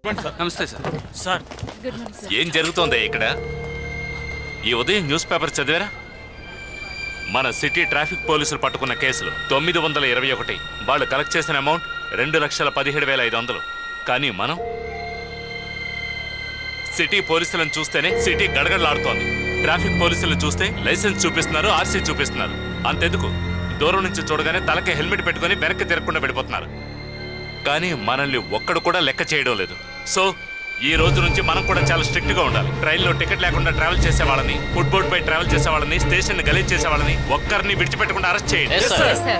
నమస్తే sir sir good morning sir ఏం జరుగుతోంది ఇక్కడ ఈ ఉదయం న్యూస్ పేపర్ చదివారా మన సిటీ ట్రాఫిక్ పోలీసులు పట్టుకున్న కేసులు తొమ్మిది వందల ఇరవై ఒకటి వాళ్ళు కలెక్ట్ చేసిన అమౌంట్ రెండు లక్షల పదిహేడు వేల ఐదు వందలు కానీ మనం సిటీ పోలీసులను చూస్తేనే సిటీ గడగడలాడుతోంది ట్రాఫిక్ పోలీసులు చూస్తే లైసెన్స్ చూపిస్తున్నారు ఆర్సీ చూపిస్తున్నారు అంతెందుకు దూరం నుంచి చూడగానే తలకి హెల్మెట్ పెట్టుకొని వెనక్కి తిరగకుండా వెళ్ళిపోతున్నారు కానీ మనల్ని ఒక్కడు కూడా లెక్క చేయడం లేదు సో ఈ రోజు నుంచి మనం కూడా చాలా స్ట్రిక్ట్ గా ఉండాలి ట్రైన్లో టికెట్ లేకుండా ట్రావెల్ చేసే వాళ్ళని ఫుడ్ బోర్డ్ పై ట్రావెల్ చేసే వాళ్ళని స్టేషన్ గలీజ్ చేసే వాళ్ళని ఒక్కరిని విడిచిపెట్టకుండా అరెస్ట్ చేయండి Yes, sir.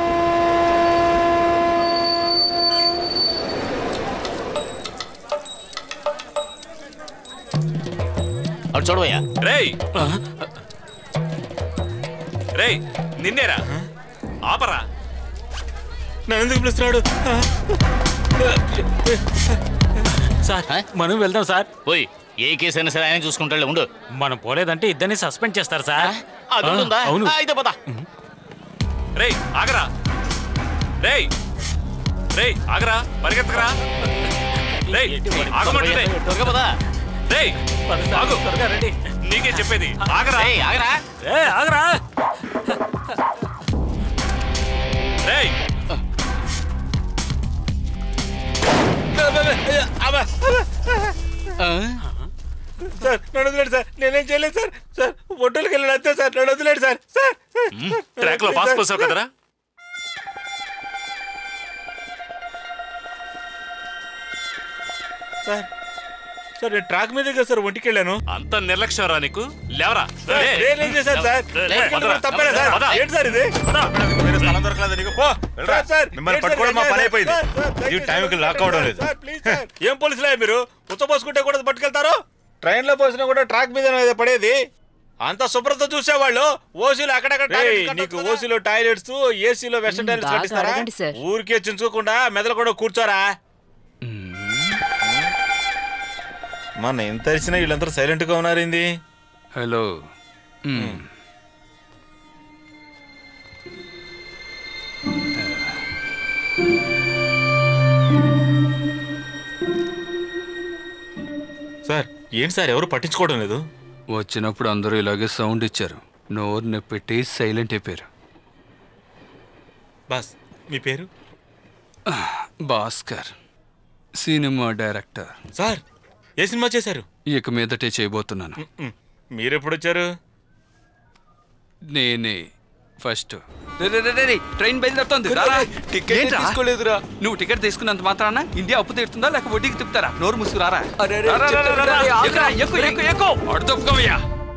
అటు చూడవయ్యా రేయ్ రేయ్ నిన్నేరా ఆపరా నన్ను ఎందుకు పిలుస్తున్నాడు సార్ మనం వెళ్దాం సార్ పోయి ఏ కేసు అయినా సరే ఆయన చూసుకుంటాడు ఉండు మనం పోలేదంటే ఇద్దరిని సస్పెండ్ చేస్తారు సార్ అది ఉంటుందా అవును ఆ, అయితే పద రేయ్ ఆగరా రేయ్ రేయ్ ఆగరా పరిగెత్తకరా రేయ్ ఆగమంటుండే త్వరగా పద రేయ్ ఆగు నీకే చెప్పేది ఆగరా ఏయ్, ఆగరా ఏ ఆగరా రేయ్ సార్ నన్ను వదిలేడు సార్ నేనేం చేయలేదు సార్ సార్ ఒడ్డులకు వెళ్ళాడు అంతే సార్ నన్ను వదిలేడు సార్ సార్ ట్రాక్ లో పాస్ పోసావు కదరా సార్ సార్ నేను ట్రాక్ మీదే కదా సార్ ఒంటికి వెళ్ళాను అంత నిర్లక్ష్యం రా నీకు లేవరా సార్, లే. నేనేం చేశాను సార్ లే, ఒంటికి పదరా. వెళ్ళడం తప్పేనా సార్ పద. ఏంటి సార్ ఇది వేరే స్థలం దొరకలేదు నీకు పో వెళ్ళరా. సార్, సార్, మిమ్మల్ని ఏంటి పట్టుకోవడం మా సార్, పని అయిపోయింది సార్, సార్, ఈ దయచేసి టైంకి సార్, లాక్ అవడం లేదు సార్, ప్లీజ్ సార్. ఏం పోలీసులే మీరు ఉచ్చపోసుకుంటే కూడా పట్టుకెళ్తారు ట్రైన్ లో పోసినా కూడా ట్రాక్ మీద పడేది అంత శుభ్రత చూసేవాళ్ళు ఓసీలో అక్కడక్కడ నీకు ఓసీలో టాయిలెట్స్ ఏసీలో వెస్టర్న్ టాయిలెట్స్ బాగా కట్టిస్తారా అడగండి సార్. ఊరికే చించుకోకుండా మెదలు కూడా కూర్చోరా మన ఎంత తెలిసినా వీళ్ళందరూ సైలెంట్ గా ఉన్నారేంది హలో సార్ ఏంటి సార్ ఎవరు పట్టించుకోవడం లేదు వచ్చినప్పుడు అందరూ ఇలాగే సౌండ్ ఇచ్చారు నోరు నెప్పెట్టి సైలెంట్ అయిపోయారు బాస్ మీ పేరు భాస్కర్ సినిమా డైరెక్టర్ సార్ ఏ సినిమా చేశారు ఇక మీదటే చేయబోతున్నాను మ్, మీరెప్పుడు వచ్చారు నేనే ఫస్ట్ ట్రైన్ బయలుదేరుతోంది రారా. ఏంట్రా? నువ్వు టికెట్ తీసుకున్నంత మాత్రాన ఇండియా అప్పు తీరుతుందా లేక వడ్డీకి తిప్పుతారా నోరు ముసుకురారా రా, రా, రా, రా, రా. ఎక్కురా, ఎక్కు, ఎక్కు, ఎక్కు. అటు తప్పుకోవయ్యా.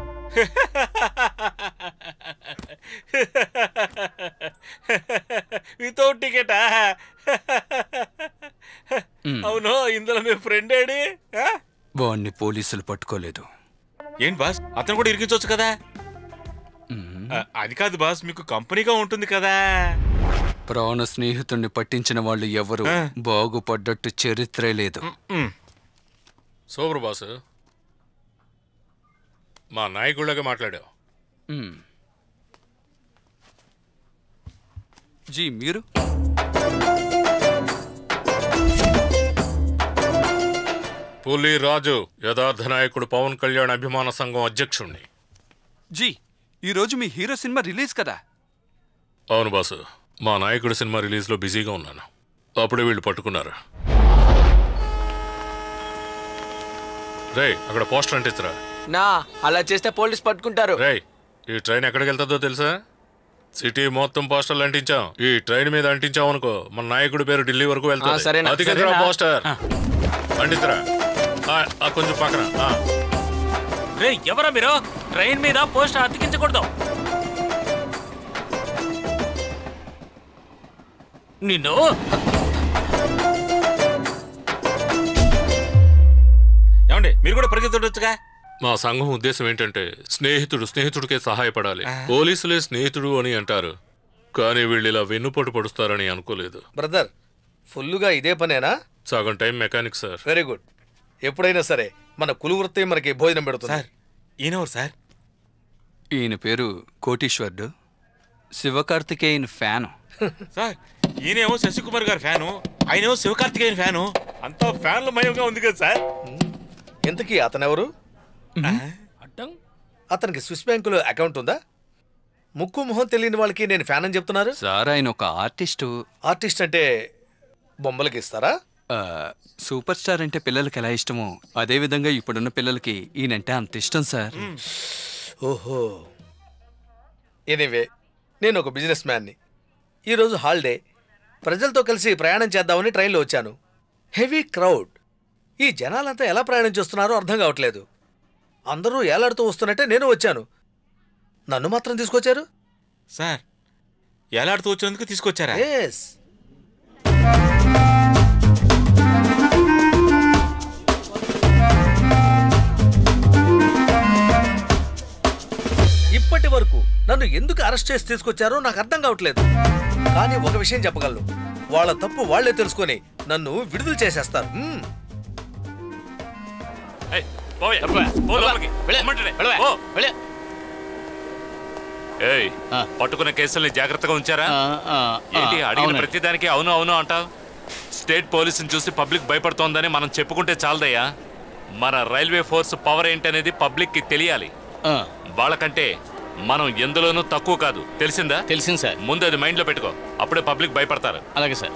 వితౌట్ టికెటా అవును ఇందులో మీ ఫ్రెండ్ ఏడి ఆ? వాణ్ణి పోలీసులు పట్టుకోలేదు ఏంటి బాస్ అతను కూడా ఇరికించవచ్చు కదా ఆ, అది కాదు బాస్ మీకు కంపెనీగా ఉంటుంది కదా ప్రాణ స్నేహితుణ్ణి పట్టించిన వాళ్ళు ఎవరు ఆ. బాగుపడ్డట్టు చరిత్రే లేదు మ్, సూపర్ బాస్ మా నాయకుళ్ళగా మాట్లాడావు మ్. జీ మీరు పులి రాజు యథార్థ నాయకుడు పవన్ కళ్యాణ్ అభిమాన సంఘం అధ్యక్షుణ్ణి జీ ఈరోజు మీ హీరో సినిమా రిలీజ్ కదా అవును బాసు మా నాయకుడు సినిమా రిలీజ్లో బిజీగా ఉన్నాను అప్పుడే వీళ్ళు పట్టుకున్నారు రే అక్కడ పోస్టర్ అంటించరా నా అలా చేస్తే పోలీస్ పట్టుకుంటారు రేయ్ ఈ ట్రైన్ ఎక్కడికి వెళ్తుందో తెలుసా సిటీ మొత్తం పోస్టర్లు అంటించాం ఈ ట్రైన్ మీద అంటించాం అనుకో మన నాయకుడి పేరు ఢిల్లీ వరకు ఆ, వెళ్తుంది సరేనా, అది కదరా సరేనా? పోస్టర్ అంటించరా ఆ, ఆ, కొంచెం పక్కన ఆ. రే ఎవరా మీరు ట్రైన్ మీద పోస్టర్ అతికించకూడదు నిన్ను ఏమండి మీరు కూడా పరిగెత్తుండొచ్చుగా మా సంఘం ఉద్దేశం ఏంటంటే స్నేహితుడు స్నేహితుడికే సహాయపడాలి పోలీసులే స్నేహితుడు అని అంటారు కానీ వీళ్ళు ఇలా వెన్నుపోటు పడుస్తారని అనుకోలేదు బ్రదర్ ఫుల్లుగా ఇదే పనేనా సగం time mechanic sir very good ఎప్పుడైనా సరే మన కులు వృత్తి మనకి భోజనం పెడుతుంది సార్ ఈయనెవరు సార్ ఈయన పేరు కోటీశ్వరుడు శివకార్తికేయన్ ఫ్యాను సార్ ఈయనేమో శశికుమార్ గారి ఫ్యాను ఆయనేమో శివకార్తికేయన్ ఫ్యాను అంతా ఫ్యాన్ల మయంగా ఉంది కదా సార్ ఇంతకీ అతనెవరు అతనికి స్విస్ బ్యాంకులో అకౌంట్ ఉందా ముక్కు మొహం తెలియని వాళ్ళకి నేను ఫ్యాన్ అని చెప్తున్నారు సార్ ఆయన ఒక ఆర్టిస్టు ఆర్టిస్ట్ అంటే బొమ్మలకి ఇస్తారా ఆ, సూపర్ స్టార్ అంటే పిల్లలకి ఎలా ఇష్టమో అదే విధంగా ఇప్పుడున్న పిల్లలకి ఈయనంటే అంత ఇష్టం సార్ ఓహో ఎనీవే నేను ఒక బిజినెస్ మ్యాన్ని ఈరోజు హాలిడే ప్రజలతో కలిసి ప్రయాణం చేద్దామని ట్రైన్లో వచ్చాను హెవీ క్రౌడ్ ఈ జనాలంతా ఎలా ప్రయాణం చేస్తున్నారో అర్థం కావట్లేదు అందరూ ఏలాడుతూ వస్తున్నట్టే నేను వచ్చాను నన్ను మాత్రం తీసుకొచ్చారు సార్ ఎలాడుతూ వచ్చినందుకు తీసుకొచ్చారా ఎస్ ఇప్పటి వరకు నన్ను ఎందుకు అరెస్ట్ చేసి తీసుకొచ్చారో నాకు అర్థం కావట్లేదు కానీ ఒక విషయం చెప్పగలను వాళ్ళ తప్పు వాళ్లే తెలుసుకొని నన్ను విడుదల చేసేస్తారు మ్మ్. ఏయ్, పోయ్, పో లోపలికి. పొమ్మంటాడే. పో. ఏయ్ ఆ. పట్టుకున్న కేసుల్ని జాగ్రత్తగా ఉంచారా ఆ, ఆ, ఏంటి ఆ, అడిగిన అవునండి. ప్రతిదానికి అవును అవును అంటావు స్టేట్ పోలీసుని చూసి పబ్లిక్ భయపడుతోందని మనం చెప్పుకుంటే చాలదయ్యా మన రైల్వే ఫోర్స్ పవర్ ఏంటనేది పబ్లిక్ కి తెలియాలి ఆ, వాళ్ళకంటే మనం ఎందులోనూ తక్కువ కాదు తెలిసిందా తెలిసింది సార్ ముందు అది మైండ్ లో పెట్టుకో అప్పుడే పబ్లిక్ భయపడతారు అలాగే సార్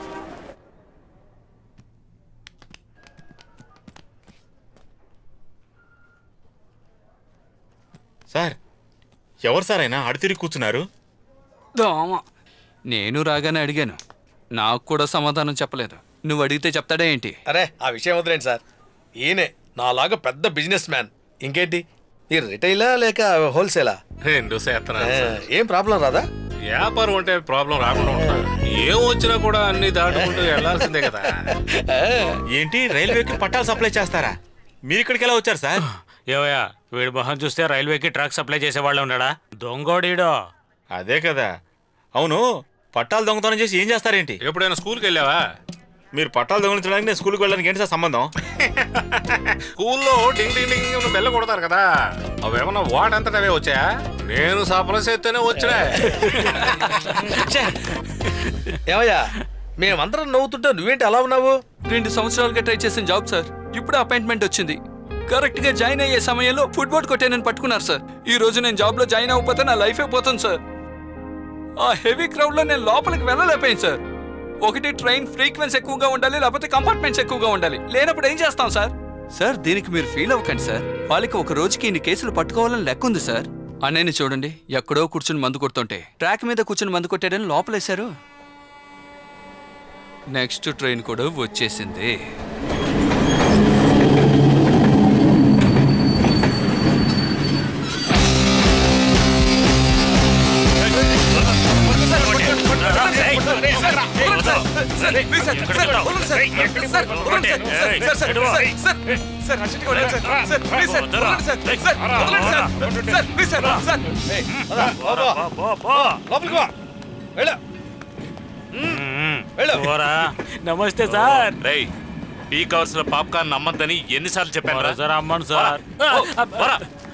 సార్ ఎవరు సార్ అయినా అడు తిరిగి కూర్చున్నారు దోమ నేను రాగానే అడిగాను నాకు కూడా సమాధానం చెప్పలేదు నువ్వు అడిగితే చెప్తాడా ఏంటి అరే ఆ విషయం వదిలేండి సార్ ఈయనే నాలాగా పెద్ద బిజినెస్ మ్యాన్ ఇంకేంటి మీరు రిటైలా లేక హోల్సేలా రెండు చేస్తున్నాను ఆ, సార్. ఏం ప్రాబ్లం రాదా వ్యాపారం అంటే ప్రాబ్లం రాకుండా ఉంటా ఏం వచ్చినా కూడా అన్ని దాటుకుంటూ వెళ్ళాల్సిందే కదా ఏంటి రైల్వేకి పట్టాలు సప్లై చేస్తారా మీరు ఇక్కడికి ఎలా వచ్చారు సార్ ఏవయ్యా వీడి మొహం చూస్తే రైల్వేకి ట్రక్ సప్లై చేసేవాళ్ళు ఉన్నాడా దొంగోడీడో అదే కదా అవును పట్టాలు దొంగతనం చేసి ఏం చేస్తారేంటి ఎప్పుడైనా స్కూల్కి వెళ్ళావా మీరు పట్టాలు దొంగలించడానికి నేను స్కూల్కి వెళ్ళడానికి ఏంటి సార్ సంబంధం స్కూల్లో డింగ్ డింగ్ డింగ్ అని బెల్ల కొడతారు కదా అవేమన్నా వాటంతట అవే వచ్చాయా నేను సప్లై చేస్తేనే వచ్చినా ఏమయ్యా మేమందరం నవ్వుతుంటే నువ్వేంటి అలా ఉన్నావు రెండు సంవత్సరాలుగా ట్రై చేసిన జాబ్ సార్ ఇప్పుడు అపాయింట్మెంట్ వచ్చింది కరెక్ట్ గా జాయిన్ అయ్యే సమయంలో ఫుట్బాల్ కొట్టానని పట్టుకున్నారు సార్ ఈ రోజు నేను జాబ్ లో జాయిన్ అవ్వకపోతే నా లైఫ్ అయిపోతుంది సార్ ఆ హెవీ క్రౌడ్ లో నేను లోపలికి వెళ్ళలేకపోయాను సార్ ఒకటి ట్రైన్ ఫ్రీక్వెన్సీ ఎక్కువగా ఉండాలి లేకపోతే కంపార్ట్మెంట్స్ ఎక్కువగా ఉండాలి లేనప్పుడు ఏం చేస్తాం సార్ సార్ దీనికి మీరు ఫీల్ అవ్వకండి సార్ వాళ్ళకి ఒక రోజుకి ఇన్ని కేసులు పట్టుకోవాలని లెక్క ఉంది సార్ అన్నయ్యని చూడండి ఎక్కడో కూర్చుని మందు కొడుతుంటే ట్రాక్ మీద కూర్చుని మందు కొట్టాడని లోపలేశారు నెక్స్ట్ ట్రైన్ కూడా వచ్చేసింది లోపలికి వా వెళ్ళు. వెళ్ళు. పోరా నమస్తే సార్ రేయ్ పీ కవర్స్ లో పాప్కార్న్ అమ్మద్దని ఎన్నిసార్లు చెప్పాను రా? సార్ అమ్మను సార్ ఓ, పోరా.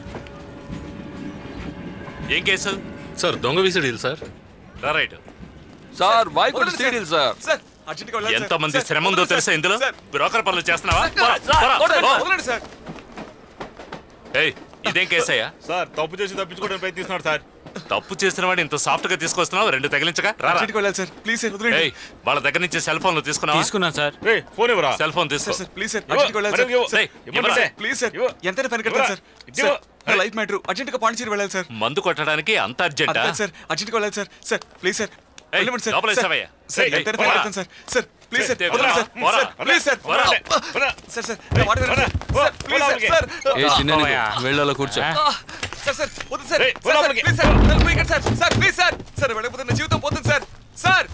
ఏం కేసు సార్ దొంగ విసిడీలు సార్ రా రైట్ సార్ వాయికుడు సీరియల్ సార్ ఎంత మంది శ్రమ ఉందో తెలుసా ఇందులో బ్రోకర్ పనులు చేస్తున్నావా పోరా, పోరా, పో. ఏయ్ ఇదేం కేసయ్యా సార్ తప్పు చేసి తప్పించుకోవడానికి ప్రయత్నిస్తున్నాడు సార్ తప్పు చేసిన వాడు ఇంత సాఫ్ట్ గా తీసుకొస్తున్నావు రెండు తగిలించగా రారా. సార్ ప్లీజ్ సార్ ఏయ్ వాళ్ళ దగ్గర నుంచి సెల్ ఫోన్లు తీసుకున్నావా తీసుకున్నాను సార్ రే ఫోన్ ఇవ్వరా సెల్ ఫోన్ తీసుకో ప్లీజ్ సార్ ఇవ్వు, మరి ఇవ్వు. రేయ్, ఇవ్వరా. సార్. ప్లీజ్ సార్ ఇవ్వు. ఎంతైనా పని ఇవ్వరా. కడతాను సార్ ఇవ్వు. సార్ నా లైఫ్ మ్యాటర్ అర్జెంట్ గా పాండిచేరి వెళ్ళాలి సార్ మందు కొట్టడానికి అంత అర్జెంటా అర్థం సార్ అర్జెంట్ గా వెళ్ళాలి సార్ సార్ ప్లీజ్ సార్ ఏయ్, వెళ్ళమండి సార్ లోపల సార్, వేసావయ్యా. సార్ ఏయ్, ఎంతైనా పోరా. పని కడతాను సార్ సార్ ప్లీజ్ సార్ ఏయ్, వదలండి సార్ పోరా. సార్ ప్లీజ్ సార్ పోరా. పోరా. సార్ సార్ నా మాట వినండి sir sir please sir sir ఏ చిన్న వెళ్ళాలో కూర్చో ఆ, సార్ సార్ వద్దు సార్ ఏయ్, సార్, సార్ లోపలికి. ప్లీజ్ సార్ నన్ను పోయికండి sir sir please sir sir వెళ్ళకపోతే నా జీవితం పోతుంది సార్ సార్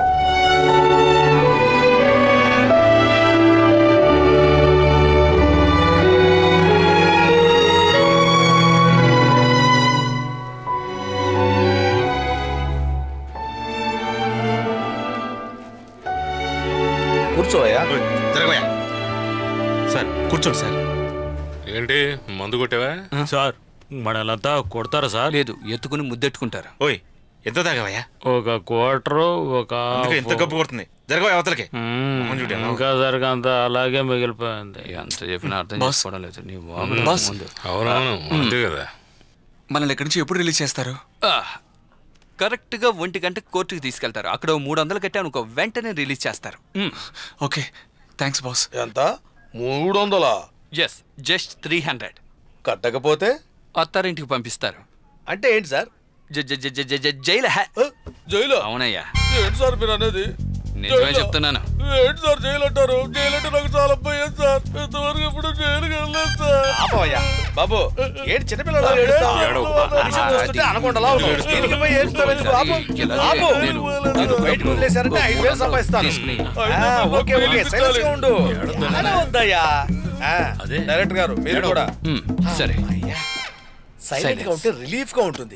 కూర్చోవయ్యా జరగబోయా సార్ కూర్చోండి సార్ ఏంటి మందు కొట్టావా సార్ మనలంతా కొడతారా సార్ లేదు ఎత్తుకుని ముద్దెట్టుకుంటారు ఓయ్ ఎంత తాగావయ్యా ఒక క్వార్టర్ ఒక అందుకే ఇంత గబ్బు కొడుతుంది జరగవా అవతలకి మ్మ్. మొహం చూడు ఎలా ఇంకా జరగంత అలాగే మిగిలిపోయింది ఎంత చెప్పినా అర్థం బాస్. చేసుకోవడం లేదు నీ వాగుడు బాస్. ముందు. అవునవును అంతే కదా మనల్ని ఇక్కడి నుంచి ఎప్పుడు రిలీజ్ చేస్తారు ఆ, కరెక్ట్గా ఒంటి గంట కోర్టుకి తీసుకెళ్తారు అక్కడ ఓ మూడు వందలు కట్టాను అనుకో వెంటనే రిలీజ్ చేస్తారు ఓకే థ్యాంక్స్ బాస్ ఎంత మూడు వందలా ఎస్ జస్ట్ త్రీ హండ్రెడ్ కట్టకపోతే అత్తారింటికి పంపిస్తారు అంటే ఏంటి సార్ జ- జ- జ- జ- జ- జ- జైలు హే. ఆ, జైలు అవునయ్యా ఏంటి సార్ మీరు అనేది నిజమే జైలా? చెప్తున్నాను ఏంటి సార్ జైలు అంటారు జైలు అంటే నాకు చాలా భయం సార్ ఇంతవరకు ఎప్పుడు జైలుకి వెళ్ళలేదు సార్ ఆపవయ్యా బాబు ఏంటి చిన్నపిల్లలు చూస్తుంటే అనకుండా దీనికి పోయి ఏడుస్తావు ఎందుకు? ఆపు. ఆపు. నన్ను బయటకు వదిలేశారంటే ఐదు వేలు సంపాదిస్తాను తీసుకుని. ఆ, ఓకే ఓకే సైలెన్స్ గా ఉండు వద్దయ్యా డైరెక్టర్ గారు మీరు కూడా మ్, సరే సైలెంట్ గా ఉంటే రిలీఫ్ గా ఉంటుంది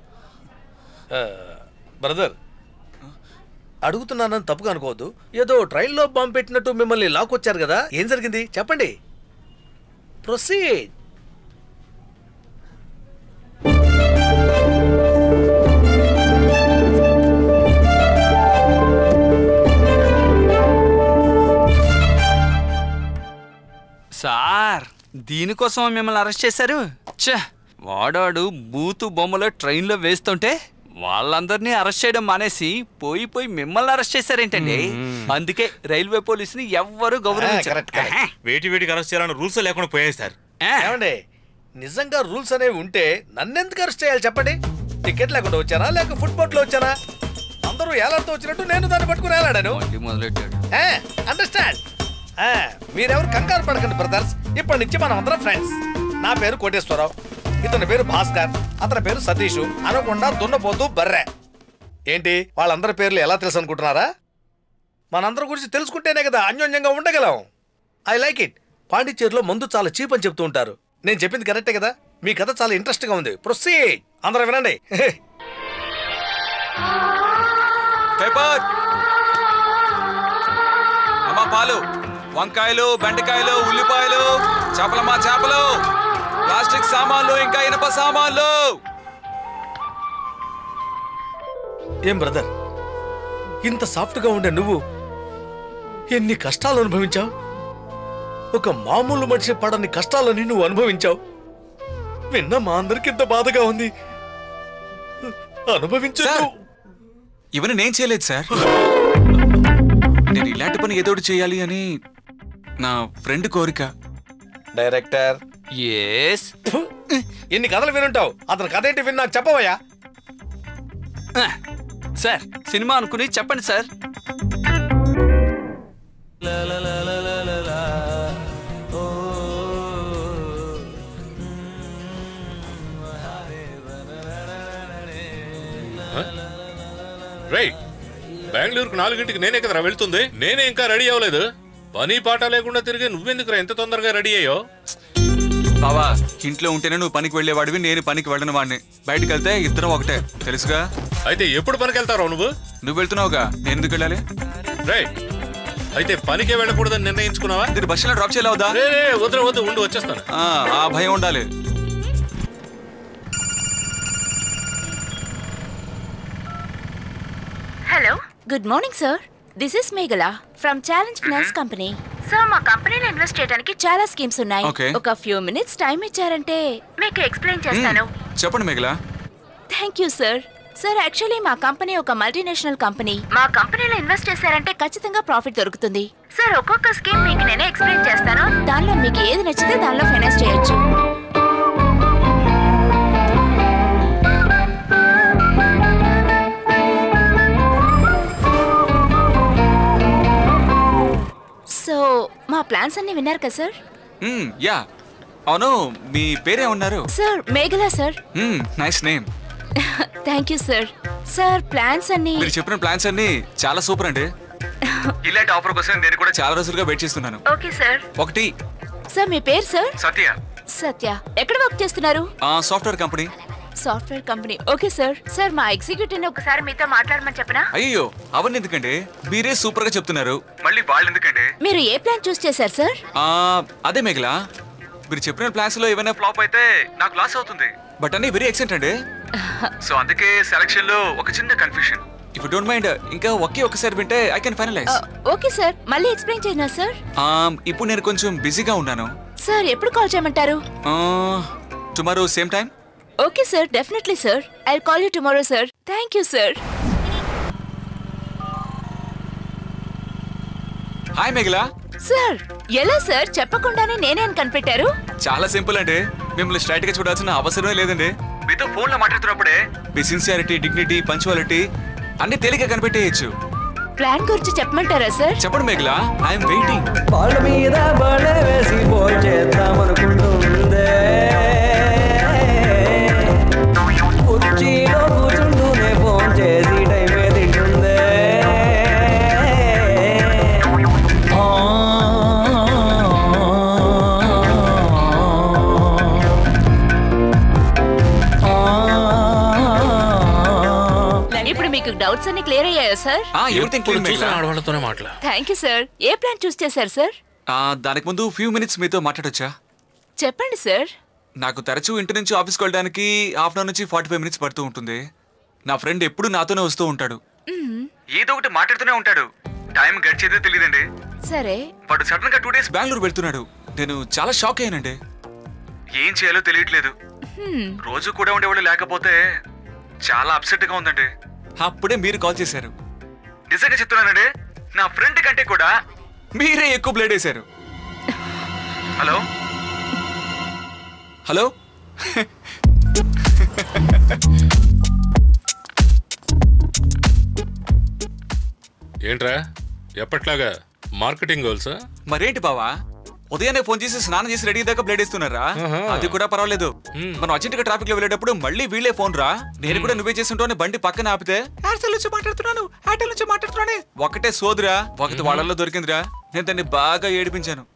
బ్రదర్ అడుగుతున్నానని తప్పుగా అనుకోవద్దు ఏదో ట్రైన్లో బాంబు పెట్టినట్టు మిమ్మల్ని లాక్కొచ్చారు కదా ఏం జరిగింది చెప్పండి ప్రొసీడ్ సార్ దీనికోసం మిమ్మల్ని అరెస్ట్ చేశారు ఛ వాడాడు బూతు బొమ్మలో ట్రైన్లో వేస్తుంటే వాళ్ళందరినీ అరెస్ట్ చేయడం మానేసి పోయి పోయి మిమ్మల్ని అరెస్ట్ చేశారేంటండి అందుకే రైల్వే పోలీసుని ఎవ్వరూ గౌరవించారు correct, correct. వేటి వేటికి అరెస్ట్ చేయాలని రూల్స్ లేకుండా పోయాయి సార్ ఏమండి నిజంగా రూల్స్ అనేవి ఉంటే నన్నెందుకు అరెస్ట్ చేయాలి చెప్పండి టికెట్ లేకుండా వచ్చానా లేక ఫుట్ బోట్ లో వచ్చానా అందరూ ఏలాడుతూ వచ్చినట్టు నేను దాన్ని పట్టుకుని ఏలాడాను మళ్ళీ మొదలెట్టాడు అండర్స్టాండ్ మీరెవరు కంగారు పడకండి బ్రదర్స్ ఇప్పటి నుంచి మనం అందరం ఫ్రెండ్స్ నా పేరు కోటేశ్వరరావు ఇతని పేరు భాస్కర్ అతని పేరు సతీష్ అనకుండా దున్నపోతూ బర్రె ఏంటి వాళ్ళందరి పేర్లు ఎలా తెలుసు అనుకుంటున్నారా మనందరి గురించి తెలుసుకుంటేనే కదా అన్యోన్యంగా ఉండగలం ఐ లైక్ ఇట్ పాండిచ్చేరిలో మందు చాలా చీప్ అని చెప్తూ ఉంటారు నేను చెప్పింది కరెక్టే కదా మీ కథ చాలా ఇంట్రెస్ట్ గా ఉంది ప్రొసీడ్ అందరూ వినండి పేపర్ అమ్మా పాలు వంకాయలు బెండకాయలు ఉల్లిపాయలు చేపలమ్మా చేపలు ప్లాస్టిక్ సామాన్లు ఇంకా ఇనప సామాన్లు ఏం బ్రదర్ ఇంత సాఫ్ట్ గా ఉండే నువ్వు ఎన్ని కష్టాలు అనుభవించావు ఒక మామూలు మనిషి పడని కష్టాలని నువ్వు అనుభవించావు విన్న మా అందరికి ఇంత బాధగా ఉంది అనుభవించు సార్. నువ్వు. ఇవన్నీ నేను చేయలేదు సార్ నేను ఇలాంటి పని ఏదో ఒకటి చేయాలి అని నా ఫ్రెండ్ కోరిక డైరెక్టర్ ఎస్ ఫు, ఎన్ని కథలు వినుంటావు అతని కథ ఏంటి విని నాకు చెప్పవయ్యా సార్ సినిమా అనుకుని చెప్పండి సార్ రేయ్ బెంగళూరుకు నాలుగింటికి నేనే కదరా వెళ్తుంది నేనే ఇంకా రెడీ అవ్వలేదు పని పాట లేకుండా తిరిగి నువ్వెందుకురా ఎంత తొందరగా రెడీ అయ్యో బావా ఇంట్లో ఉంటేనే నువ్వు పనికి వెళ్ళేవాడివి నేను పనికి వెళ్ళిన వాడిని బయటకు వెళ్తే ఇద్దరం ఒకటే తెలుసుగా అయితే ఎప్పుడు పనికి వెళ్తారో నువ్వు నువ్వు వెళ్తున్నావుగా నేను ఎందుకు వెళ్ళాలి రేయ్ అయితే పనికే వెళ్ళకూడదని నిర్ణయించుకున్నావా మీరు బస్సులో డ్రాప్ చేయలేవద్దా రే రే వద్దు వద్దు ఉండు వచ్చేస్తాను ఆ, ఆ భయం ఉండాలి hello good morning sir this is Meghala from challenge finance company sir మా కంపెనీలో ఇన్వెస్ట్ చేయడానికి చాలా స్కీమ్స్ ఉన్నాయి Okay. ఒక ఫ్యూ మినిట్స్ టైం ఇచ్చారంటే మీకు ఎక్స్ప్లెయిన్ చేస్తాను చెప్పండి మిగిలా thank you sir sir actually మా కంపెనీ ఒక మల్టీనేషనల్ కంపెనీ మా కంపెనీలో ఇన్వెస్ట్ చేశారంటే ఖచ్చితంగా ప్రాఫిట్ దొరుకుతుంది సార్ ఒక్కొక్క స్కీమ్ మీకు నేనే ఎక్స్ప్లెయిన్ చేస్తాను దానిలో మీకు ఏది నచ్చితే దానిలో ఫైనాన్స్ చేయొచ్చు సో మా ప్లాన్స్ అన్ని విన్నారు కదా సార్ మ్మ్, యా అవును మీ పేరే ఉన్నారు sir Meghala sir nice name thank you sir sir plans అన్ని మీరు చెప్పిన ప్లాన్స్ అన్ని చాలా సూపర్ అండి ఇలాంటి ఆఫర్ కోసం నేను కూడా చాలా రోజులుగా వెయిట్ చేస్తున్నాను ఓకే సార్ ఒకటి సార్ మీ పేరు సార్ సత్య సత్య ఎక్కడ వర్క్ చేస్తున్నారు software company software company okay sir sir మా ఎగ్జిక్యూటివ్ ని ఒకసారి మీతో మాట్లాడమని చెప్పనా అయ్యో అవన్నీ ఎందుకండి మీరే సూపర్ గా చెప్తున్నారు మళ్ళీ వాళ్ళు ఎందుకండి మీరు ఏ ప్లాన్ చూస్ చేశారు సార్ ఆ, అదే మిగిలా మీరు చెప్పిన ప్లాన్స్ లో ఏమైనా ఫ్లాప్ అయితే నాకు లాస్ అవుతుంది బట్ అన్ని వెరీ ఎక్సెంట్ అండి సో అందుకే సెలక్షన్ లో ఒక చిన్న కన్ఫ్యూషన్ ఇఫ్ డోంట్ మైండ్ ఇంకా ఒకే ఒకసారి వింటే I can finalise okay sir మళ్ళీ ఎక్స్ప్లెయిన్ చేయనా సార్ ఇప్పుడు నేను కొంచెం బిజీగా ఉన్నాను సార్ ఎప్పుడు కాల్ చేయమంటారు tomorrow same time okay sir definitely sir I call you tomorrow sir thank you sir hi Meghala sir ఎలా సార్ చెప్పకుండానే నేనే అని కనిపెట్టారు చాలా సింపుల్ అండి మిమ్మల్ని స్ట్రైట్ గా చూడాల్సిన అవసరమే లేదండి మీతో ఫోన్ లో మాట్లాడుతున్నప్పుడే మీ సిన్సియారిటీ డిగ్నిటీ పంచువాలిటీ అన్ని తేలిక కనిపెట్టేయచ్చు ప్లాన్ గురించి చెప్పమంటారా సార్ చెప్పండి మేఘలా ఐఎమ్ వెయిటింగ్ వాళ్ళ మీద బడే వేసి ఫోన్ చేద్దామనుకుంటుందే కుర్చీలో కూర్చుంటూనే ఫోన్ చేసి టైమే తింటుందే ఆ, ఇప్పుడు మీకు డౌట్స్ అన్ని క్లియర్ అయ్యాయా సార్ ఎవ్రీథింగ్ ఎప్పుడు చూసిన ఆడవాళ్ళతోనే మాట్లా థ్యాంక్ యూ సార్ ఏ ప్లాన్ చూస్ చేశారు సార్ దానికి ముందు ఫ్యూ మినిట్స్ మీతో మాట్లాడొచ్చా చెప్పండి సార్ నాకు తరచూ ఇంటి నుంచి ఆఫీస్కి వెళ్ళడానికి హాఫ్ అన్ అవర్ నుంచి ఫార్టీ ఫైవ్ మినిట్స్ పడుతూ ఉంటుంది నా ఫ్రెండ్ ఎప్పుడు నాతోనే వస్తూ ఉంటాడు ఏదో ఒకటి మాట్లాడుతూనే ఉంటాడు టైం గడిచేదే తెలియదండి సరే వాడు సడన్ గా టూ డేస్ బెంగళూరు వెళ్తున్నాడు నేను చాలా షాక్ అయ్యానండి ఏం చేయాలో తెలియట్లేదు హ్మ్. రోజు కూడా ఉండేవాళ్ళు లేకపోతే చాలా అప్సెట్ గా ఉందండి అప్పుడే మీరు కాల్ చేశారు నిజంగా చెప్తున్నానండి నా ఫ్రెండ్ కంటే కూడా మీరే ఎక్కువ బ్లేడ్ వేశారు హలో హలో ఏంట్రా ఎప్పట్లాగా మార్కెటింగ్ గోల్సా మరేంటి బావా ఉదయాన్నే ఫోన్ చేసి స్నానం చేసి రెడీ దాకా బ్లేడ్ ఇస్తున్నారా ఆహా. అది కూడా పర్వాలేదు మనం అర్జెంట్ గా ట్రాఫిక్ లో వెళ్ళేటప్పుడు మళ్ళీ వీళ్ళే ఫోన్ రా నేను కూడా నువ్వే చేస్తుంటావు బండి పక్కన ఆపితే "ఎయిర్టెల్ నుంచి మాట్లాడుతున్నాను ఎయిర్టెల్ నుంచి మాట్లాడుతున్నాను ఒకటే సోదురా ఒకటి వాళ్ళల్లో దొరికిందిరా నేను దాన్ని బాగా ఏడిపించాను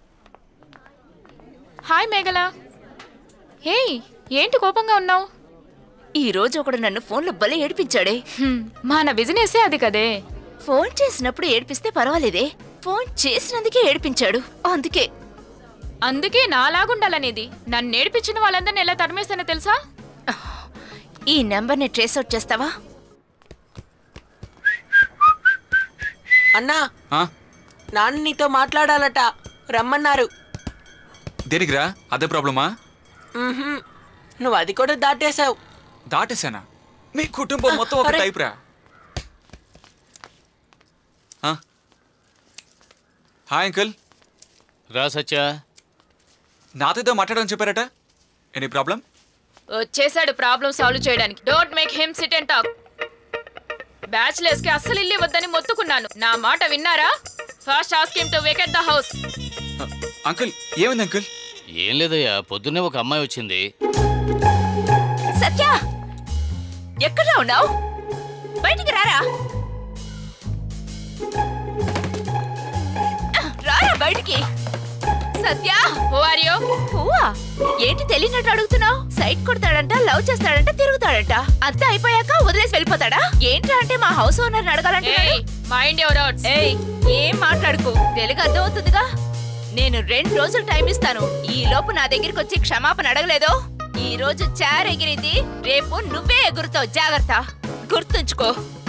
హాయ్ మేఘల హే ఏంటి కోపంగా ఉన్నావు ఈ రోజు ఒకడు నన్ను ఫోన్లో భలే ఏడిపించాడే మన బిజినెసే అది కదే ఫోన్ చేసినప్పుడు ఏడిపిస్తే పర్వాలేదే ఫోన్ చేసినందుకే ఏడిపించాడు అందుకే అందుకే నాలాగుండాలనేది నన్ను నేర్పించిన వాళ్ళందరినీ ఎలా తరిమేస్తానో తెలుసా ఈ నెంబర్ని ట్రేస్ అవుట్ చేస్తావా అన్నా ఆ? నాన్న నీతో మాట్లాడాలట రమ్మన్నారు దేనికిరా అదే ప్రాబ్లమా మ్మ్హ్మ్. నువ్వు అది కూడా దాటేశావు దాటేశానా మీ కుటుంబం మొత్తం ఒక అరే. టైప్ రా ఆ? హాయ్ అంకుల్ రా సత్యా నాతో ఏదో మాట్లాడని చెప్పారట ఎనీ ప్రాబ్లం వచ్చేసాడు ప్రాబ్లం సాల్వ్ చేయడానికి don't make him sit and talk bachelors కి అస్సలు ఇల్లు వద్దని మొత్తుకున్నాను నా మాట విన్నారా first ask him to vacate the house uncle ఏమైంది అంకుల్ ఏం లేదయ్యా పొద్దున్నే ఒక అమ్మాయి వచ్చింది సత్య ఎక్కడ ఉన్నావు బయటికి రారా రారా బయటికి సత్య హూ ఆర్ యు హూవా ఏంటి తెలియనట్టు అడుగుతున్నావు సైట్ కొడతాడంట లవ్ చేస్తాడంట తిరుగుతాడంట అంతా అయిపోయాక వదిలేసి వెళ్ళిపోతాడా ఏంట్రా అంటే మా హౌస్ ఓనర్ అడగాలంటే మైండ్ యువర్ అవుట్స్ ఏయ్ ఏం మాట్లాడుకో తెలుగు అర్థం అవుతుందిగా నేను రెండు రోజులు టైం ఇస్తాను ఈ లోపు నా దగ్గరికి వచ్చి క్షమాపణ అడగలేదో ఈ రోజు చార్ ఎగిరింది రేపు నువ్వే ఎగురుతావు జాగ్రత్త గుర్తుంచుకో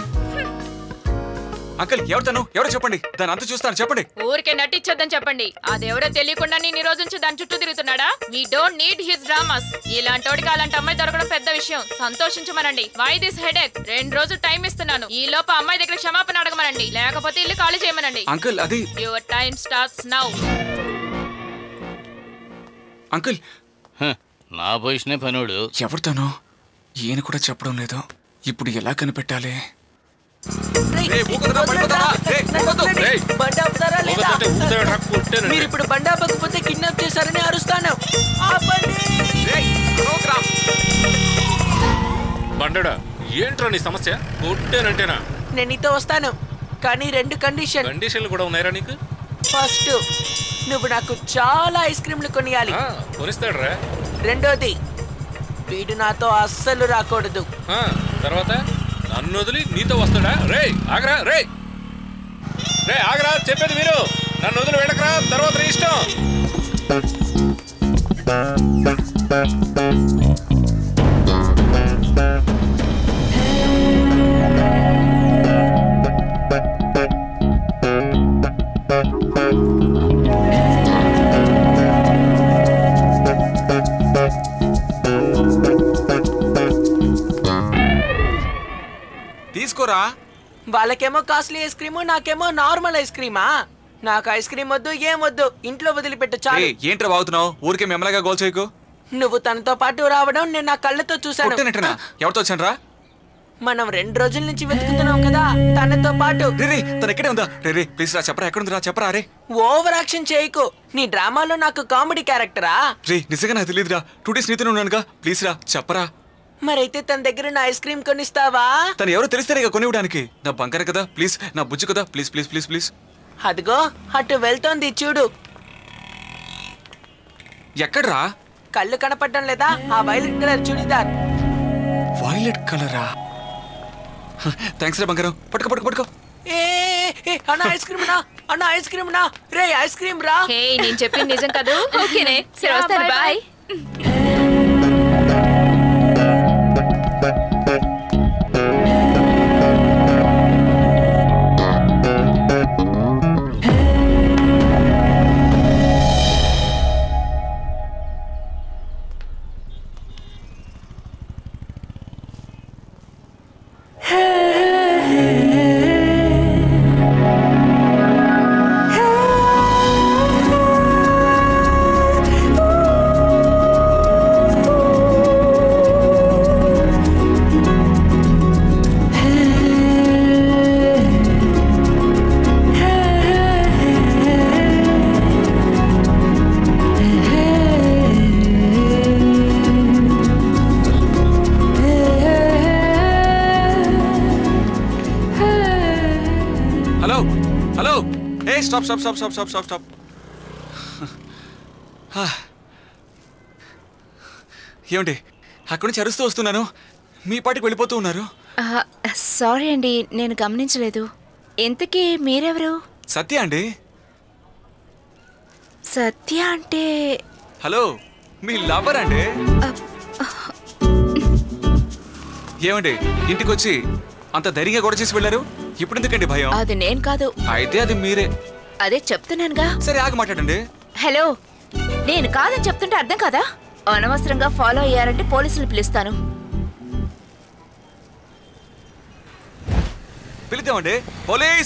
అంకుల్ ఎవరు తను ఎవరో చెప్పండి దాని అంత చూస్తాను చెప్పండి ఊరికే నటించొద్దని చెప్పండి అదెవరో తెలియకుండా నేను ఈ రోజు నుంచి దాని చుట్టూ తిరుగుతున్నాడా we don't need his dramas ఇలాంటోడికి అలాంటి అమ్మాయి దొరకడం పెద్ద విషయం సంతోషించమనండి వై దిస్ హెడేక్ రెండు రోజులు టైం ఇస్తున్నాను ఈ లోపు అమ్మాయి దగ్గర క్షమాపణ అడగమనండి లేకపోతే ఇల్లు ఖాళీ చేయమనండి అంకుల్ అది your time starts now uncle నా పొజిషనే పనుడు ఎవరు తను ఈయన కూడా చెప్పడం లేదు ఇప్పుడు ఎలా కనిపెట్టాలి బండి ఆపుతారా లేదా ఊగుతుంటే ఊగుతాడు, హక్కు ఉంటేనండి. మీరు ఇప్పుడు బండి ఆపకపోతే కిడ్నాప్ చేశారని అరుస్తాను ఆపండి బండడా ఏంట్రా నీ సమస్య కొట్టేనంటేనా నేను నీతో వస్తాను కానీ రెండు కండిషన్ కండిషన్లు కూడా ఉన్నాయరా నీకు ఫస్ట్ నువ్వు నాకు చాలా ఐస్ క్రీమ్లు కొనియాలి కొనిస్తాడరా రెండోది వీడు నాతో అస్సలు రాకూడదు ఆ, తర్వాత నన్ను వదిలి నీతో వస్తాడా రే ఆగరా రే రే ఆగరా చెప్పేది మీరు నన్ను వదిలి వెళ్ళకరా తర్వాత నీ ఇష్టం తీసుకోరా వాళ్ళకేమో కాస్ట్లీ ఐస్ క్రీము నాకేమో నార్మల్ ఐస్ క్రీమా నాకు ఐస్ క్రీమ్ వద్దు ఏం వద్దు ఇంట్లో వదిలిపెట్టు చాలు ఏయ్, ఏంట్రా బాగుతున్నావు ఊరికే మెమ్మలాగా గోల్ చేయకు నువ్వు తనతో పాటు రావడం నేను నా కళ్ళతో చూశాను కొట్టేనట్టనా ఎవరితో వచ్చాను రా మనం రెండు రోజుల నుంచి వెతుకుతున్నాం కదా తనతో పాటు రే తన ఇక్కడే ఉందా రే రే ప్లీజ్ రా చెప్పరా ఎక్కడ ఉందిరా చెప్పరా రే ఓవర్ యాక్షన్ చేయకు నీ డ్రామాలో నాకు కామెడీ క్యారెక్టరా రే నిజంగా నాకు తెలియదురా టూ డేస్ నీతోనే ఉన్నానుగా ప్లీజ్ రా చెప్పరా మరైతే తన దగ్గర నా ఐస్ క్రీమ్ కొనిస్తావా తను ఎవరో తెలిస్తేనే ఇక కొనివ్వడానికి నా బంగారం కదా ప్లీజ్ నా బుజ్జు కదా ప్లీజ్ ప్లీజ్ ప్లీజ్ ప్లీజ్ అదిగో అటు వెళ్తోంది చూడు ఎక్కడ్రా కళ్ళు కనపడడం లేదా ఆ వైలెట్ కలర్ చూడిదార్ వైలెట్ కలరా థ్యాంక్స్ రా బంగారం పట్టుకో పట్టుకో పట్టుకో ఏ ఏ, అన్న ఐస్ క్రీమ్ నా అన్న ఐస్ క్రీమ్ నా రే ఐస్ క్రీమ్ రా హే నేను చెప్పింది నిజం కదూ ఓకేనే సరే వస్తాను బాయ్ హలో హలో ఏ stop stop stop stop stop stop stop ఏమండి అక్కడి నుంచి అరుస్తూ వస్తున్నాను మీ పాటికి వెళ్ళిపోతూ ఉన్నారు సారీ అండి నేను గమనించలేదు ఇంతకీ మీరెవరు సత్య అండి సత్య అంటే హలో మీ లవర్ అండి ఏమండి ఇంటికి వచ్చి అంత ధైర్యంగా కూడా చేసి వెళ్ళారు ఇప్పుడు ఎందుకండి భయం అది నేను కాదు అయితే అది మీరే అదే చెప్తున్నానుగా సరే ఆగి మాట్లాడండి హలో నేను కాదని చెప్తుంటే అర్థం కదా అనవసరంగా ఫాలో అయ్యారంటే పోలీసులు పిలుస్తాను పిలుద్దామండి పోలీస్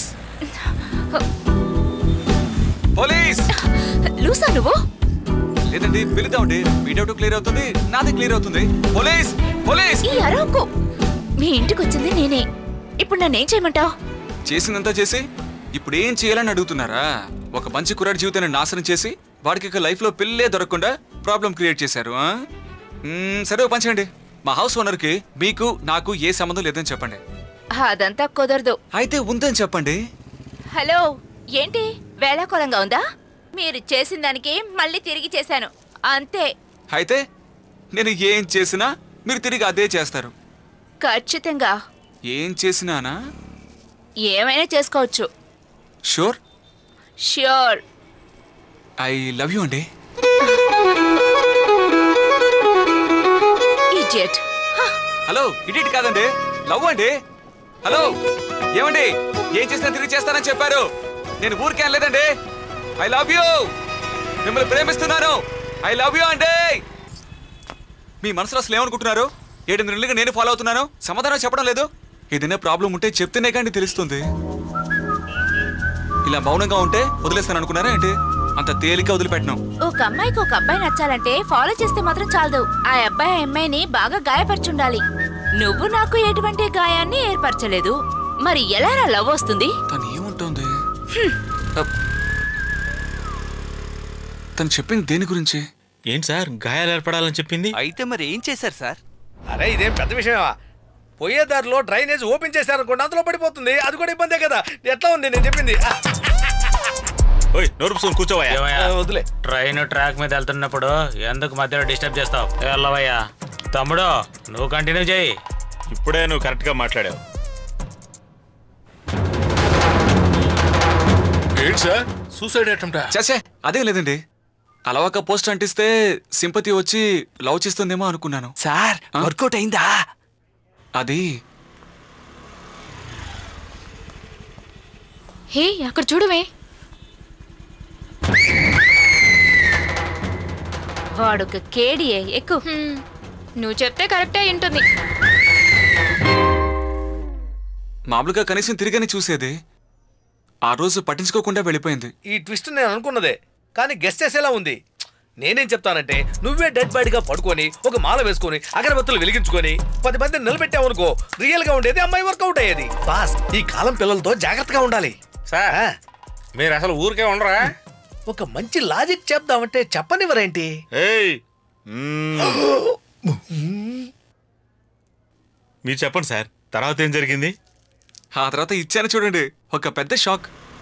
పోలీస్ లూసా నువ్వు లేదండి పిలుద్దామండి మీ డౌట్ క్లియర్ అవుతుంది నాది క్లియర్ అవుతుంది పోలీస్ పోలీస్ ఈ అరవకు మీ ఇంటికి వచ్చింది నేనే ఇప్పుడు నన్ను ఏం చేయమంటావు చేసిందంతా చేసి ఇప్పుడు ఏం చేయాలని అడుగుతున్నారా ఒక మంచి కుర్రాడి జీవితాన్ని నాశనం చేసి వాడికి ఇక లైఫ్లో పిల్లే దొరకకుండా ప్రాబ్లం క్రియేట్ చేశారు ఆ? మ్మ్, సరే ఓ పని చేయండి మా హౌస్ ఓనర్కి మీకు నాకు ఏ సంబంధం లేదని చెప్పండి అదంతా కుదరదు అయితే ఉందని చెప్పండి హలో ఏంటి వేళాకోళంగా ఉందా మీరు చేసిన దానికి మళ్ళీ తిరిగి చేశాను అంతే అయితే నేను ఏం చేసినా మీరు తిరిగి అదే చేస్తారు ఖచ్చితంగా ఏం చేసినానా ఏమైనా చేసుకోవచ్చు sure sure I love you అండి ఇడియట్ హలో ఇడిట్ కాదండి లవ్ అండి హలో ఏమండి ఏం చేసినా తిరిగి చేస్తానని చెప్పారు నేను ఊరికే అనలేదండి ఐ లవ్ యూ మిమ్మల్ని ప్రేమిస్తున్నాను ఐ లవ్ యూ అండి మీ మనసులో అసలు ఏమనుకుంటున్నారు ఏడెనిమిది నెలలుగా నేను ఫాలో అవుతున్నాను సమాధానం చెప్పడం లేదు ఏదైనా ప్రాబ్లం ఉంటే చెప్తేనే కానీ తెలుస్తుంది ఇలా మౌనంగా ఉంటే వదిలేస్తాను అనుకున్నారా ఏంటి అంత తేలిక వదిలిపెట్టను ఒక అమ్మాయికి ఒక అబ్బాయి నచ్చాలంటే ఫాలో చేస్తే మాత్రం చాలదు ఆ అబ్బాయి ఆ అమ్మాయిని బాగా గాయపరచుండాలి నువ్వు నాకు ఎటువంటి గాయాన్ని ఏర్పరచలేదు మరి ఎలా లవ్ వస్తుంది తను ఏముంటోంది అప్. తను చెప్పింది దేని గురించి ఏంటి సార్ గాయాలు ఏర్పడాలని చెప్పింది అయితే మరి ఏం చేశారు సార్ అరే ఇదేం పెద్ద విషయమా పోయే దారిలో డ్రైనేజ్ ఓపెన్ చేశారనుకోండి అందులో పడిపోతుంది అది కూడా ఇబ్బందే కదా ఎట్లా ఉంది నేను చెప్పింది ఆ, ఓయ్ నోరు పుసుకొని కూర్చోవయ్యా ఏమయ్యా? ఆ, వదిలే ట్రైన్ ట్రాక్ మీద వెళ్తున్నప్పుడు ఎందుకు మధ్యలో డిస్టర్బ్ చేస్తావు వెళ్ళవయ్యా తమ్ముడు నువ్వు కంటిన్యూ చేయి ఇప్పుడే నువ్వు కరెక్ట్ గా మాట్లాడావు ఏంటి సార్ సూసైడ్ అటెంప్టా చచ్చే అదేం లేదండి అలా ఒక పోస్ట్ అంటిస్తే సింపతి వచ్చి లవ్ చేస్తుందేమో అనుకున్నాను సార్ ఆ? వర్కౌట్ అయిందా అది హే అక్కడ చూడవే వాడొక కేడియే ఎక్కువ హ్మ్, నువ్వు చెప్తే కరెక్టే ఉంటుంది మామూలుగా కనీసం తిరిగని చూసేది ఆ రోజు పట్టించుకోకుండా వెళ్ళిపోయింది ఈ ట్విస్ట్ నేను అనుకున్నదే కానీ గెస్ట్ చేసేలా ఉంది నేనేం చెప్తానంటే నువ్వే డెడ్ బాడీగా పడుకొని ఒక మాల వేసుకొని అగరబత్తులు వెలిగించుకొని పది మందిని నిలబెట్టావనుకో రియల్ గా ఉండేది అమ్మాయి వర్కౌట్ అయ్యేది బాస్ ఈ కాలం పిల్లలతో జాగ్రత్తగా ఉండాలి సార్ మీరు అసలు ఊరికే ఉండరా ఒక మంచి లాజిక్ చెప్దామంటే చెప్పనివ్వరేంటి ఏయ్ మీరు చెప్పండి సార్ తర్వాత ఏం జరిగింది ఆ తర్వాత ఇచ్చాను చూడండి ఒక పెద్ద షాక్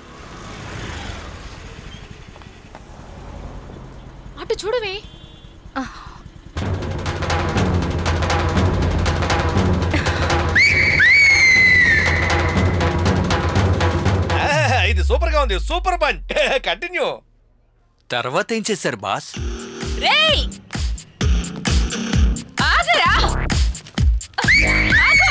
అటు చూడవే ఆ, ఇది సూపర్ గా ఉంది సూపర్ పంచ్ కంటిన్యూ తర్వాత ఏం చేశారు బాస్ రేయ్ ఆగరా ఆగు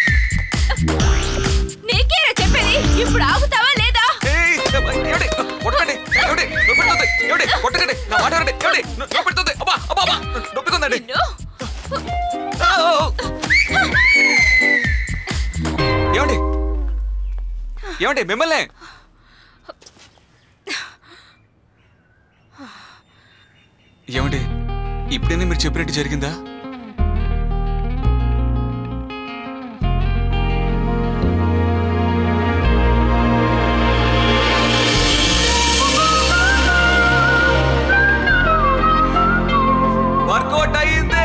నీకేరా చెప్పేది ఇప్పుడు ఆగుతావా లేదా ఏయ్, ఏమండి? కొట్టకండి ఏమండి? నొప్పి పెడుతుంది. ఏమండి? కొట్టకండి నా మాట వినండి. ఏమండి? నొ- నొప్పి పెడుతుంది. అబ్బా, అబ్బా, అబ్బా. నొప్పిగా ఉందండి. ఆ, ఓ, ఓ. ఏమండి ఏమండి మిమ్మల్ని ఏమండి ఇప్పుడైనా మీరు చెప్పినట్టు జరిగిందా వర్కౌట్ అయింది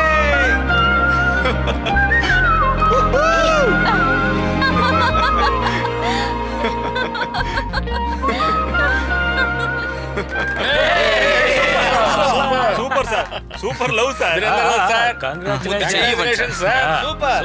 super sir super love sir congratulation super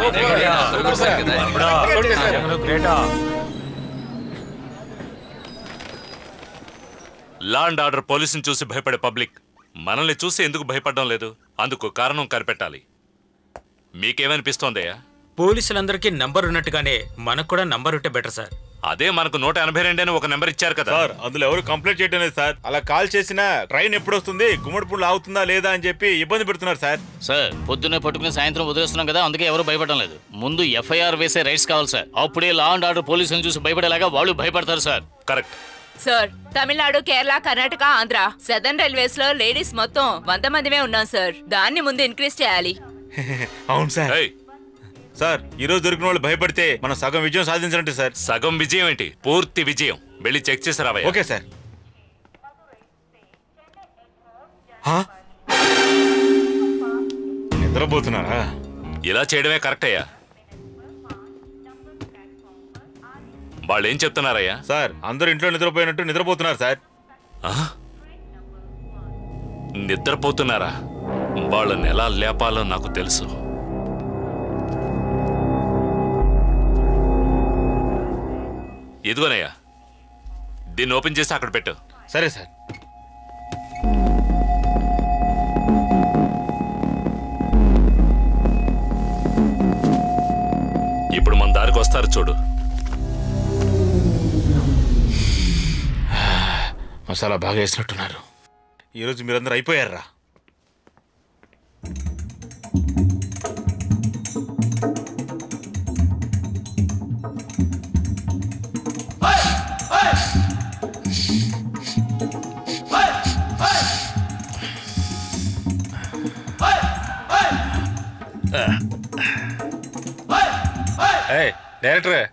law and order పోలీసుని చూసి భయపడే పబ్లిక్ మనల్ని చూసి ఎందుకు భయపడడం లేదు అందుకు కారణం కనిపెట్టాలి మీకేమనిపిస్తోందయ్యా పోలీసులందరికీ నంబర్ ఉన్నట్టుగానే మనకు కూడా నంబర్ ఉంటే బెటర్ సార్ అదే మనకు నూట ఎనభై రెండు అని ఒక నెంబర్ ఇచ్చారు కదా సార్ అందులో ఎవరు కంప్లైంట్ చేయడం లేదు సార్ అలా కాల్ చేసినా ట్రైన్ ఎప్పుడు వస్తుంది గుమ్మడి పుండ్లు ఆగుతుందా లేదా అని చెప్పి ఇబ్బంది పెడుతున్నారు సార్ సార్ పొద్దున్నే పట్టుకుని సాయంత్రం వదిలేస్తున్నాం కదా అందుకే ఎవరు భయపడడం లేదు ముందు ఎఫ్ఐఆర్ వేసే రైట్స్ కావాలి సార్ అప్పుడే లా అండ్ ఆర్డర్ పోలీసులను చూసి భయపడేలాగా వాళ్ళు భయపడతారు sir correct sir Tamil Nadu Kerala Karnataka Andhra southern railways లో లేడీస్ మొత్తం వంద మందిమే ఉన్నాం సార్ దాన్ని ముందు ఇంక్రీజ్ చేయాలి అవును సార్ సార్ ఈ రోజు దొరికిన వాళ్ళు భయపడితే మనం సగం విజయం సాధించినట్టు సార్ సగం విజయం ఏంటి పూర్తి విజయం వెళ్ళి చెక్ చేసి రావయ్యా ఓకే సార్ నిద్రపోతున్నారా ఇలా చేయడమే కరెక్ట్ అయ్యా వాళ్ళు ఏం చెప్తున్నారయ్యా సార్ అందరూ ఇంట్లో నిద్రపోయినట్టు నిద్రపోతున్నారు సార్ ఆ? నిద్రపోతున్నారా వాళ్ళని ఎలా లేపాలో నాకు తెలుసు ఇదిగోనయ్యా దీన్ని ఓపెన్ చేసి అక్కడ పెట్టు సరే సార్ ఇప్పుడు మన దారికి వస్తారు చూడు మసాలా బాగా వేసినట్టున్నారు ఈరోజు మీరందరూ అయిపోయారా ఏయ్ డైరెక్టర్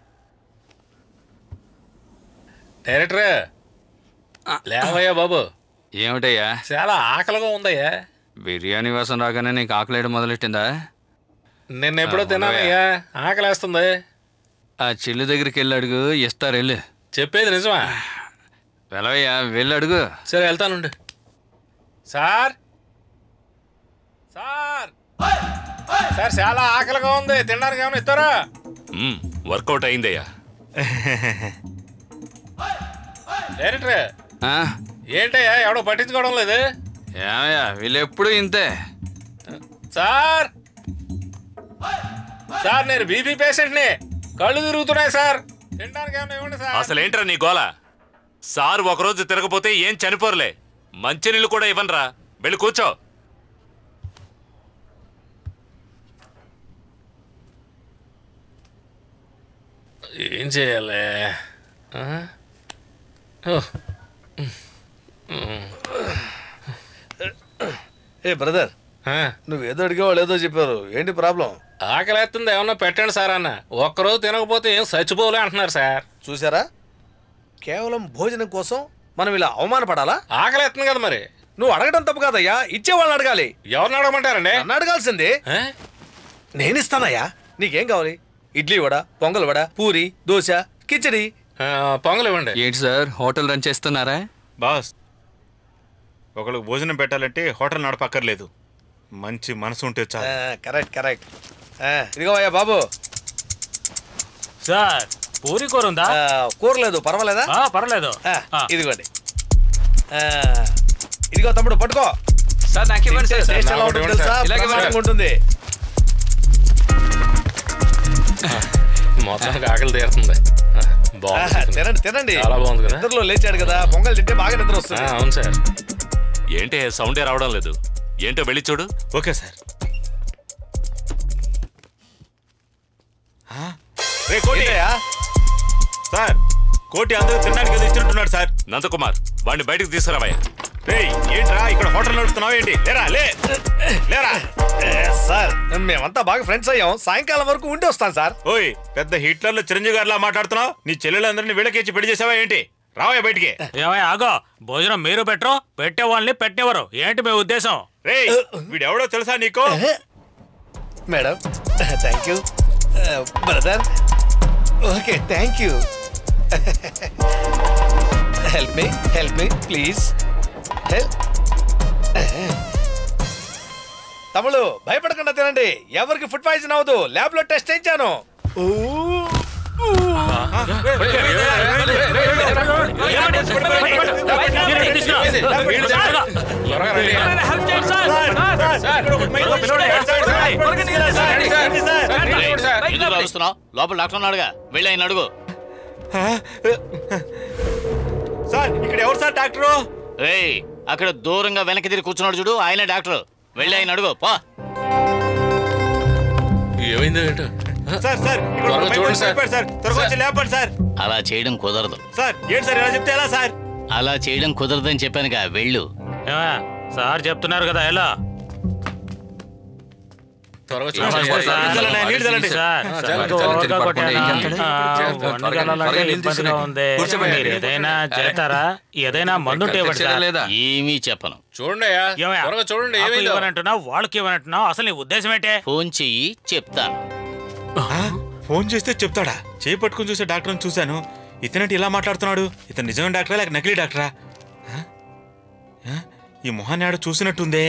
డైరెక్టర్ లేవయ్యా బాబు ఏమిటయ్యా చాలా ఆకలిగా ఉందయ్యా బిర్యానీ వాసన రాగానే నీకు ఆకలేయడం మొదలెట్టిందా నిన్న ఎప్పుడో ఆ, తిన్నానయ్యా ఆకలేస్తుంది ఆ చెల్లి దగ్గరికి వెళ్ళి అడుగు ఇస్తారు వెళ్ళు చెప్పేది నిజమా వెళ్ళవయ్యా వెళ్ళి అడుగు సరే వెళ్తానుండు సార్ సార్ సార్ చాలా ఆకలిగా ఉంది తినడానికి ఏమైనా ఇస్తారా మ్మ్, వర్కౌట్ అయిందయ్యా డైరెక్టర్ ఆ? ఏంటయ్యా ఎవడో పట్టించుకోవడం లేదు ఏమయ్యా వీళ్ళు ఎప్పుడు ఇంతే సార్ సార్ నేను బీపీ పేషెంట్ని కళ్ళు తిరుగుతున్నాయి సార్ తినడానికి ఏమైనా ఇవ్వండి సార్ అసలు ఏంట్రా నీ గోల సార్ ఒకరోజు తిరగపోతే ఏం చనిపోరులే మంచినీళ్ళు కూడా ఇవ్వనరా వెళ్ళి కూర్చో ఏం చేయాలి ఆ? ఓ. ఏ బ్రదర్ నువ్వు ఏదో అడిగేవాళ్ళు ఏదో చెప్పారు ఏంటి ప్రాబ్లం ఆకలేస్తుంది ఏమన్నా పెట్టండి సార్ అన్న ఒక్కరోజు తినకపోతే ఏం చచ్చిపోలే అంటున్నారు సార్ చూసారా కేవలం భోజనం కోసం మనం ఇలా అవమానపడాలా ఆకలేస్తుంది కదా మరి నువ్వు అడగడం తప్పు కాదయ్యా ఇచ్చేవాళ్ళని అడగాలి ఎవరిని అడగమంటారండి నన్ను అడగాల్సిందే నేను ఇస్తానయ్యా నీకేం కావాలి ఇడ్లీ వడ పొంగల్ వడ పూరి దోశ కిచడి పొంగల్ ఇవ్వండి ఏంటి సార్ హోటల్ రన్ చేస్తున్నారా బాస్ ఒకళ్ళకి భోజనం పెట్టాలంటే హోటల్ నడపక్కర్లేదు మంచి మనసు ఉంటే చాలు కరెక్ట్ కరెక్ట్ ఇదిగో అయ్యా బాబు సార్ పూరి కూర ఉందా కూర లేదు పర్వాలేదా ఆ, పర్లేదు ఆ, ఇదిగోండి ఆ, ఇదిగో తమ్ముడు పట్టుకో సార్ నాకు ఇవ్వండి సార్ టేస్ట్ ఎలా ఉంటుంది తెలుసా ఇలాగే ఇవ్వండి. బ్రహ్మాండంగా ఉంటుంది మొత్తం ఆకలి తీరుతుంది ఆ, ఆహా, బాగుంది తినండి తినండి చాలా బాగుంది కదా నిద్రలో లేచాడు కదా పొంగల్ తింటే బాగా నిద్ర ఆ, వస్తుంది అవును సార్ ఏంటే సౌండే రావడం లేదు ఏంటో వెళ్ళి చూడు ఓకే సార్ రే కోటి సార్ కోటి అందరూ తినడానికి ఏదో ఇచ్చినట్టున్నాడు సార్ నందకుమార్ వాడిని బయటకు తీసుకురావయ్యా రే ఏంట్రా ఇక్కడ హోటల్ నడుపుతున్నావు ఏంటి లేరా లే లేరా ఏ, సార్ మేమంతా బాగా ఫ్రెండ్స్ అయ్యాం సాయంకాలం వరకు ఉండి వస్తాం సార్ ఓయ్ పెద్ద హిట్లర్లో చిరంజీవి గారిలా మాట్లాడుతున్నావు నీ చెల్లెలందరినీ వీళ్ళకేసి పెళ్లి చేసావా ఏంటి రావయ్య బయటికి ఏమయ్య ఆగో భోజనం మీరు పెట్టరు పెట్టే వాళ్ళని పెట్టేవారు ఏంటి మీ ఉద్దేశం రే వీడెవడో తెలుసా నీకు madam thank you brother okay thank you help me help me please help తమ్ముడు భయపడకుండా తినండి ఎవరికి ఫుడ్ పాయిజన్ అవ్వదు ల్యాబ్ లో టెస్ట్ చేయించాను ఎందుకు రాలుస్తున్నావు లోపల డాక్టర్ ఉన్నాడుగా వెళ్ళి ఆయన అడుగు సార్ ఇక్కడ ఎవరు సార్ డాక్టరు రేయ్ అక్కడ దూరంగా వెనక్కి తిరిగి కూర్చున్నాడు చూడు ఆయన డాక్టర్ వెళ్ళి ఆయన అడుగు పో ఏమైంది ఏంటో సార్ సార్ ఇక్కడ త్వరగా ఒక చూడండి మైక్ సార్. చెప్పాడు సార్ త్వరగా వచ్చి లేపండి సార్ అలా చేయడం కుదరదు సార్ ఏంటి సార్ ఇలా చెప్తే ఎలా సార్ అలా చేయడం కుదరదని చెప్పానుగా వెళ్ళు ఏమయ్య, సార్ చెప్తున్నారు కదా ఎలా త్వరగా నమస్తే సార్. నీళ్ళు నీళ్ళు చల్లండి. సార్, ఆ, సార్, చల్లండి, త్వరగా చల్లండి, కొట్టాను. పడుకోండి, ఏం చేస్తాడు? ఆ, త్వరగా, వంటకి త్వరగా వెళ్ళాలంటే నీళ్ళు ఇబ్బందిగా తీసుకురండి. ఉంది కూర్చోబెట్టండి. మీరు ఏదైనా చేస్తారా ఏదైనా మందు ఉంటే ఇవ్వండి సార్ లేదా ఏమీ చెప్పను చూడండి అయ్యా ఏమయ్య, త్వరగా చూడండి నాకు ఏమైందో ఇవ్వనంటున్నావు వాళ్ళకి ఇవ్వనంటున్నావు అసలు నీ ఉద్దేశం ఏంటే ఫోన్ చెయ్యి చెప్తాను ఫోన్ చేస్తే చెప్తాడా చేయి పట్టుకుని చూసే డాక్టర్ని చూశాను ఇతనంటే ఇలా మాట్లాడుతున్నాడు ఇతను నిజమైన డాక్టరా లేక నకిలీ డాక్టరా ఆ? ఆ? ఈ మొహాన్ని ఆడ చూసినట్టుందే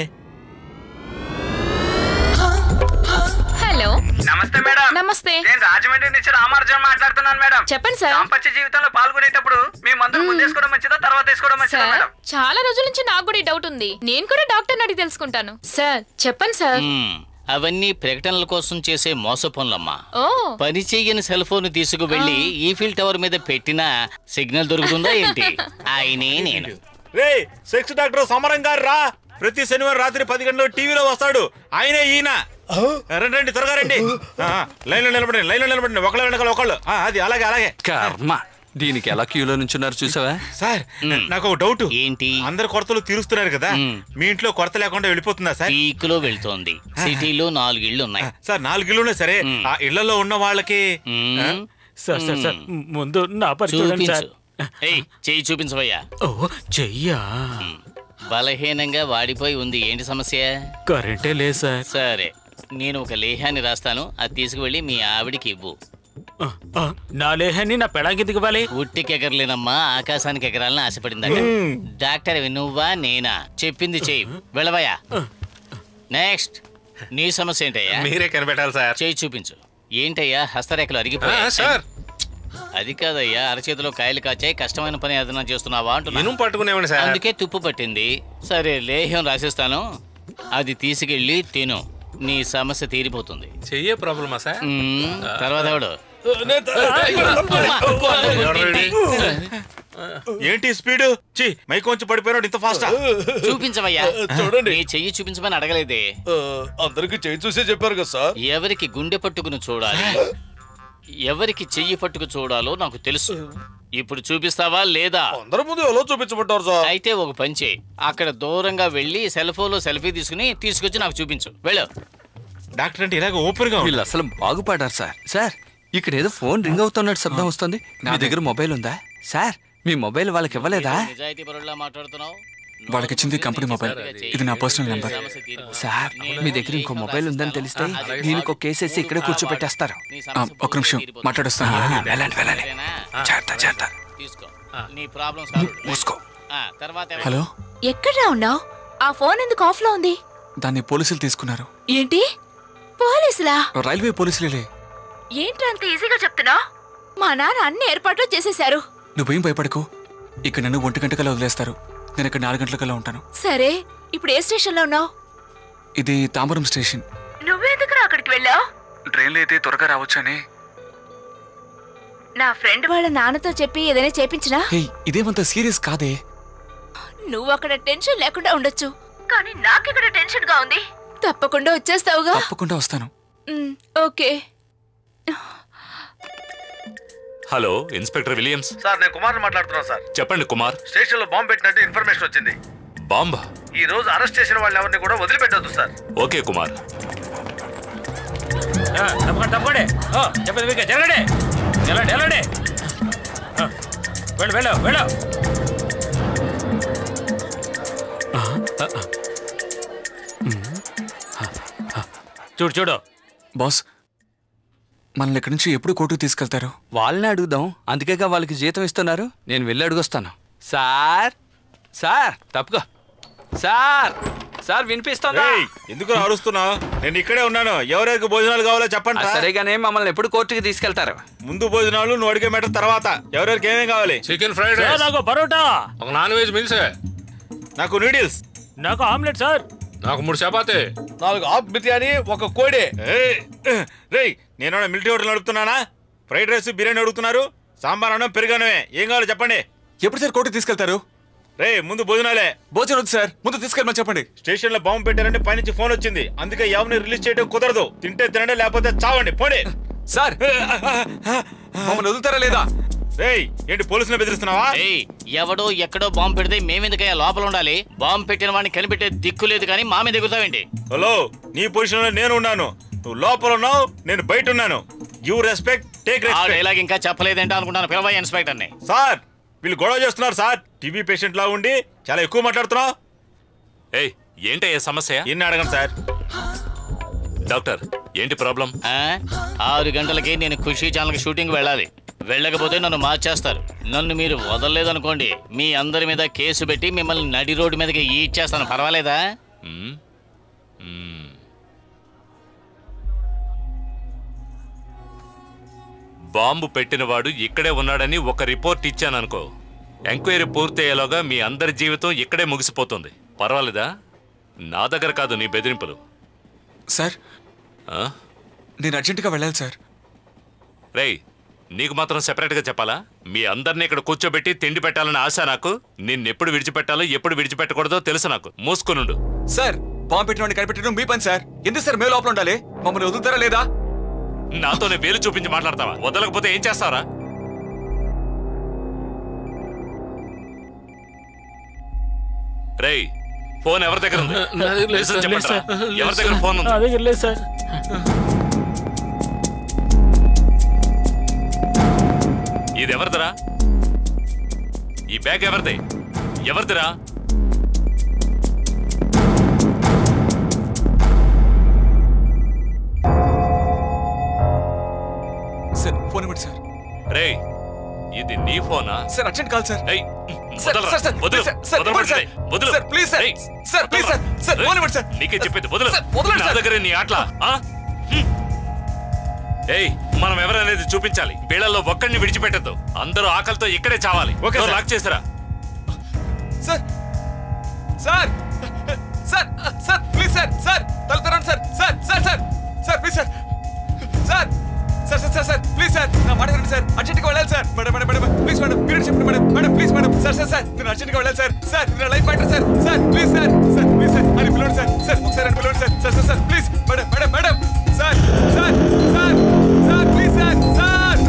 హలో నమస్తే మేడం నమస్తే నేను రాజమండ్రి నుంచి రామార్జున్ మాట్లాడుతున్నాను మేడం చెప్పండి సార్ దాంపత్య జీవితంలో పాల్గొనేటప్పుడు మీ మందులు ముందు వేసుకోవడం మంచిదా తర్వాత వేసుకోవడం మంచిదా సార్ మేడం చాలా రోజుల నుంచి నాకు కూడా ఈ డౌట్ ఉంది నేను కూడా డాక్టర్ అడిగి తెలుసుకుంటాను సార్ చెప్పండి సార్ మ్మ్. అవన్నీ ప్రకటనల కోసం చేసే మోస పనులమ్మా ఓ పని చెయ్యని సెల్ ఫోన్ తీసుకువెళ్ళి ఈఫిల్ టవర్ మీద పెట్టినా సిగ్నల్ దొరుకుతుందా ఏంటి ఆయనే నేను రే సెక్స్ డాక్టర్ సమరం గారు రా ప్రతి శనివారం రాత్రి పది గంటలకు టీవీలో వస్తాడు ఆయనే ఈయన రండి రండి త్వరగా రండి లైన్ లో నిలబడండి లైన్ లో నిలబడండి ఒకళ్ళ వెనకాల ఒకళ్ళు ఆ, అది అలాగే అలాగే కర్మ దీనికి ఎలా క్యూలో నుంచున్నారు చూసావా సార్ నాకు ఒక డౌట్ ఏంటి అందరు కొరతలు తీరుస్తున్నారు కదా మీ ఇంట్లో కొరత లేకుండా వెళ్ళిపోతుందా సార్ పీక్ లో వెళ్తోంది సిటీలో నాలుగు ఇళ్ళు ఉన్నాయి సార్ నాలుగు ఇళ్ళు ఉన్నాయి సరే ఆ ఇళ్లలో ఉన్న వాళ్ళకి ఆ, సార్ సార్ సార్ ముందు నా పని చూడండి సార్ చూపించు ఏయ్ చెయ్యి చూపించవయ్యా ఓ చెయ్యా బలహీనంగా వాడిపోయి ఉంది ఏంటి సమస్య కరెంటే లేదు సార్ సరే నేను ఒక లేహాన్ని రాస్తాను అది తీసుకువెళ్ళి మీ ఆవిడికి ఇవ్వు ఆ, ఆ, నా లేహాన్ని నా పెళ్ళానికి ఇవ్వాలి ఉట్టికి ఎగరలేనమ్మా ఆకాశానికి ఎగరాలని ఆశపడిందట డాక్టర్ నువ్వా నేనా చెప్పింది చెయ్యి వెళ్ళవయ్యా నెక్స్ట్ నీ సమస్య ఏంటయ్యా మీరే కనిపెట్టాలి సార్ చేయి చూపించు ఏంటయ్యా హస్తరేఖలు అరిగిపోయా ఆ, సార్. అది కాదయ్యా అరచేతిలో కాయలు కాచాయి కష్టమైన పని ఏదైనా చేస్తున్నావా అంటున్నా ఇనుము పట్టుకునేవాడిని సార్. అందుకే తుప్పు పట్టింది సరే లేహ్యం రాసిస్తాను అది తీసుకెళ్ళి తిను నీ సమస్య తీరిపోతుంది చెయ్యే ప్రాబ్లమా సార్ మ్మ్, తర్వాత ఎవడు ఏంటి స్పీడ్ చి మైక్ కొంచెం పడిపోయినాడు ఇంత ఫాస్ట్ చూపించవయ్యా చూడండి. నీ చెయ్యి చూపించమని అడగలేదే అందరికి చేయి చూసే చెప్పారు కదా సార్ ఎవరికి గుండె పట్టుకుని చూడాలి ఎవరికి చెయ్యి పట్టుకు చూడాలో నాకు తెలుసు ఇప్పుడు చూపిస్తావా లేదా అందరి ముందు ఎలా చూపించమంటారు సార్ అయితే ఒక పని చేయి అక్కడ దూరంగా వెళ్ళి సెల్ ఫోన్ లో సెల్ఫీ తీసుకుని తీసుకొచ్చి నాకు చూపించు వెళ్ళు డాక్టర్ అంటే ఇలాగ ఓపెన్ గా వీళ్ళు అసలు బాగుపడారు సార్ సార్ ఇక్కడ ఏదో ఫోన్ రింగ్ అవుతున్నట్టు శబ్దం వస్తుంది మీ దగ్గర మొబైల్ ఉందా సార్ మీ మొబైల్ వాళ్ళకి ఇవ్వలేదా నిజాయితీ పరుల్లా మాట్లాడుతున్నావు వాళ్ళకి ఇచ్చింది కంపెనీ మొబైల్ ఇది నా పర్సనల్ నెంబర్ సార్ మీ దగ్గర ఇంకో మొబైల్ ఉందని తెలిస్తే దీనికి ఒక కేసు వేసి ఇక్కడే కూర్చోబెట్టేస్తారు ఆ, ఒక్క నిమిషం మాట్లాడొస్తాను ఆ, వెళ్ళండి వెళ్ళండి చేస్తా చేస్తా తీసుకో నీ ప్రాబ్లం మూసుకో తర్వాత ఎవరు? హలో ఎక్కడ్రా ఉన్నావు ఆ ఫోన్ ఎందుకు ఆఫ్ లో ఉంది దాన్ని పోలీసులు తీసుకున్నారు ఏంటి పోలీసులా రైల్వే పోలీసులే ఏంట్రా అంత ఈజీగా చెప్తున్నావు మా నాన్న అన్ని ఏర్పాట్లు చేసేశారు నువ్వేం భయపడకు ఇక్కడ నన్ను ఒంటి గంటకల్లా వదిలేస్తారు నేను ఇక్కడ నాలుగు గంటలకల్లా ఉంటాను సరే ఇప్పుడు ఏ స్టేషన్ లో ఉన్నావు ఇది తాంబరం స్టేషన్ నువ్వెందుకురా అక్కడికి వెళ్ళావు ట్రైన్లో అయితే త్వరగా రావచ్చని నా ఫ్రెండ్ వాళ్ళ నాన్నతో చెప్పి ఏదైనా చేపించినా హే ఇదేమంత సీరియస్ కాదే నువ్వు అక్కడ టెన్షన్ లేకుండా ఉండొచ్చు కానీ నాకిక్కడ టెన్షన్ గా ఉంది తప్పకుండా వచ్చేస్తావుగా తప్పకుండా వస్తాను um, okay hello inspector Williams sir నేను కుమార్ మాట్లాడుతున్నా సార్ చెప్పండి కుమార్ స్టేషన్ లో బాంబు పెట్టినట్టు ఇన్ఫర్మేషన్ వచ్చింది బాంబా ఈ రోజు అరెస్ట్ చేసిన వాళ్ళు ఎవరిని కూడా వదిలిపెట్టొద్దు సార్ ఓకే కుమార్ ఆ, తప్పకండి తప్పకండి ఓ, చెప్పండి మీకు జరగండి వెళ్ళండి వెళ్ళండి ఆ, వెళ్ళు వెళ్ళు వెళ్ళు చూడు చూడు బాస్ మనల్ని ఇక్కడి నుంచి ఎప్పుడు కోర్టుకు తీసుకెళ్తారు వాళ్ళని అడుగుదాం అందుకేగా వాళ్ళకి జీతం ఇస్తున్నారు నేను వెళ్ళి అడుగొస్తాను సార్ సార్ తప్పుకో సార్ సార్ వినిపిస్తుందా ఏయ్, ఎందుకు అరుస్తున్నావు నేను ఇక్కడే ఉన్నాను ఎవరెవరికి భోజనాలు కావాలో చెప్పండి ఆ, రా. సరేగానే మమ్మల్ని ఎప్పుడు కోర్టుకి తీసుకెళ్తారు ముందు భోజనాలు నువ్వు అడిగే మెటర్ తర్వాత ఎవరెవరికి ఏమేం కావాలి చికెన్ ఫ్రైడ్ సార్, రైస్ నాకు పరోటా ఒక నాన్ వెజ్ మీల్సే నాకు నూడిల్స్ నాకు ఆమ్లెట్ సార్ నాకు మూడు చపాతి నాలుగు ఆఫ్ బిర్యానీ ఒక కోడే రేయ్ నేను మిలిటరీ హోటల్ నడుపుతున్నానా ఫ్రైడ్ రైస్ బిర్యానీ అడుగుతున్నారు సాంబార్ అన్నం పెరుగన్నమే ఏం కావాలో చెప్పండి ఎప్పుడు సార్ కోర్టుకు తీసుకెళ్తారు రే ముందు భోజనాలే భోజనం వద్దు సార్ ముందు తీసుకెళ్ళమని చెప్పండి స్టేషన్ లో బాంబు పెట్టారంటే పైనుంచి ఫోన్ వచ్చింది అందుకే ఎవరిని రిలీజ్ చేయడం కుదరదు తింటే తినండి లేకపోతే చావండి పోండి సార్ మమ్మల్ని వదులుతారా లేదా రేయ్ ఏంటి పోలీసులు బెదిరిస్తున్నావా ఏయ్ ఎవడో ఎక్కడో బాంబు పెడితే మేమెందుకయ్యా లోపల ఉండాలి బాంబు పెట్టిన వాడిని కనిపెట్టే దిక్కు లేదు కానీ మా మీద దిగుతావేంటి హలో నీ పొజిషన్ లో నేను ఉన్నాను నువ్వు లోపల ఉన్నావు నేను బయట ఉన్నాను యూ రెస్పెక్ట్ టేక్ ఆ రెస్పెక్ట్ డైలాగ్ ఇంకా చెప్పలేదంటే అనుకుంటాను పిలవయ్య ఇన్స్పెక్టర్ని సార్ వీళ్ళు గొడవ చేస్తున్నారు సార్ టీబీ పేషెంట్ లా ఉండి చాలా ఎక్కువ మాట్లాడుతున్నావు ఏయ్ ఏంటయ్యా సమస్య ఎన్ని అడగండి సార్ డాక్టర్ ఏంటి ప్రాబ్లం ఆ? ఆరు గంటలకి నేను ఖుషీ ఛానల్కి షూటింగ్ వెళ్ళాలి వెళ్ళకపోతే నన్ను మార్చేస్తారు నన్ను మీరు వదలలేదనుకోండి మీ అందరి మీద కేసు పెట్టి మిమ్మల్ని నడి రోడ్డు మీదకి ఈడ్చేస్తాను పర్వాలేదా మ్మ్? మ్మ్. బాంబు పెట్టినవాడు ఇక్కడే ఉన్నాడని ఒక రిపోర్ట్ ఇచ్చాననుకో ఎంక్వైరీ పూర్తయ్యేలోగా మీ అందరి జీవితం ఇక్కడే ముగిసిపోతుంది పర్వాలేదా నా దగ్గర కాదు నీ బెదిరింపులు సార్ ఆ? నేను అర్జెంటుగా వెళ్ళాలి సార్ రేయ్ నీకు మాత్రం సెపరేట్గా చెప్పాలా మీ అందరినీ ఇక్కడ కూర్చోబెట్టి తిండి పెట్టాలని ఆశ నాకు నిన్నెప్పుడు విడిచిపెట్టాలో ఎప్పుడు విడిచిపెట్టకూడదో తెలుసు నాకు మూసుకునుండు సార్ బాంబు పెట్టిన వాడిని కనిపెట్టడం మీ పని సార్ ఎందుకు సార్ మేము లోపల ఉండాలి మమ్మల్ని వదులుతారా లేదా నాతోనే వేలు చూపించి మాట్లాడతావా వదలకపోతే ఏం చేస్తారా రేయ్ ఫోన్ ఎవరి దగ్గర ఉంది నా దగ్గర లేదు నిజం సార్, చెప్పండి లేదు రా. సార్, లేదు ఎవరి దగ్గర సార్. ఫోన్ ఉంది నా దగ్గర లేదు సార్ ఇది ఎవరిదిరా ఈ బ్యాగ్ ఎవరిది ఎవరిదిరా సార్ ఫోన్ ఇవ్వండి సార్ రేయ్ ఇది నీ ఫోనా సార్ అర్జెంట్ కాల్ సార్ రేయ్ సార్, వదలరా. సార్, సార్, వదలు. ప్లీజ్ సార్, సార్, వదలరా. ఇవ్వండి సార్. వదలు. Sir, please sir. రేయ్, సార్, ప్లీజ్ సార్. సార్, రేయ్, ఫోన్ ఇవ్వండి సార్. నీకే చెప్పేది వదలు సార్, వదలండి నా సార్. దగ్గర నీ ఆటలా ఆ? హ్మ్. ఏయ్ మనం ఎవరనేది చూపించాలి వీళ్ళల్లో ఒక్కడిని విడిచిపెట్టద్దు అందరూ ఆకలితో ఇక్కడే చావాలి ఓకే, డోర్ సార్. లాక్ చేసిరా sir sir sir sir please sir sir తలుతారండి sir sir sir sir sir please sir sir sir sir sir sir please sir నా మాట వినండి సార్ అర్జెంట్గా వెళ్ళాలి sir madam madam madam please madam మీరు చెప్పండి madam madam please madam sir sir sir నేను అర్జెంట్గా వెళ్ళాలి సార్ సార్ ఇది నా life matter sir sir please sir sir please sir అని పిలవండి సార్ సార్ ఒకసారి అని పిలవండి sir sir sir sir please madam madam madam sir sir sir sir please sir sir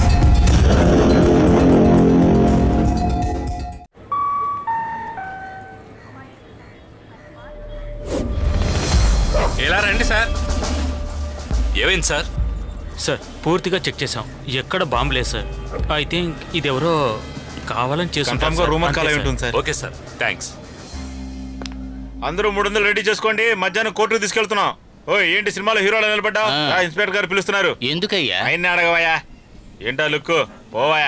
ఇలా రండి సార్ ఏమైంది సార్ సార్ పూర్తిగా చెక్ చేసాం ఎక్కడ బాంబు లేదు సార్ ఐ థింక్ ఇది ఎవరో కావాలని Confirm గా rumor call అయి ఉంటుంది సార్ ఓకే సార్ థ్యాంక్స్ అందరూ మూడు వందలు రెడీ చేసుకోండి మధ్యాహ్నం కోర్టుకు తీసుకెళ్తున్నాం ఓ ఏంటి సినిమాలో హీరోలు నిలబడ్డా ఆ. ఇన్స్పెక్టర్ గారు పిలుస్తున్నారు ఎందుకయ్యా ఆయన అడగవయ్యా ఏంటా లుక్కు పోవాయా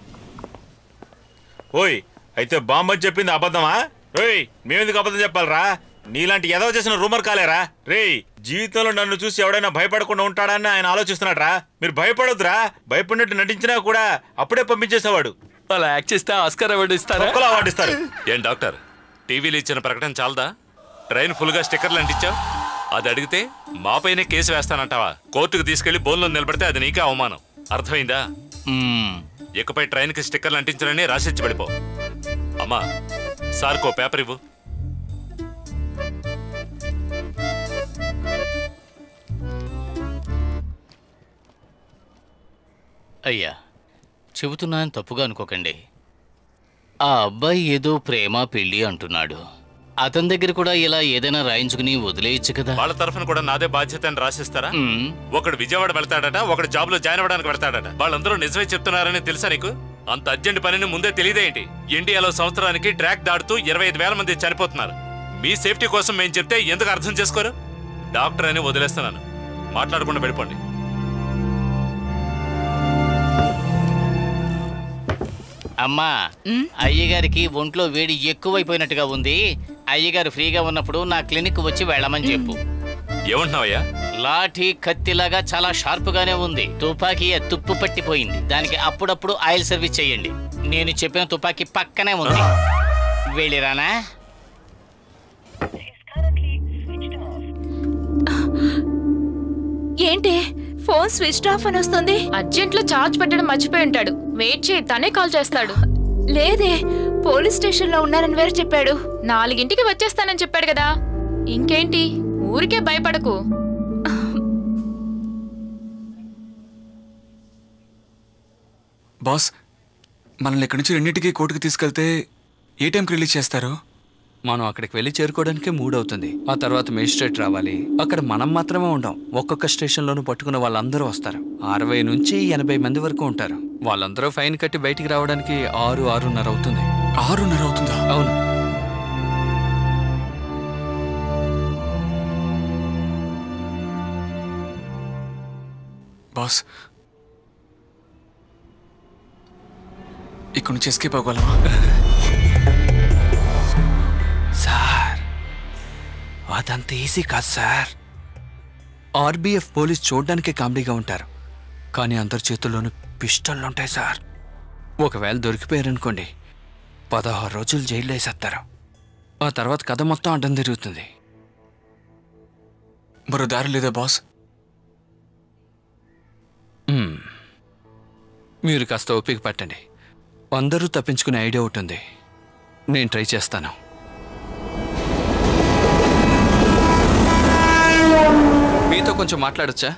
ఓయ్ అయితే బాంబు అని చెప్పింది అబద్ధమా ఓయ్ మేమెందుకు అబద్ధం చెప్పాలరా నీలాంటి ఎదవ చేసిన రూమర్ కాలేరా రేయ్ జీవితంలో నన్ను చూసి ఎవడైనా భయపడకుండా ఉంటాడని ఆయన ఆలోచిస్తున్నాడ్రా మీరు భయపడొద్దురా భయపడినట్టు నటించినా కూడా అప్పుడే పంపించేసేవాడు అలా యాక్ట్ చేస్తే ఆస్కార్ అవార్డు ఇస్తారా ఒక్కలో అవార్డు ఇస్తారు ఏం డాక్టర్ టీవీలో ఇచ్చిన ప్రకటన చాలదా ట్రైన్ ఫుల్గా స్టిక్కర్లు అంటించావు అది అడిగితే మాపైనే కేసు వేస్తానంటావా కోర్టుకు తీసుకెళ్లి బోన్లో నిలబడితే అది నీకే అవమానం అర్థమైందా ఇకపై ట్రైన్కి స్టిక్కర్లు అంటించాలని రాసిచ్చి పడిపో అమ్మా సార్కో పేపర్ ఇవ్వు అయ్యా చెబుతున్నాను తప్పుగా అనుకోకండి ఆ అబ్బాయి ఏదో ప్రేమ పెళ్లి అంటున్నాడు అతని దగ్గర కూడా ఇలా ఏదైనా రాయించుకుని వదిలేయచ్చు కదా వాళ్ళ తరఫున కూడా నాదే బాధ్యత అని రాసిస్తారా ఒకడు విజయవాడ వెళ్తాడట ఒకడు జాబ్ లో జాయిన్ అవ్వడానికి వెళ్తాడట వాళ్ళందరూ నిజమే చెప్తున్నారని తెలుసా నీకు అంత అర్జెంట్ పనిని ముందే తెలియదేంటి ఇండియాలో సంవత్సరానికి ట్రాక్ దాటుతూ ఇరవై ఐదు వేల మంది చనిపోతున్నారు మీ సేఫ్టీ కోసం మేము చెప్తే ఎందుకు అర్థం చేసుకోరు డాక్టర్ అని వదిలేస్తున్నాను మాట్లాడకుండా వెళ్ళిపోండి అమ్మా అయ్యగారికి ఒంట్లో వేడి ఎక్కువైపోయినట్టుగా ఉంది అయ్యగారు ఫ్రీగా ఉన్నప్పుడు నా క్లినిక్ వచ్చి వెళ్ళమని చెప్పు ఏమంటున్నావయ్యా లాఠీ కత్తిలాగా చాలా షార్ప్ గానే ఉంది తుపాకీ తుప్పు పట్టిపోయింది దానికి అప్పుడప్పుడు ఆయిల్ సర్వీస్ చేయండి నేను చెప్పిన తుపాకీ పక్కనే ఉంది వెళ్ళిరానా ఏంటి ఫోన్ స్విచ్ ఆఫ్ అని వస్తుంది అర్జెంట్ లో చార్జ్ పెట్టడం మర్చిపోయి ఉంటాడు వెయిట్ చేయి తనే కాల్ చేస్తాడు లేదే పోలీస్ స్టేషన్ లో ఉన్నారని వేరే చెప్పాడు నాలుగింటికి వచ్చేస్తానని చెప్పాడు కదా ఇంకేంటి ఊరికే భయపడకు బాస్ మనల్ని ఇక్కడి నుంచి రెండింటికి కోర్టుకు తీసుకెళ్తే ఏ టైంకి రిలీజ్ చేస్తారు మనం అక్కడికి వెళ్ళి చేరుకోవడానికి మూడు అవుతుంది ఆ తర్వాత మేజిస్ట్రేట్ రావాలి అక్కడ మనం మాత్రమే ఉండం ఒక్కొక్క స్టేషన్లోనూ పట్టుకున్న వాళ్ళందరూ వస్తారు అరవై నుంచి ఎనభై మంది వరకు ఉంటారు వాళ్ళందరూ ఫైన్ కట్టి బయటికి రావడానికి ఆరు ఆరున్నర అవుతుంది ఆరున్నర అవుతుందా అవును బాస్ ఇక్కడి నుంచి ఎస్కేప్ అవ్వగలమా సార్ అదంత ఈజీ కాదు సార్ ఆర్బీఎఫ్ పోలీస్ చూడడానికి కామెడీగా ఉంటారు కానీ అందరి చేతుల్లోనూ పిస్టళ్ళు ఉంటాయి సార్ ఒకవేళ దొరికిపోయారనుకోండి పదహారు రోజులు జైల్లో వేసేస్తారు ఆ తర్వాత కథ మొత్తం అడ్డం తిరుగుతుంది మరో దారి లేదా బాస్ మ్మ్. మీరు కాస్త ఓపిక పట్టండి అందరూ తప్పించుకునే ఐడియా ఒకటి ఉంది నేను ట్రై చేస్తాను మీతో కొంచెం మాట్లాడొచ్చా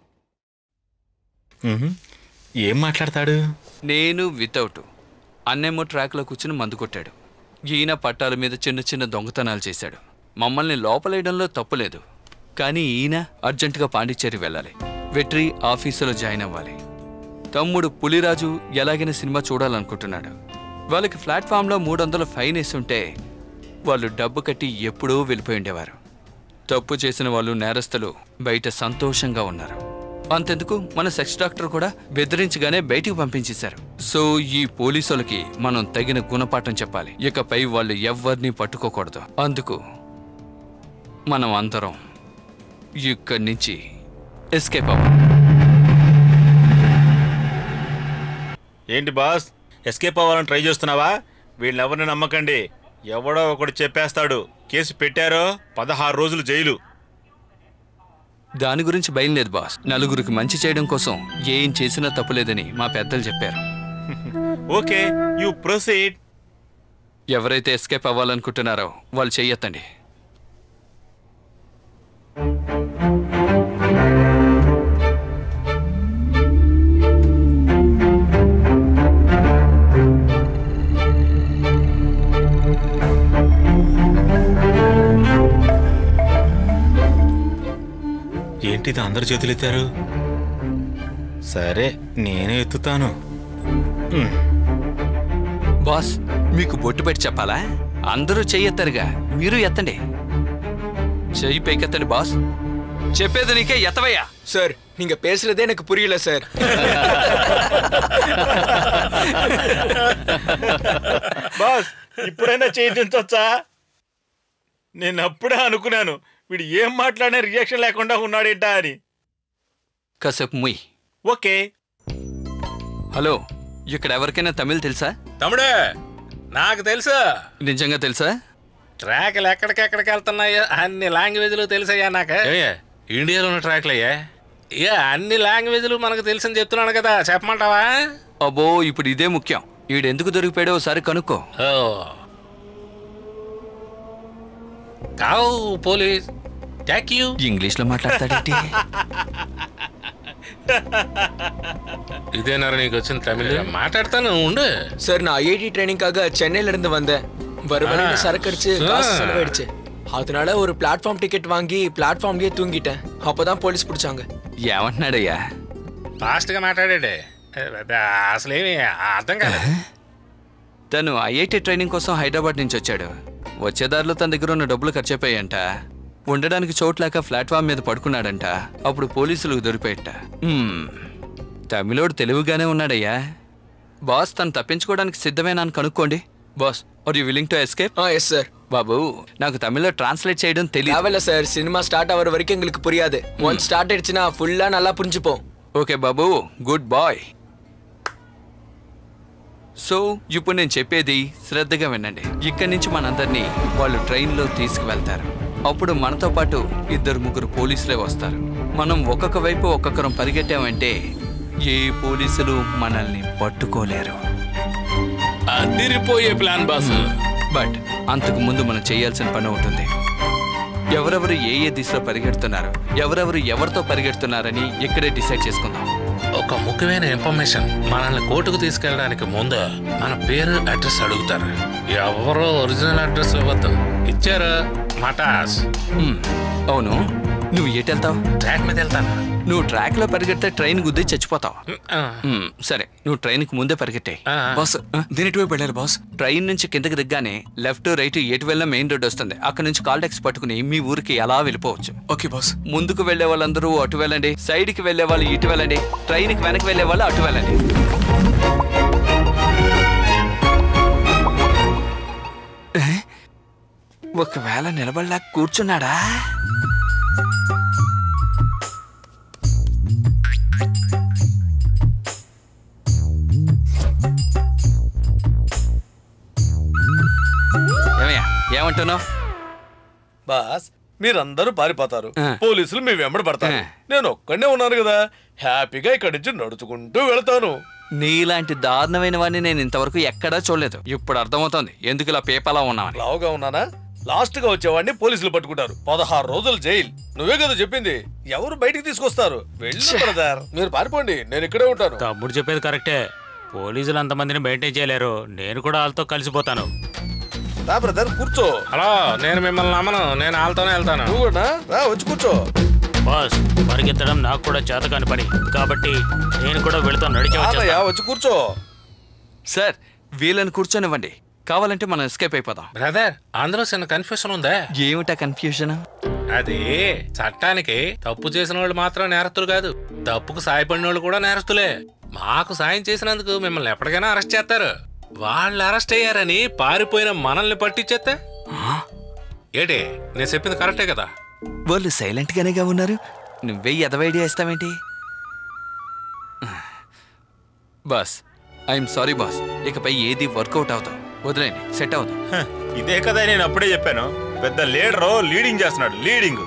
ఏం మాట్లాడతాడు నేను వితౌట్ అన్నేమో ట్రాక్లో కూర్చుని మందు కొట్టాడు ఈయన పట్టాల మీద చిన్న చిన్న దొంగతనాలు చేశాడు మమ్మల్ని లోపలేయడంలో తప్పులేదు కానీ ఈయన అర్జెంటుగా పాండిచ్చేరి వెళ్ళాలి వెట్రీ ఆఫీసులో జాయిన్ అవ్వాలి తమ్ముడు పులిరాజు ఎలాగైనా సినిమా చూడాలనుకుంటున్నాడు వాళ్ళకి ప్లాట్ఫామ్లో మూడు వందల ఫైన్ వేసి ఉంటే వాళ్ళు డబ్బు కట్టి ఎప్పుడూ వెళ్ళిపోయి ఉండేవారు తప్పు చేసిన వాళ్ళు నేరస్తులు బయట సంతోషంగా ఉన్నారు అంతెందుకు మన సెక్స్ డాక్టర్ కూడా బెదిరించగానే బయటికి పంపించేశారు సో ఈ పోలీసులకి మనం తగిన గుణపాఠం చెప్పాలి ఇకపై వాళ్ళు ఎవ్వరిని పట్టుకోకూడదు అందుకు మనం అందరం ఇక్కడి నుంచి ఎస్కేప్ అవ్వాలి ఏంటి బాస్ ఎస్కేప్ అవ్వాలని ట్రై చేస్తున్నావా వీళ్ళని ఎవరిని నమ్మకండి ఎవడో ఒకడు చెప్పేస్తాడు కేసు పెట్టారో పదహారు రోజులు జైలు దాని గురించి భయం లేదు బాస్ నలుగురికి మంచి చేయడం కోసం ఏం చేసినా తప్పులేదని మా పెద్దలు చెప్పారు ఓకే యు ప్రొసీడ్ ఎవరైతే ఎస్కేప్ అవ్వాలనుకుంటున్నారో వాళ్ళు చెయ్యొత్తండి ఏంటిది అందరు చేతులు ఎత్తారు సరే నేను ఎత్తుతాను బాస్ మీకు బొట్టు పెట్టి చెప్పాలా అందరూ చెయ్యెత్తారుగా మీరు ఎత్తండి చెయ్యి పైకెత్తండి బాస్ చెప్పేది నీకే ఎత్తవయ్యా சார் நீங்க பேசுறதே எனக்கு புரியல சார் బాస్ ఇప్పుడైనా చేయించొచ్చా నేను అప్పుడే అనుకున్నాను వీడు ఏం మాట్లాడినా రియాక్షన్ లేకుండా ఉన్నాడేంటా అని కాసేపు ముయ్ ఓకే హలో ఇక్కడ ఎవరికైనా తమిళ్ తెలుసా తమ్ముడే నాకు తెలుసు నిజంగా తెలుసా ట్రాక్లు ఎక్కడికెక్కడికి వెళ్తున్నాయో అన్ని లాంగ్వేజ్లు తెలుసయ్యా నాకు ఇండియాలో ఉన్న ట్రాక్లయ్యా ఇక అన్ని లాంగ్వేజ్లు మనకు తెలుసని చెప్తున్నాను కదా చెప్పమంటావా అబ్బో ఇప్పుడు ఇదే ముఖ్యం ఈడెందుకు దొరికిపోయాడో ఒకసారి కనుక్కో ఓ కావు పోలీస్ థ్యాంక్ యూ ఇంగ్లీష్ లో మాట్లాడతాడేంటి ఇదేనారా నీకు వచ్చిన తమిళ మాట్లాడతాను ఉండు சார் நான் ஐஐடி ட்ரைனிங்காக சென்னையில இருந்து வந்தேன் வர வழியில ஆ. சரக்கு அடிச்சு காசு செலவாயிடுச்சு அதனால ஒரு பிளாட்ஃபார்ம் டிக்கெட் வாங்கி பிளாட்ஃபார்ம்லயே தூங்கிட்டேன் அப்பதான் போலீஸ் பிடிச்சாங்க ఏమంటున్నాడయ్యా ఫాస్ట్గా మాట్లాడాడే అసలేమి అర్థం కాలేదు తను ఐఐటి ట్రైనింగ్ కోసం హైదరాబాద్ నుంచి వచ్చాడు వచ్చేదారిలో తన దగ్గర ఉన్న డబ్బులు ఖర్చు అయిపోయాయంట ఉండడానికి చోటు లేక ప్లాట్ఫామ్ మీద పడుకున్నాడంట అప్పుడు పోలీసులకు దొరిపోయట హ్మ్. తమిళోడు తెలివిగానే ఉన్నాడయ్యా బాస్ తను తప్పించుకోవడానికి సిద్ధమేనా అని కనుక్కోండి boss are you willing to escape yes sir బాబు నాకు తమిళ్లో ట్రాన్స్లేట్ చేయడం తెలియదు தேவையில்ல சார் சினிமா ஸ்டார்ட் ஆகிற வரைக்கும் எங்களுக்கு புரியாது ஒன்ஸ் ஸ்டார்ட் ஆயிடுச்சுன்னா ஃபுல்லா நல்லா புரிஞ்சுப்போம் ఓకే బాబు గుడ్ బాయ్ సో ఇప్పుడు నేను చెప్పేది శ్రద్ధగా వినండి ఇక్కడి నుంచి మనందరినీ వాళ్ళు ట్రైన్లో తీసుకువెళ్తారు అప్పుడు మనతో పాటు ఇద్దరు ముగ్గురు పోలీసులే వస్తారు మనం ఒక్కొక్క వైపు ఒక్కొక్కరం పరిగెట్టామంటే ఏ పోలీసులు మనల్ని పట్టుకోలేరు అదిరిపోయే ప్లాన్ బాస్ బట్ అంతకు ముందు మనం చేయాల్సిన పని ఉంటుంది ఎవరెవరు ఏ ఏ దిశలో పరిగెడుతున్నారు ఎవరెవరు ఎవరితో పరిగెడుతున్నారని ఇక్కడే డిసైడ్ చేసుకుందాం ఒక ముఖ్యమైన ఇన్ఫర్మేషన్ మనల్ని కోర్టుకు తీసుకెళ్ళడానికి ముందు మన పేరు అడ్రస్ అడుగుతారు ఎవరో ఒరిజినల్ అడ్రస్ ఇవ్వద్దు ఇచ్చారు మటాస్ హ్మ్, అవును నువ్వు ఎటు వెళ్తావు ట్రాక్ మీద వెళ్తాను నువ్వు ట్రాక్ లో పరిగెడితే ట్రైన్ గుద్ది చచ్చిపోతావు హ్మ్, సరే నువ్వు ట్రైన్ కి ముందే పరిగెట్టే బాస్ దీని ఎటువైపు వెళ్ళాలి బాస్ ట్రైన్ నుంచి కిందకి దిగ్గానే లెఫ్ట్ రైట్ ఎటు వెళ్ళినా మెయిన్ రోడ్ వస్తుంది అక్కడ నుంచి కాల్ ట్యాక్సీ పట్టుకుని మీ ఊరికి ఎలా వెళ్ళిపోవచ్చు ఓకే బాస్ ముందుకు వెళ్లే వాళ్ళందరూ అటు వెళ్ళండి సైడ్ కి వెళ్లే వాళ్ళు ఇటు వెళ్ళండి ట్రైన్ కి వెనక్కి వెళ్లే వాళ్ళు అటు వెళ్ళండి ఏ? ఒకవేళ నిలబడలా కూర్చున్నాడా ఏమయ్యా ఏమంటున్నావు బాస్ మీరందరూ పారిపోతారు ఆ. పోలీసులు మీ వెంబడి పడతారు ఆ. నేను ఒక్కడే ఉన్నాను కదా హ్యాపీగా ఇక్కడి నుంచి నడుచుకుంటూ వెళతాను నీలాంటి దారుణమైన వాడిని నేను ఇంతవరకు ఎక్కడా చూడలేదు ఇప్పుడు అర్థమవుతోంది ఎందుకు ఇలా పేపలా ఉన్నామని లావుగా ఉన్నానా లాస్ట్ గా వచ్చేవాడిని పోలీసులు పట్టుకుంటారు పదహారు రోజులు జైలు నువ్వే కదా చెప్పింది ఎవరు బయటికి తీసుకొస్తారు వెళ్ళి బ్రదర్ మీరు పారిపోండి నేను ఇక్కడే ఉంటాను తమ్ముడు చెప్పేది కరెక్టే పోలీసులు అంతమందిని మెయింటైన్ చేయలేరు నేను కూడా వాళ్ళతో కలిసిపోతాను రా బ్రదర్ కూర్చో హలో నేను మిమ్మల్ని నమ్మను నేను వాళ్ళతోనే వెళ్తాను నువ్వు కూడా రా వచ్చి కూర్చో బాస్ పరిగెత్తడం నాకు కూడా చేత కాని పని కాబట్టి నేను కూడా వెళుతూ నడిచి రాదయ్యా, వచ్చేస్తాను. వచ్చి కూర్చో సార్ వీళ్ళని కూర్చొనివ్వండి కావాలంటే మనం ఎస్కేప్ అయిపోదాం బ్రదర్ అందులో చిన్న కన్ఫ్యూషన్ ఉందా ఏమిటా కన్ఫ్యూజన్ అది చట్టానికి తప్పు చేసిన వాళ్ళు మాత్రం నేరస్తులు కాదు తప్పుకు సాయపడిన వాళ్ళు కూడా నేరస్తులే మాకు సాయం చేసినందుకు మిమ్మల్ని ఎప్పటికైనా అరెస్ట్ చేస్తారు వాళ్ళు అరెస్ట్ అయ్యారని పారిపోయిన మనల్ని పట్టించేస్తే ఏటి నేను చెప్పింది కరెక్టే కదా వాళ్ళు సైలెంట్ గానేగా ఉన్నారు నువ్వే ఎదవైడియా ఇస్తావేంటి బాస్ ఐఎమ్ సారీ బాస్ ఇకపై ఏది వర్కౌట్ అవుతాం వదిలేండి సెట్ అవుతుంది హ, ఇదే కదా నేను అప్పుడే చెప్పాను పెద్ద లీడరు లీడింగ్ చేస్తున్నాడు లీడింగ్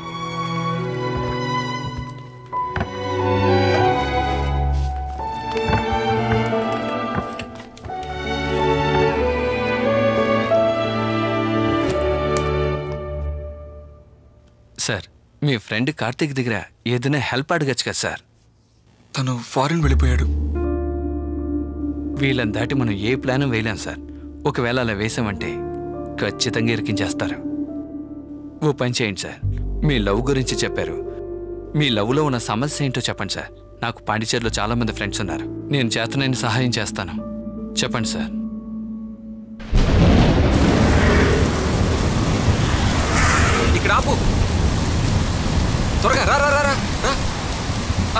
సార్ మీ ఫ్రెండ్ కార్తీక్ దగ్గర ఏదైనా హెల్ప్ అడగచ్చు కదా సార్ తను ఫారిన్ వెళ్ళిపోయాడు వీళ్ళని దాటి మనం ఏ ప్లాను వేయలేం సార్ ఒకవేళ అలా వేసామంటే ఖచ్చితంగా ఇరికించేస్తారు ఓ పని చేయండి సార్ మీ లవ్ గురించి చెప్పారు మీ లవ్లో ఉన్న సమస్య ఏంటో చెప్పండి సార్ నాకు పాండిచేరిలో చాలా మంది ఫ్రెండ్స్ ఉన్నారు నేను చేతనైన సహాయం చేస్తాను చెప్పండి సార్ ఇక్కడ ఆపు త్వరగా రా రా రా రా రా. ఆ.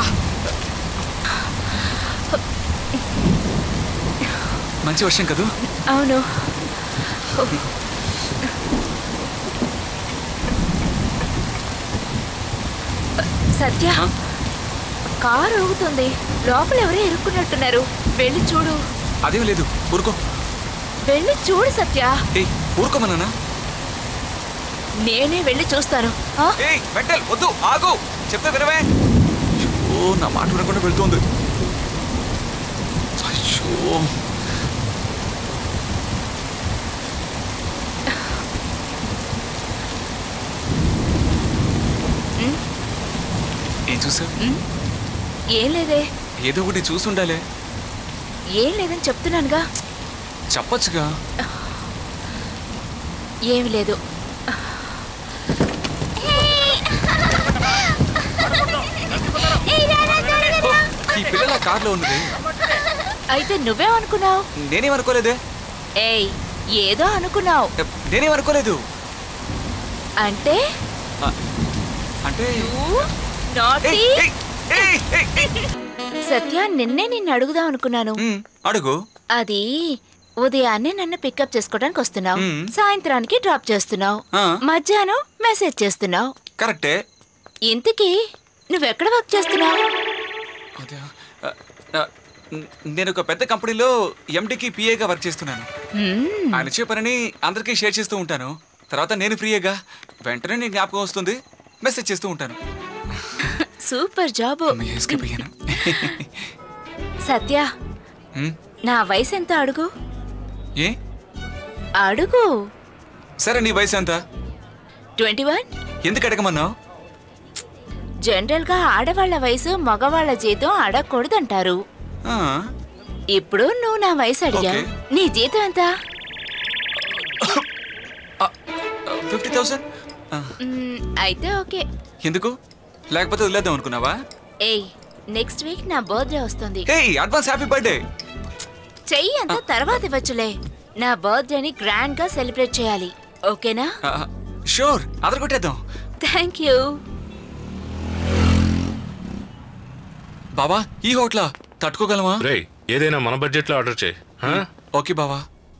మంచి వర్షం కదూ అవును సత్య కారు ఊగుతుంది లోపల ఎవరో ఇరుక్కున్నట్టున్నారు వెళ్ళి చూడు అదేం లేదు ఊరుకో వెళ్ళి చూడు సత్య ఏయ్ ఊరుకోమన్నానా నేనే వెళ్ళి చూస్తాను ఆ? ఏయ్ మెంటల్ వద్దు ఆగు చెప్తే వినవే ఓ నా మాట వినకుండా వెళ్తోంది అయ్యో ఏం చూసా ఏం లేదే ఏదో ఒకటి చూసుండాలే ఏం లేదని చెప్తున్నానుగా చెప్పొచ్చుగా ఏమి లేదు ఓ, ఈ పిల్లల కార్లో ఉన్నది అయితే నువ్వేమనుకున్నావు నేనేమనుకోలేదే ఏయ్ ఏదో అనుకున్నావు నేనేమనుకోలేదు అంటే ఆ, అంటే naughty. ఏయ్, ఏయ్, ఏయ్, ఏయ్. సత్య నిన్నే నిన్ను అడుగుదాం అనుకున్నాను అడుగు అది ఉదయాన్నే నన్ను పికప్ చేసుకోవడానికి వస్తున్నావు మ్మ్. సాయంత్రానికి డ్రాప్ చేస్తున్నావు ఆ. మధ్యాహ్నం మెసేజ్ చేస్తున్నావు కరెక్టే ఇంతకీ నువ్వెక్కడ వర్క్ చేస్తున్నావు అదే ఆ, ఆ, నేను ఒక పెద్ద కంపెనీలో ఎండికి పిఏగా వర్క్ చేస్తున్నాను ఆయన ఇచ్చే పనిని అందరికీ షేర్ చేస్తూ ఉంటాను తర్వాత నేను ఫ్రీయేగా వెంటనే నీ జ్ఞాపకం వస్తుంది మెసేజ్ చేస్తూ ఉంటాను సూపర్ జాబ్ ఎస్కేప్ అయ్యాను సత్య హ్మ్? నా వయసు ఎంత అడుగు ఏ అడుగు సరే నీ వయసు ఎంత ట్వంటీ వన్ ఎందుకు అడగమన్నావు జనరల్ గా ఆడవాళ్ల వయసు మగవాళ్ల జీతం అడగకూడదంటారు ఇప్పుడు నువ్వు నా వయసు అడిగావు ఓకే. నీ జీతం ఎంత ఫిఫ్టీ థౌసండ్ మ్మ్, అయితే ఓకే ఎందుకు లేకపోతే వదిలేద్దాం అనుకున్నావా ఏయ్ నెక్స్ట్ వీక్ నా బర్త్డే వస్తుంది హే అడ్వాన్స్ హ్యాపీ బర్త్డే చెయ్యి అంతా తర్వాత ఇవ్వచ్చులే నా బర్త్డేని గ్రాండ్ గా సెలబ్రేట్ చేయాలి ఓకేనా షూర్ అదరగొట్టేద్దాం థ్యాంక్ యూ బాబా ఈ హోటలా తట్టుకోగలమా రే ఏదైనా మన బడ్జెట్ లో ఆర్డర్ చేయి ఆ? ఓకే బావా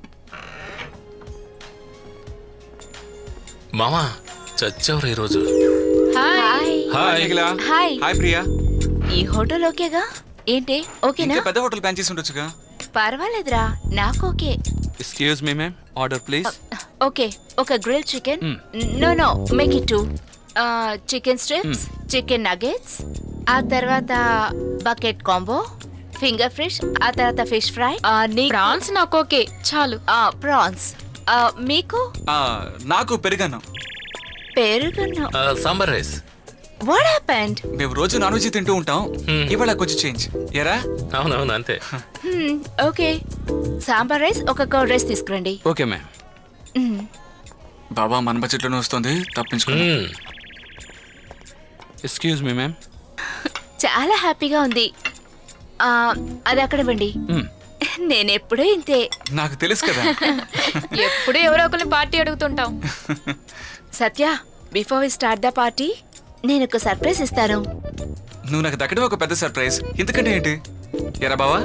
మామా చచ్చావురా ఈరోజు hi hi Nikhila. Hi hi Priya ఈ హోటల్ ఓకేగా ఏంటి ఓకేనా ఇంకా పెద్ద హోటల్ ప్లాన్ చేసి ఉండొచ్చుగా పర్వాలేదురా నాకు okay excuse me ma'am order please okay ఒక grill chicken no no make it two chicken strips chicken nuggets ఆ తర్వాత బకెట్ కాంబో ఫింగర్ ఫిష్ ఆ తర్వాత ఫిష్ ఫ్రై ప్రాన్స్ నాకు ఓకే చాలు ప్రాన్స్ మీకు ఆ, నాకు పెరిగాను పెరుగును ఆ, సాంబార్ రైస్ వాట్ హ్యాపెండ్ మేము రోజు నాన్ వెజ్ తింటూ ఉంటాం ఇవాళ కొంచెం చేంజ్ ఎరా అవునవును అంతే ఓకే సాంబార్ రైస్ ఒక కర్డ్ రైస్ తీసుకురండి ఓకే మ్యామ్ మ్మ్. బాబా మన బడ్జెట్లోనే వస్తుంది తప్పించుకుని ఎక్స్క్యూజ్ మీ మ్యామ్ చాలా హ్యాపీగా ఉంది ఆ, అది అక్కడ ఇవ్వండి నేను ఎప్పుడూ ఇంతే నాకు తెలుసు కదా ఎప్పుడు ఎవరో ఒకరిని పార్టీ అడుగుతుంటాం Satya before we start the party నేను ఒక సర్ప్రైజ్ ఇస్తాను నువ్వు నాకు దక్కడం ఒక పెద్ద సర్ప్రైజ్ ఇంతకంటే ఏంటి ఎరా బావా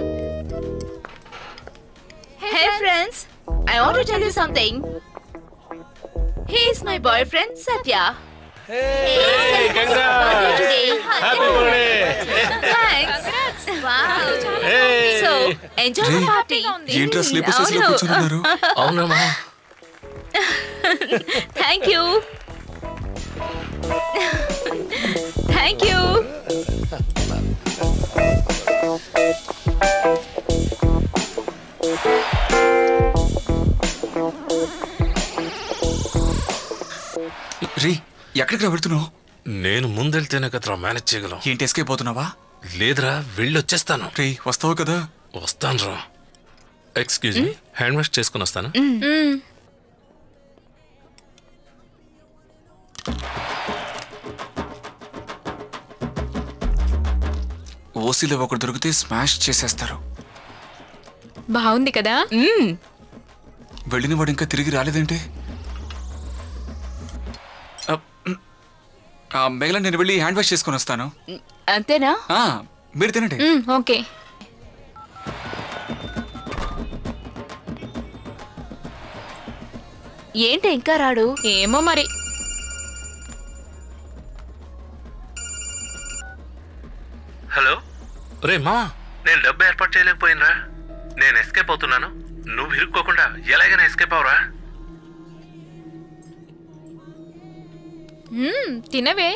hey friends I want to tell you something he is my boy friend Satya so enjoy the party ఏంట్రా స్లీపర్ సెస్ లో కూర్చున్నారు అవునమ్మా థ్యాంక్ యూ థ్యాంక్ యూ రీ ఎక్కడికి రా వెళ్తున్నావు నేను ముందెళ్తేనే కదరా మేనేజ్ చేయగలం ఏంటి ఎస్కేప్ అవుతున్నావా లేదురా వెళ్ళి వచ్చేస్తాను రీ వస్తావు కదా వస్తాను రా ఎక్స్క్యూజ్ మీ హ్యాండ్ వాష్ చేసుకుని వస్తాను ఓసీలో ఒకటి దొరికితే స్మాష్ చేసేస్తారు బాగుంది కదా వెళ్ళిన వాడు ఇంకా తిరిగి రాలేదేంటి ఆ, ఆ, మిగిలిన నేను వెళ్ళి హ్యాండ్ వాష్ చేసుకొని వస్తాను అంతేనా ఆ, మీరు తినండి మ్మ్, ఓకే ఏంటి ఇంకా రాడు ఏమో మరి హలో రే మామా నేను డబ్బు ఏర్పాటు చేయలేకపోయినరా నేను ఎస్కేప్ అవుతున్నాను నువ్వు ఇరుక్కోకుండా ఎలాగైనా ఎస్కేప్ అవరా మ్మ్, తినవే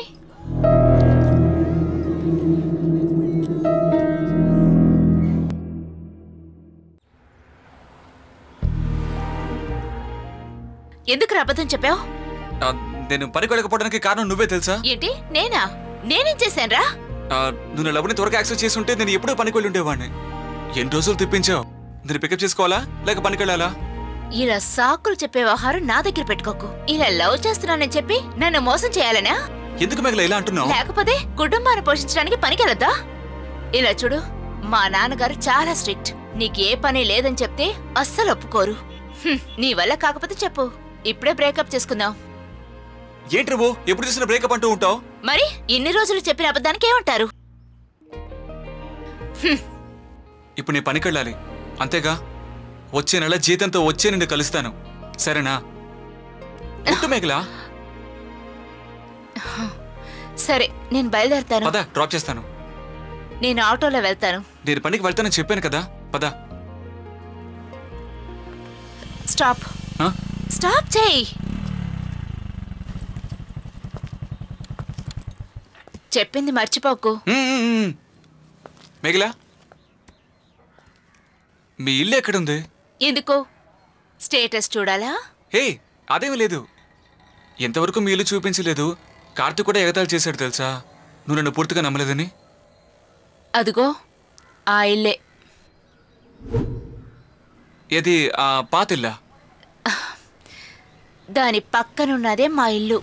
ఎందుకు అబద్ధం చెప్పావు ఆ, నేను పనికి వెళ్ళకపోవడానికి కారణం నువ్వే తెలుసా ఏంటి నేనా నేనేం చేశానురా ఆ, నువ్వు నా లవ్ని త్వరగా యాక్సెస్ చేసి ఉంటే నేను ఎప్పుడూ పనికి వెళ్ళి ఉండేవాడిని ఎన్ని రోజులు తిప్పించావు నేను పికప్ చేసుకోవాలా లేక పనికి వెళ్ళాలా ఇలా సాకులు చెప్పే వ్యవహారం నా దగ్గర పెట్టుకోకు ఇలా లవ్ చేస్తున్నానని చెప్పి నన్ను మోసం చేయాలనా ఎందుకు మిగల ఇలా అంటున్నావు లేకపోతే కుటుంబాన్ని పోషించడానికి పనికెళ్ళద్దా ఇలా చూడు మా నాన్నగారు చాలా స్ట్రిక్ట్ నీకే పని లేదని చెప్తే అస్సలు ఒప్పుకోరు హ్మ్, నీ వల్ల కాకపోతే చెప్పు ఇప్పుడే బ్రేకప్ చేసుకుందాం ఏంటి నువ్వు ఎప్పుడు చూసినా బ్రేకప్ అంటూ ఉంటావు మరి ఇన్ని రోజులు చెప్పిన అబద్ధానికి ఏమంటారు ఇప్పుడు నేను పనికి వెళ్ళాలి అంతేగా వచ్చే నెల జీతంతో వచ్చే నిన్ను కలుస్తాను సరేనా గుట్టు మేఘలా సరే నేను బయలుదేరుతాను పద డ్రాప్ చేస్తాను నేను ఆటోలో వెళ్తాను నేను పనికి వెళ్తానని చెప్పాను కదా పద స్టాప్ ఆ? స్టాప్ చేయి చెప్పింది మర్చిపోకు మేఘలా మీ ఇల్లు ఎక్కడుంది ఎందుకు స్టేటస్ చూడాలా హే అదేమీ లేదు ఎంతవరకు మీ ఇల్లు చూపించలేదు కార్తీక్ కూడా ఎగతాళి చేశాడు తెలుసా నువ్వు నన్ను పూర్తిగా నమ్మలేదని అదిగో ఆ ఇల్లే ఏది ఆ పాత ఇల్లా దాని పక్కనున్నదే మా ఇల్లు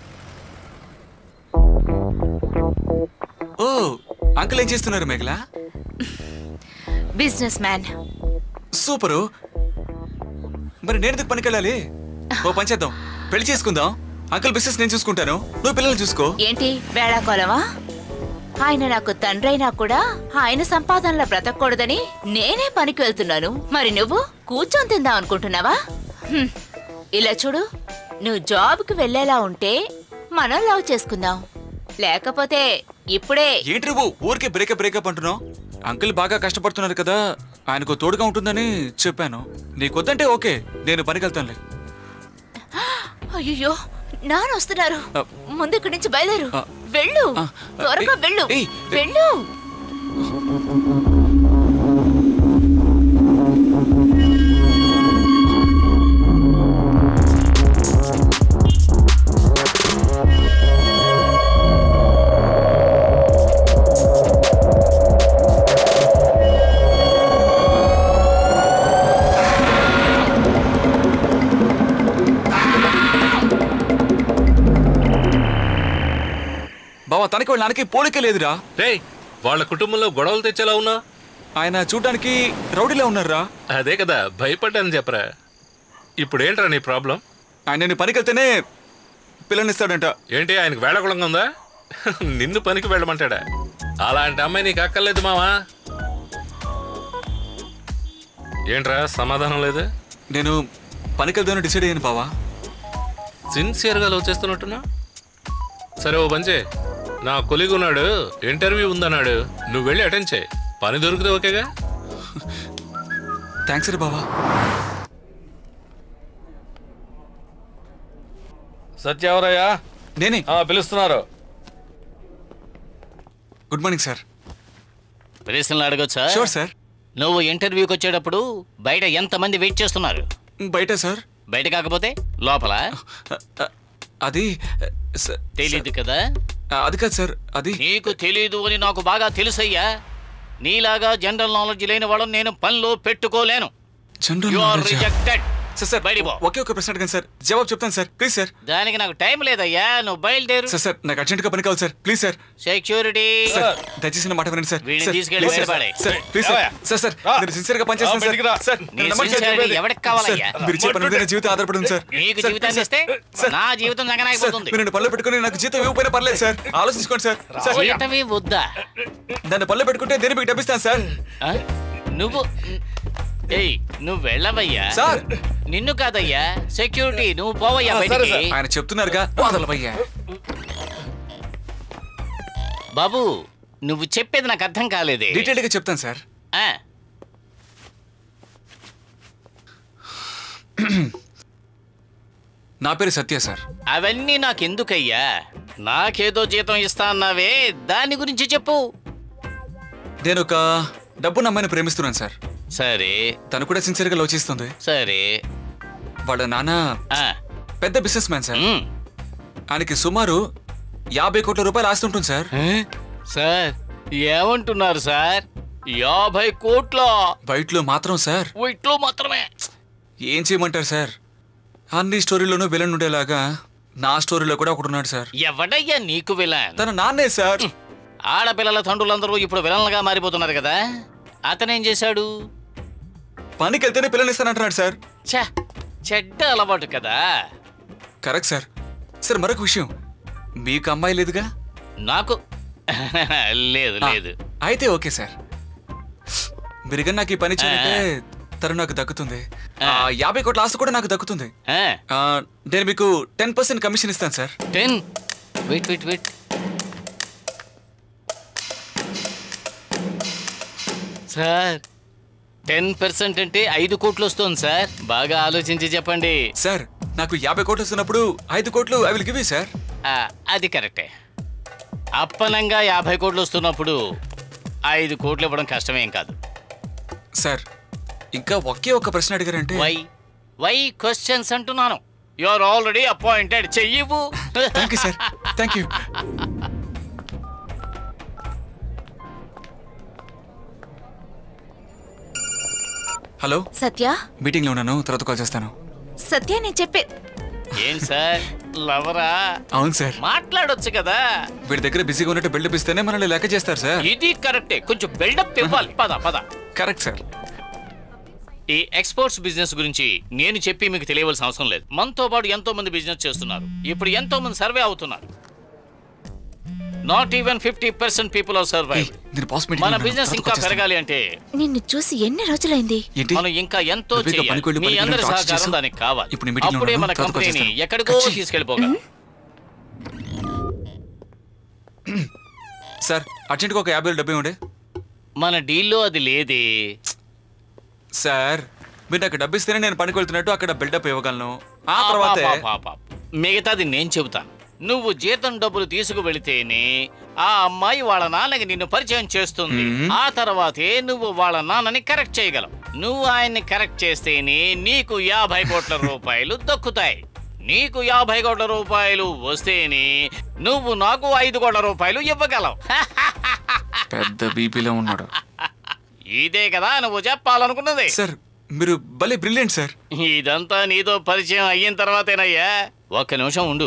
ఓ అంకుల్ ఏం చేస్తున్నారు మేఘలా బిజినెస్ మ్యాన్ సూపరు మరి నేను ఎందుకు పనికెళ్ళాలి ఓ పని చేద్దాం పెళ్లి చేసుకుందాం అంకుల్ బిజినెస్ నేను చూసుకుంటాను నువ్వు పిల్లల్ని చూసుకో ఏంటి వేళాకోళమా ఆయన నాకు తండ్రి అయినా కూడా ఆయన సంపాదనలో బ్రతకూడదని నేనే పనికి వెళ్తున్నాను మరి నువ్వు కూర్చొని తిందాం అనుకుంటున్నావా హ్మ్. ఇలా చూడు నువ్వు జాబ్కి వెళ్ళేలా ఉంటే మనం లవ్ చేసుకుందాం లేకపోతే ఇప్పుడే ఏంటి నువ్వు ఊరికే బ్రేకప్ బ్రేకప్ అంటున్నావు అంకుల్ బాగా కష్టపడుతున్నారు కదా ఆయనకు తోడుగా ఉంటుందని చెప్పాను నీకొద్దంటే ఓకే నేను పనికెళ్తానులే అయ్యో నాన్న వస్తున్నారు ఆ. ముందు ఇక్కడి నుంచి బయలుదేరు ఆ. వెళ్ళు ఆ. త్వరగా ఏయ్, వెళ్ళు ఏయ్, వెళ్ళు బావా తనకి వాళ్ళ నాన్నకి పోలికే లేదురా రే వాళ్ళ కుటుంబంలో గొడవలు తెచ్చేలా ఉన్నా ఆయన చూడడానికి రౌడీలా ఉన్నారా అదే కదా భయపడ్డాను చెప్పరా ఇప్పుడు ఏంట్రా నీ ప్రాబ్లం ఆయన నేను పనికెళ్తేనే పిల్లనిస్తాడంట ఏంటి ఆయనకు వేళకుళంగా ఉందా నిన్ను పనికి వెళ్ళమంటాడా అలాంటి అమ్మాయి నీకు అక్కర్లేదు మావా ఏంట్రా సమాధానం లేదు నేను పనికెళ్తాను డిసైడ్ అయ్యాను బావా సిన్సియర్గా లవ్ చేస్తున్నట్టున్నా సరే ఓ పంచే నా కొలిగ్ ఉన్నాడు ఇంటర్వ్యూ ఉందన్నాడు నువ్వు వెళ్ళి అటెండ్ చేయి పని దొరికితే ఓకేగా థ్యాంక్స్ రే బావా సత్య ఎవరయ్యా నేనే పిలుస్తున్నారు గుడ్ మార్నింగ్ సార్ ప్రశ్నలు అడగొచ్చా షూర్ సార్ నువ్వు ఇంటర్వ్యూకి వచ్చేటప్పుడు బయట ఎంతమంది వెయిట్ చేస్తున్నారు బయట సార్ బయట కాకపోతే లోపల అది తెలీదు కదా అది కాదు సార్ అది నీకు తెలీదు అని నాకు బాగా తెలుసయ్యా నీలాగా జనరల్ నాలెడ్జ్ లేని వాళ్ళని నేను పనిలో పెట్టుకోలేను general You are knowledge rejected. Sir sir ఒకే ఒక ప్రశ్న అడగండి సార్ జవాబు చెప్తాను సార్ ప్లీజ్ సార్ దానికి నాకు టైం లేదయ్యా నువ్వు బయలుదేరు సార్ సార్ నాకు అర్జెంట్ గా పని కావాలి sir please sir security sir దయచేసి నా మాట వినండి సార్ వీడిని సార్, తీసుకెళ్ళి ప్లీజ్ బయట సార్, పడేయ్. Sir please sir sir sir నేను సిన్సియర్ గా పనిచేస్తాను సార్ సార్ నీ నన్ను నమ్మండి సార్. sincerity ఎవరికి కావాలయ్యా? సార్, మీరు చెప్పిన మీద నా జీవితం ఆధారపడి ఉంది సార్ నీకు సార్, జీవితాన్ని ప్లీజ్ ఇస్తే సార్. నా జీవితం సార్ జగనాగిపోతుంది మీరు నన్ను పళ్ళు పెట్టుకుని నాకు జీతం ఇవ్వకపోయినా పర్లేదు సార్ ఆలోచించుకోండి సార్ సార్ జీతమే వద్దా దాన్ని పళ్ళు పెట్టుకుంటే దేని మీకు డబ్బిస్తాను సార్ ఆ? నువ్వు ఏయ్ నువ్వు వెళ్ళవయ్యా సార్. నిన్ను కాదయ్యా సెక్యూరిటీ నువ్వు పోవయ్యా బయటికి ఆయన చెప్తున్నారుగా వదలవయ్యా బాబు నువ్వు చెప్పేది నాకు అర్థం కాలేదే డీటెయిల్ గా చెప్తాను సార్ ఆ, నా పేరు సత్య సార్ అవన్నీ నాకెందుకయ్యా నాకేదో జీతం ఇస్తా అన్నావే దాని గురించి చెప్పు నేను ఒక డబ్బున్న అమ్మాయిని ప్రేమిస్తున్నాను సార్ సరే తను కూడా సిన్సియర్ గా లోచిస్తుంది సరే వాళ్ళ నాన్న పెద్ద బిజినెస్ మ్యాన్ సార్ ఆయనకి సుమారు యాభై కోట్ల రూపాయలు ఆస్తి ఉంటుంది సార్ సార్ ఏమంటున్నారు సార్ యాభై కోట్ల బయటలో మాత్రం సార్ వీటిలో మాత్రమే ఏం చేయమంటారు సార్ అన్ని స్టోరీలోనూ విలన్ ఉండేలాగా నా స్టోరీలో కూడా ఒకడు ఉన్నాడు సార్ ఎవడయ్యా నీకు విలన్ తన నాన్నే సార్ ఆడపిల్లల తండ్రులందరూ ఇప్పుడు విలన్లుగా మారిపోతున్నారు కదా అతనేం చేశాడు పనికి వెళ్తేనే పిల్లలు ఇస్తానంటున్నాడు సార్ ఛ చెడ్డ అలవాటు కదా కరెక్ట్ సార్ సార్ మరొక విషయం మీకు అమ్మాయి లేదుగా నాకు లేదు లేదు అయితే ఓకే సార్ మీరుగా నాకు ఈ పని చేయంటే తను నాకు దక్కుతుంది ఆ, యాభై కోట్ల ఆస్తి కూడా నాకు దక్కుతుంది ఆ, నేను మీకు టెన్ పర్సెంట్ కమిషన్ ఇస్తాను sir ten wait wait wait sir ten percent అంటే ఐదు కోట్లు వస్తుంది సార్ బాగా ఆలోచించి చెప్పండి సార్ నాకు యాభై కోట్లు వస్తున్నప్పుడు ఐదు కోట్లు I will give you sir ఆ, అది కరెక్టే అప్పనంగా యాభై కోట్లు వస్తున్నప్పుడు ఐదు కోట్లు ఇవ్వడం కష్టమేం కాదు సార్ ఇంకా ఒకే ఒక ప్రశ్న అడిగారంటే వై వై క్వశ్చన్స్ అంటున్నాను యు ఆర్ ఆల్రెడీ అపాయింటెడ్ చెయ్యవు thank you sir thank you hello Satya meeting లో ఉన్నాను తర్వాత కాల్ చేస్తాను సత్య నేను చెప్పే ఏం సార్ లవరా అవును సార్ మాట్లాడొచ్చు కదా వీడి దగ్గర బిజీగా ఉన్నట్టు బిల్డప్ ఇస్తేనే మనల్ని లెక్క చేస్తారు సార్ ఇది కరెక్టే కొంచెం బిల్డప్ ఇవ్వాలి పద పద కరెక్ట్ సార్ ఈ ఎక్స్పోర్ట్స్ బిజినెస్ గురించి నేను చెప్పి మీకు తెలియవలసిన అవసరం లేదు మనతో పాటు ఎంతో మంది బిజినెస్ చేస్తున్నారు ఇప్పుడు ఎంతో మంది సర్వే అవుతున్నారు not even fifty percent people are survive నేను బాస్ మీటింగ్ మన బిజినెస్ ఇంకా పెరగాలి అంటే నిన్ను చూసి ఎన్ని రోజులైంది ఏంటి? మనం ఇంకా ఎంతో నువ్వు ఇంకా చేయాలి. పనికి వెళ్ళి మీ పనికి అందరి వెళ్ళి టార్చర్ సహకారం చేసావు? దానికి కావాలి ఇప్పుడు నేను మీటింగ్లో అప్పుడే ఉన్నాను. మన తర్వాత కంపెనీని వచ్చేస్తాను. ఎక్కడికో కచ్చి. తీసుకెళ్ళిపోగలం సార్ అర్జెంట్గా ఒక యాభై వేలు డబ్బు ఇవ్వండి మన డీల్లో అది లేదే సార్ మీరు నాకు డబ్బు ఇస్తేనే నేను పనికి వెళ్తున్నట్టు అక్కడ బిల్డప్ ఇవ్వగలను ఆ తర్వాతే పాప మిగతాది నేను చెబుతాను నువ్వు జీతం డబ్బులు తీసుకు వెళితేనే ఆ అమ్మాయి వాళ్ళ నాన్నకి నిన్ను పరిచయం చేస్తుంది మ్మ్. ఆ తర్వాతే నువ్వు వాళ్ళ నాన్నని కరెక్ట్ చేయగలవు నువ్వు ఆయన్ని కరెక్ట్ చేస్తేనే నీకు యాభై కోట్ల రూపాయలు దక్కుతాయి నీకు యాభై కోట్ల రూపాయలు వస్తేనే నువ్వు నాకు ఐదు కోట్ల రూపాయలు ఇవ్వగలవు పెద్ద బీపీలో ఉన్నాడు ఇదే కదా నువ్వు చెప్పాలనుకున్నది సార్ మీరు భలే బ్రిలియంట్ సార్ ఇదంతా నీతో పరిచయం అయిన తర్వాతేనయ్యా ఒక్క నిమిషం ఉండు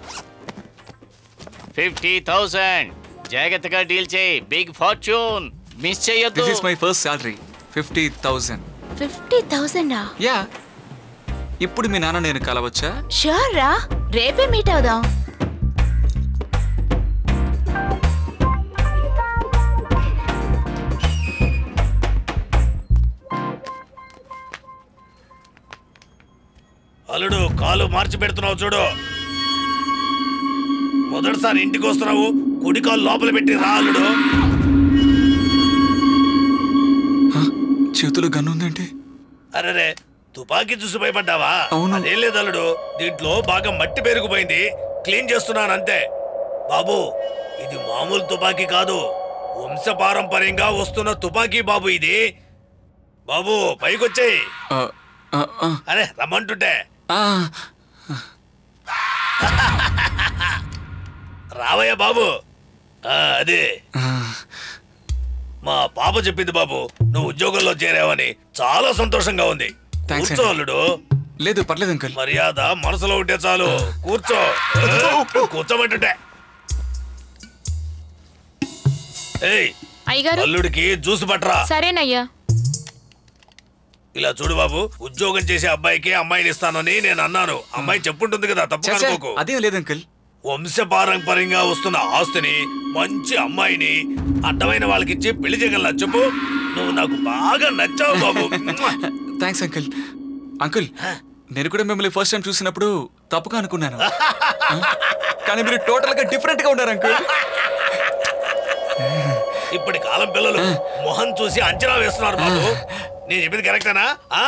ఫిఫ్టీ థౌసండ్ జాగ్రత్తగా డీల్ చేయి బిగ్ ఫార్చ్యూన్ మిస్ చేయొద్దు this is my first salary fifty thousand fifty థౌసండా యా ఇప్పుడు మీ నాన్న నేను కలవచ్చా షూర్ రా రేపే మీట్ అవుదాం అల్లుడు కాలు మార్చి పెడుతున్నావు చూడు మొదటిసారి ఇంటికి వస్తున్నావు కుడికాలు లోపల పెట్టి రా అల్లుడు చేతిలో గన్ను ఉందేంటి అరే తుపాకీ చూసి భయపడ్డావా అవును. అదేం లేదు అల్లుడు దీంట్లో బాగా మట్టి పెరిగిపోయింది క్లీన్ చేస్తున్నాను అంతే బాబు ఇది మామూలు తుపాకీ కాదు వంశపారంపర్యంగా వస్తున్న తుపాకీ బాబు ఇది బాబు పైకొచ్చేయి ఆ, ఆ, ఆ, అరే రమ్మంటుంటే ఆ. రావయ్య బాబు ఆ, అదే ఆ. మా పాప చెప్పింది బాబు నువ్వు ఉద్యోగంలో చేరావని చాలా సంతోషంగా ఉంది Thanks, కూర్చో అండి. అల్లుడు లేదు పర్లేదు అంకుల్ మర్యాద మనసులో ఉంటే చాలు కూర్చో కూర్చోమంటుంటే ఏయ్ అయ్యగారు అల్లుడికి జ్యూస్ పట్రా సరేనయ్యా ఇలా చూడు బాబు ఉద్యోగం చేసే అబ్బాయికి అమ్మాయిని ఇస్తానని నేను అన్నాను అమ్మాయి చెప్పుంటుంది కదా తప్పు చచ్చా, అనుకోకు అదేం లేదు అంకుల్ వంశపారంపర్యంగా వస్తున్న ఆస్తిని మంచి అమ్మాయిని అడ్డమైన వాళ్ళకిచ్చి పెళ్లి చేయగలనా చెప్పు నువ్వు నాకు బాగా నచ్చావు బాబు థ్యాంక్స్ అంకుల్ అంకుల్ నేను కూడా మిమ్మల్ని ఫస్ట్ టైం చూసినప్పుడు తప్పుగా అనుకున్నాను ఆ? కానీ మీరు టోటల్ గా డిఫరెంట్ గా ఉన్నారు అంకుల్ ఇప్పటి కాలం పిల్లలు మొహం చూసి అంచనా వేస్తున్నారు బాబు నేను చెప్పింది కరెక్టేనా ఆ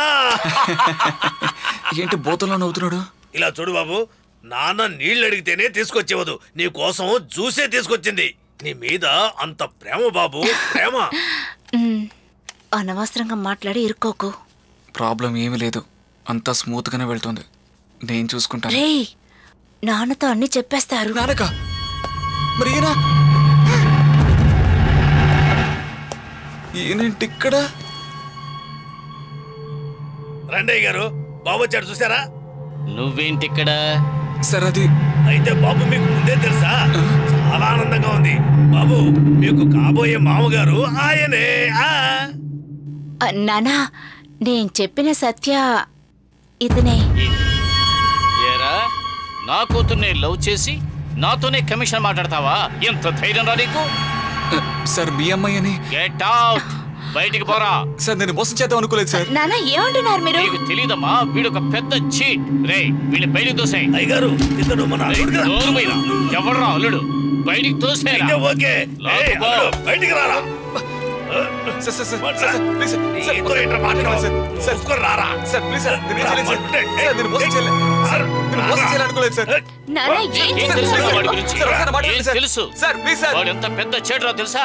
ఏంటి బోతలో నవ్వుతున్నాడు ఇలా చూడు బాబు నాన్న నీళ్ళు అడిగితేనే తీసుకొచ్చేవదు నీ కోసం జ్యూసే తీసుకొచ్చింది నీ మీద అంత ప్రేమ బాబు ప్రేమ మ్, అనవసరంగా మాట్లాడి ఇరుక్కోకు ప్రాబ్లం ఏమీ లేదు అంతా స్మూత్ గానే వెళ్తుంది నేను చూసుకుంటాను రే నాన్నతో అన్ని చెప్పేస్తారు నానక మరి ఈయన ఈయనేంటి ఇక్కడ రండయ్య గారు బాబు వచ్చాడు చూసారా నువ్వేంటి ఇక్కడ సార్ అది అయితే బాబు మీకు ముందే తెలుసా చాలా ఆనందంగా ఉంది బాబు మీకు కాబోయే మామగారు ఆయనే ఆ ఆ, నానా నేను చెప్పిన సత్య ఇతనే ఏరా నా కూతుర్ని లవ్ చేసి నాతోనే కమిషన్ మాట్లాడతావా ఎంత ధైర్యం రా నీకు సార్ మీ అమ్మాయి అని గెట్ అవుట్ బయటికి పోరా సార్ నేను మోసం చేద్దాం అనుకోలేదు సార్ నానా ఏమంటున్నారు మీరు నీకు తెలీదమ్మా వీడు ఒక పెద్ద చీట్ రే వీడిని బయటికి తోసాయి అయ్యగారు ఇతడు మన అల్లుడు కదా. ఎవడరా అల్లుడు బయటికి తోసేరా అయితే ఓకే ఏయ్, అల్లుడు, బయటికి రారా sir sir sir sir please sir నీతో ఏంట్రా మాట్లాడడం? సార్ సార్ చూసుకొని రారా సార్ ప్లీజ్ సార్ నేను ఏం చేయలేదు సార్ సార్ నేను మోసం చేయలేదు సార్ నేను మోసం చేయాలి అనుకోలేదు సార్ నానా ఏం ఏం సార్, తెలుసు సార్, వాడి గురించి సార్, ఒకసారి మాట్లాడండి, ఏం సార్. తెలుసు సార్ ప్లీజ్ సార్ వాడు ఎంత పెద్ద చెడ్రా తెలుసా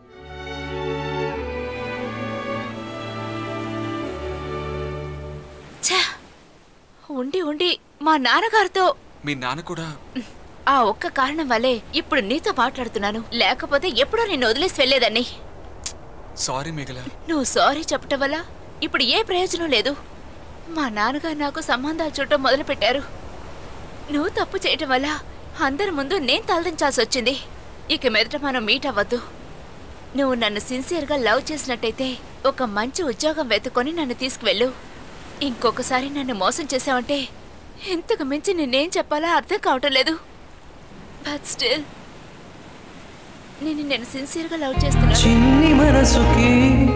ఛ! ఉండి ఉండి మా నాన్నగారితో మీ నాన్న కూడా ఆ ఒక్క కారణం వల్లే ఇప్పుడు నీతో మాట్లాడుతున్నాను లేకపోతే ఎప్పుడో నిన్ను వదిలేసి వెళ్ళేదాన్ని సారీ మిగల నువ్వు సారీ చెప్పటం వల్ల ఇప్పుడు ఏ ప్రయోజనం లేదు మా నాన్నగారు నాకు సంబంధాలు చూడటం మొదలుపెట్టారు నువ్వు తప్పు చేయటం వల్ల అందరి ముందు నేను తలదించాల్సి వచ్చింది ఇక మీదట మనం మీట్ అవ్వద్దు నువ్వు నన్ను సిన్సియర్గా లవ్ చేసినట్టయితే ఒక మంచి ఉద్యోగం వెతుకొని నన్ను తీసుకువెళ్ళు ఇంకొకసారి నన్ను మోసం చేసావంటే ఇంతకు మించి నేనేం చెప్పాలో అర్థం కావటం లేదు బట్ స్టిల్ నేను నేను సిన్సియర్గా లవ్ చేస్తున్నాను చిన్ని మనసుకి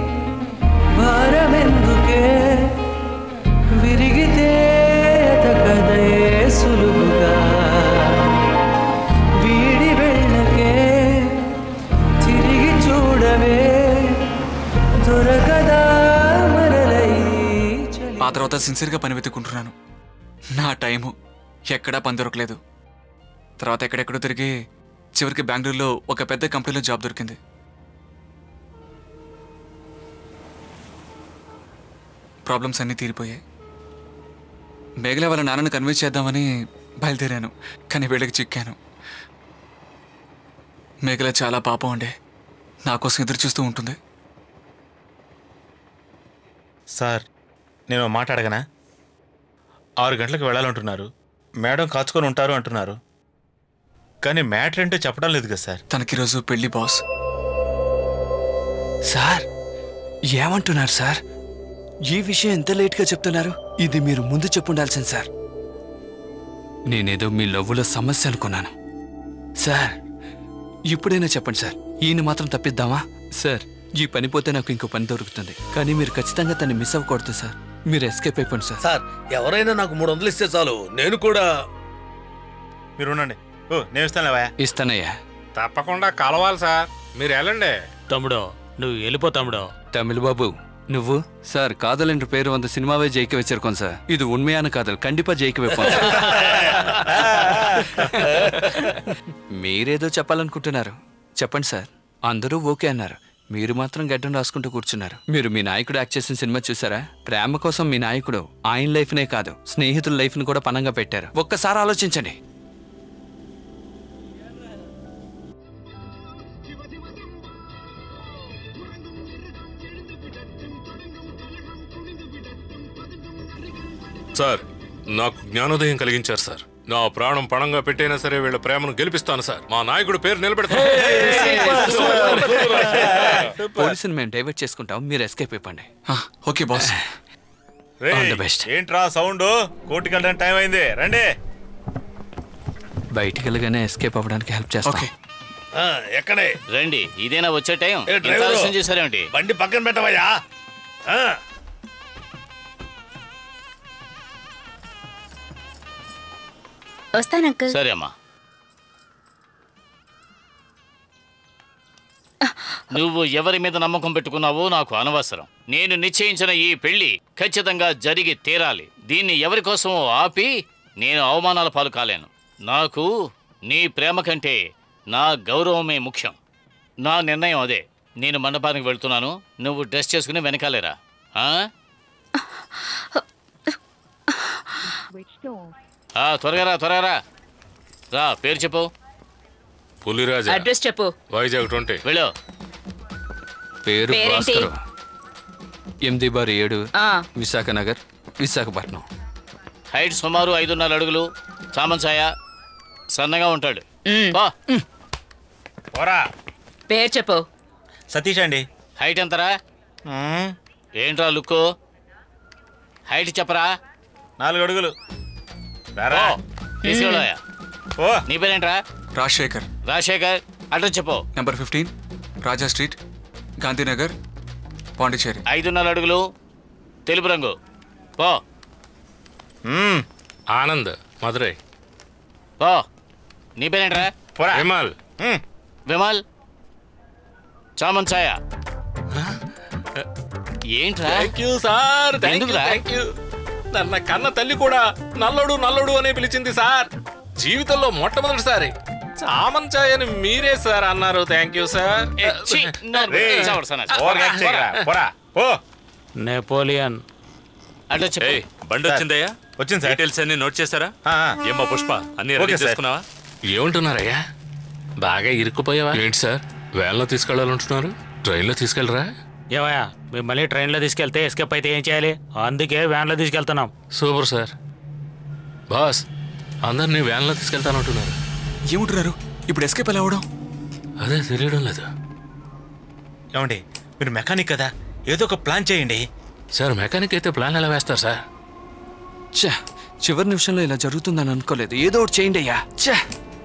భారమెందుకే విరిగితే ఎతకదే సులువుగా వీడి వెళ్ళకే తిరిగి చూడవే దొరకదా మరలై ఆ తర్వాత సిన్సియర్గా పని వెతుక్కుంటున్నాను నా టైము ఎక్కడా పని దొరకలేదు తర్వాత ఎక్కడెక్కడో తిరిగి చివరికి బెంగళూరులో ఒక పెద్ద కంపెనీలో జాబ్ దొరికింది ప్రాబ్లమ్స్ అన్నీ తీరిపోయాయి మేఘల వాళ్ళ నాన్నని కన్విన్స్ చేద్దామని బయలుదేరాను కానీ వీళ్ళకి చిక్కాను మేఘల చాలా పాపం ఉండే నా కోసం ఎదురు చూస్తూ ఉంటుంది సార్ నేను ఓ మాట అడగనా ఆరు గంటలకు వెళ్ళాలంటున్నారు మేడం కాచుకొని ఉంటారు అంటున్నారు కానీ మ్యాటర్ ఏంటో చెప్పడం లేదు కదా సార్ తనకి రోజు పెళ్లి బాస్ సార్ ఏమంటున్నారు సార్ ఈ విషయం ఎంత లేట్గా చెప్తున్నారు ఇది మీరు ముందు చెప్పుండాల్సింది సార్ నేనేదో మీ లవ్వులో సమస్య అనుకున్నాను సార్ ఇప్పుడైనా చెప్పండి సార్ ఈయన మాత్రం తప్పిద్దామా సార్ ఈ పని పోతే నాకు ఇంకో పని దొరుకుతుంది కానీ మీరు ఖచ్చితంగా తను మిస్ అవ్వకూడదు సార్ మీరు ఎస్కేప్ అయిపోండి సార్ సార్ ఎవరైనా నాకు మూడు వందలు ఇస్తే చాలు నేను కూడా మీరు ఉండండి ఓ నేను ఇస్తానులేవా ఇస్తానయ్యా తప్పకుండా కలవాలి సార్ మీరు వెళ్ళండి తమ్ముడు నువ్వు వెళ్ళిపో తమ్ముడు తమిళ బాబు నువ్వు சார் காதல் என்ற பேர் வந்து சினிமாவே ஜெயிக்க வச்சிருக்கோம் சார் இது உண்மையான காதல் கண்டிப்பா ஜெயிக்க வைப்போம் సార్. మీరేదో చెప్పాలనుకుంటున్నారు చెప్పండి సార్ అందరూ ఓకే అన్నారు మీరు మాత్రం గడ్డం రాసుకుంటూ కూర్చున్నారు మీరు మీ నాయకుడు యాక్ట్ చేసిన సినిమా చూసారా ప్రేమ కోసం మీ నాయకుడు ఆయన లైఫ్నే కాదు స్నేహితుల లైఫ్ని కూడా పనంగా పెట్టారు ఒక్కసారి ఆలోచించండి సార్ నాకు జ్ఞానోదయం కలిగించారు సార్ నా ప్రాణం పణంగా పెట్టైనా సరే వీళ్ళ ప్రేమను గెలిపిస్తాను సార్ మా నాయకుడు పేరు నిలబెడతాను పోలీసుని మేము డైవర్ట్ చేసుకుంటాం మీరు ఎస్కేప్ అయిపోండి okay boss All the best. ఏంట్రా సౌండ్ కోర్టుకి వెళ్ళడానికి టైం అయింది రండి బయటికి వెళ్ళగానే ఎస్కేప్ అవ్వడానికి హెల్ప్ చేస్తాం ఎక్కడే రండి ఇదేనా వచ్చే టైం ఏ, ఇంత డ్రైవరు. ఆలస్యం చేశారేమిటి బండి పక్కన పెట్టవయ్యా ఆ. వస్తాను అంకుల్ సరే అమ్మా నువ్వు ఎవరి మీద నమ్మకం పెట్టుకున్నావో నాకు అనవసరం నేను నిశ్చయించిన ఈ పెళ్లి ఖచ్చితంగా జరిగి తీరాలి దీన్ని ఎవరి కోసమో ఆపి నేను అవమానాల పాలు కాలేను నాకు నీ ప్రేమ కంటే నా గౌరవమే ముఖ్యం నా నిర్ణయం అదే నేను మండపానికి వెళ్తున్నాను నువ్వు డ్రెస్ చేసుకుని వెనకాలేరా ఆ? ఆ, త్వరగా రా త్వరగా రా రా పేరు చెప్పు పులిరాజా అడ్రస్ చెప్పు వైజాగ్ ట్వంటీ వెళ్ళు పేరు పేరేంటి? భాస్కర్ ఎనిమిది బార్ ఏడు ఆ. విశాఖ నగర్ విశాఖపట్నం హైట్ సుమారు ఐదున్నర అడుగులు చామన్సాయ సన్నగా ఉంటాడు బా పోరా పేరు చెప్పు సతీష్ అండి హైట్ ఎంతరా ఏంట్రా లుక్ హైట్ చెప్పరా నాలుగు అడుగులు రారా తీసుకెళ్ళాయా ఓ నీ పేరేంట్రా రాజశేఖర్ రాజశేఖర్ అడ్రస్ చెప్పు number fifteen Raja street Gandhinagar Pondicherry ఐదున్నర అడుగులు తెలుపు రంగు పో ఆనంద్ మధురై పో నీ పేరేంట్రా విమల్ విమల్ చామన్సాయ ఏంట్రా thank you sir thank you ఎందుకురా? థ్యాంక్ యూ నన్న కన్న తల్లి కూడా నల్లడు నల్లడు అనే పిలిచింది సార్ జీవితంలో మొట్టమొదటిసారి చామన్ చాయ్ అని మీరే సార్ అన్నారు థ్యాంక్ యూ సార్ ఏ, ఛీ, నోరు రేయ్, మూయి, చావడు సన్నాసి. ఓవర్ యాక్ట్ చేయకురా, పోరా ఓ నెపోలియన్ అడ్రస్ చెప్పు ఏయ్ బండి వచ్చిందయ్యా వచ్చింది సార్ డీటెయిల్స్ అన్ని నోట్ చేశారా ఆ, ఆ. ఏమ్మా పుష్ప అన్ని ఓకే రెడీ సార్. చేసుకున్నావా ఏమంటున్నారయ్యా బాగా ఇరుక్కుపోయావా ఏంటి సార్ వ్యాన్లో తీసుకెళ్లాలంటున్నారు ట్రైన్లో తీసుకెళ్ళరా ఏమయ్యా మిమ్మల్ని ట్రైన్లో తీసుకెళ్తే ఎస్కేప్ అయితే ఏం చేయాలి అందుకే వ్యాన్లో తీసుకెళ్తున్నాం సూపర్ సార్ బాస్ అందరినీ వ్యాన్లో తీసుకెళ్తానంటున్నారు ఏముంటున్నారు ఇప్పుడు ఎస్కేప్ ఎలా అవడం అదే తెలియడం లేదు ఏమండి మీరు మెకానిక్ కదా ఏదో ఒక ప్లాన్ చేయండి సార్ మెకానిక్ అయితే ప్లాన్ ఎలా వేస్తారు సార్ ఛ చివరి నిమిషంలో ఇలా జరుగుతుందని అనుకోలేదు ఏదో ఒకటి చేయండి అయ్యా ఛ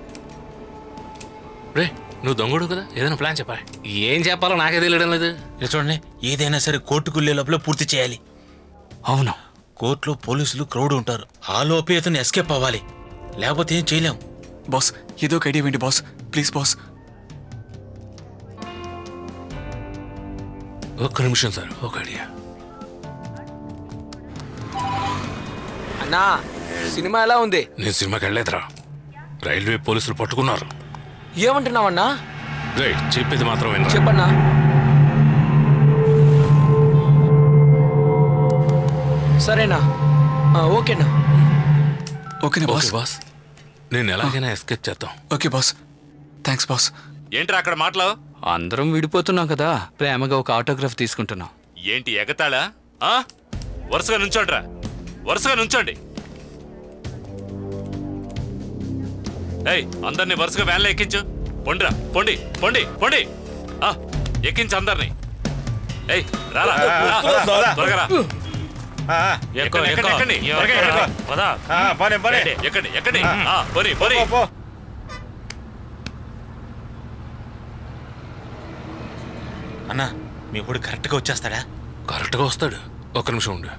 రే నువ్వు దొంగడు కదా ఏదైనా ప్లాన్ చెప్పా ఏం చెప్పాలో నాకే తెలియడం లేదు ఇలా చూడండి ఏదైనా సరే కోర్టుకు వెళ్ళే లోపల పూర్తి చేయాలి అవును కోర్టులో పోలీసులు క్రౌడ్ ఉంటారు ఆ లోపే అతను ఎస్కేప్ అవ్వాలి లేకపోతే ఏం చేయలేం బాస్ ఏదో ఒక ఐడియా ఏంటి బాస్ ప్లీజ్ బాస్ ఒక్క నిమిషం సార్ ఒక ఐడియా అన్నా సినిమా ఎలా ఉంది నేను సినిమాకి వెళ్ళలేదురా రైల్వే పోలీసులు పట్టుకున్నారు ఏమంటున్నావన్నా రే చెప్పేది మాత్రం వినరా చెప్పన్నా సరేనా ఆ, ఓకేనా ఓకేనా బాస్ ఓకే బాస్ నేను ఎలాగైనా ఎస్కేప్ చేద్దాం ఓకే బాస్ థ్యాంక్స్ బాస్ ఏంట్రా అక్కడ మాటలు అందరం విడిపోతున్నాం కదా ప్రేమగా ఒక ఆటోగ్రాఫ్ తీసుకుంటున్నాం ఏంటి ఎగతాళా ఆ? వరుసగా నుంచోండిరా వరుసగా నుంచోండి ఏయ్ అందరినీ వరుసగా వ్యాన్లో ఎక్కించు పొండిరా పొండి పొండి పొండి ఆ, ఎక్కించు అందరినీ ఏయ్ రారా ఆ, రా, వస్తున్నా సార్. త్వరగా రా. ఆ, ఆ. ఎక్కండి, ఎక్కండి, ఎక్కండి. త్వరగా ఎక్కండి. ఆ, పోనీ, పోనీ. ఎక్కండి ఎక్కండి ఆ, పోనీ పోనీ పో, పో. అన్నా మీ ఇప్పుడు కరెక్ట్గా వచ్చేస్తాడా కరెక్ట్గా వస్తాడు ఒక్క నిమిషం ఉండు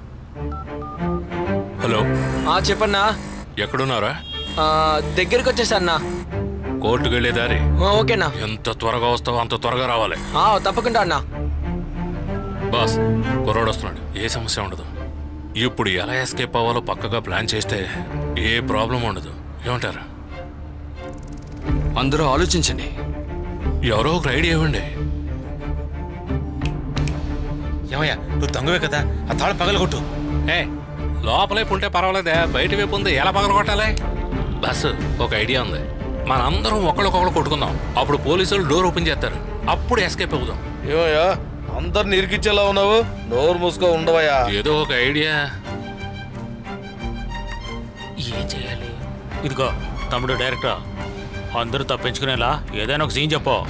హలో ఆ చెప్పన్నా ఎక్కడున్నారా ఆ, దగ్గరికి వచ్చేసా అన్నా కోర్టుకు వెళ్ళే దారి ఓకేనా ఎంత త్వరగా వస్తావో అంత త్వరగా రావాలి ఆ, తప్పకుండా అన్నా బాస్ కుర్రోడు వస్తున్నాడు ఏ సమస్య ఉండదు ఇప్పుడు ఎలా ఎస్కేప్ అవ్వాలో పక్కగా ప్లాన్ చేస్తే ఏ ప్రాబ్లం ఉండదు ఏమంటారు అందరూ ఆలోచించండి ఎవరో ఒక ఐడియా ఇవ్వండి ఏమయ్యా నువ్వు దొంగవే కదా ఆ తాళం పగలగొట్టు ఏ లోపలే ఉంటే పర్వాలేదే బయట వైపు ఉంది ఎలా పగల కొట్టాలి బస్ ఒక ఐడియా ఉంది మనందరం ఒకళ్ళకొకళ్ళు కొట్టుకుందాం అప్పుడు పోలీసులు డోర్ ఓపెన్ చేస్తారు అప్పుడు ఎస్కేప్ అవుదాం ఏమయ్యా అందరిని ఇరికిచ్చేలా ఉన్నావు నోరు మూసుకో ఉండవయ్యా ఏదో ఒక ఐడియా ఏం చేయాలి ఇదిగో తమ్ముడు డైరెక్టర్ అందరూ తప్పించుకునేలా ఏదైనా ఒక సీన్ చెప్పు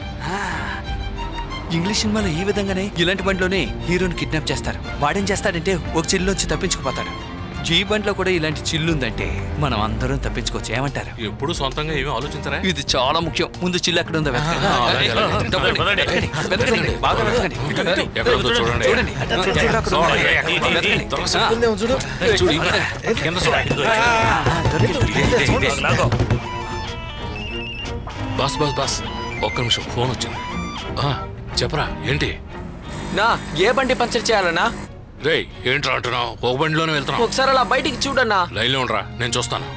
ఇంగ్లీష్ సినిమాలో ఈ విధంగానే ఇలాంటి బండిలోనే హీరోని కిడ్నాప్ చేస్తారు వాడేం చేస్తాడంటే ఒక చిల్లులోంచి తప్పించుకుపోతాడు జీ బండ్లో కూడా ఇలాంటి చిల్లు ఉందంటే మనం అందరం తప్పించుకోవచ్చు ఏమంటారు ఎప్పుడు సొంతంగా ఏమీ ఆలోచించరా ఇది చాలా ముఖ్యం ముందు చిల్లు ఎక్కడ ఉందో వెతకండి. ఆ, అలాగే, అలాగే. తప్పండి, పదండి. వెతకండి, వెతకండి, బాగా వెతకండి. ఎక్కడ ఉందో చూడండి. చూడండి ఎక్కడ అక్కడ ఉందో. వెతకండి. చూడు చూడు ఇక్కడ. కింద చూడండి బస్ బస్ బస్ ఒక్క నిమిషం ఫోన్ వచ్చింది ఆ, చెప్పరా ఏంటి నా ఏ బండి పంచర్ చేయాలన్నా రేయ్ ఏంట్రా అంటున్నావు ఒక బండిలోనే వెళ్తున్నావు ఒకసారి అలా బయటికి చూడన్నా లైన్లో ఉండరా నేను చూస్తాను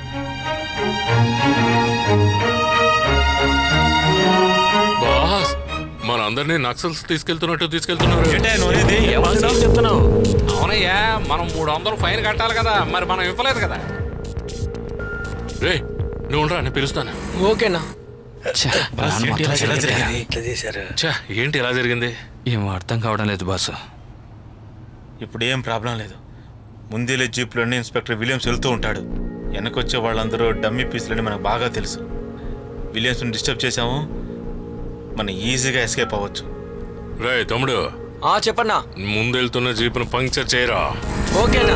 బాస్ మనందరినీ నక్సల్స్ తీసుకెళ్తున్నట్టు తీసుకెళ్తున్నారు చెప్తున్నావు అవునయ్యా మనం మూడు వందలు ఫైన్ కట్టాలి కదా మరి మనం ఇవ్వలేదు కదా రే నువ్వు ఉండరా నేను పిలుస్తాను ఓకేనా ఇట్లా చేశారు ఛా ఏంటి ఇలా జరిగింది ఏం అర్థం కావడం లేదు బాసు ఇప్పుడు ఏం ప్రాబ్లం లేదు ముందేలే జీప్లోనే ఇన్స్పెక్టర్ విలియమ్స్ వెళ్తూ ఉంటాడు వెనకొచ్చే వాళ్ళందరూ డమ్మీ పీసులని మనకు బాగా తెలుసు విలియమ్స్ని డిస్టర్బ్ చేసాము మనం ఈజీగా ఎస్కేప్ అవ్వచ్చు రే తమ్ముడు ఆ చెప్పన్నా ముందెళ్తున్న జీపును పంక్చర్ చేయరా ఓకేనా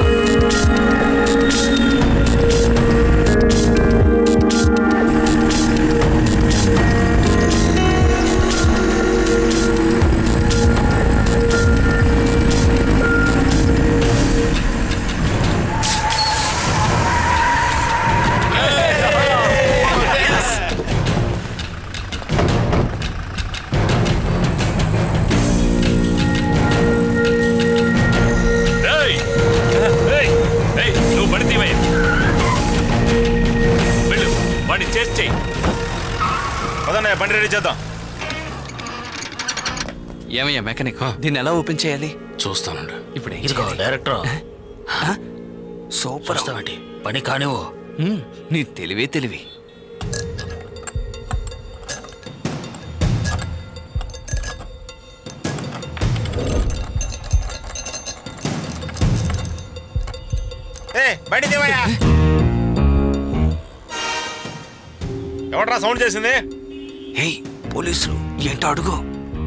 ఏయ్! ఏయ్! ఏయ్, నువ్వు బండి తీవయ్య వెళ్ళు బండి చేసి చెయ్యి పదన్నయ్య బండి రెడీ చేద్దాం ఏమయ్యా మెకానిక్ దీన్ని ఎలా ఓపెన్ చేయాలి చూస్తానండి ఇప్పుడు ఏం ఇదిగో చేయాలి? డైరెక్టర్ సూపర్ వస్తావేంటి పని కానివ్వు మ్మ్, నీ తెలివే తెలివి ఏ బండి తీవయ్యా ఎవట్రా సౌండ్ చేసింది హే పోలీసులు ఏంటో అడుగు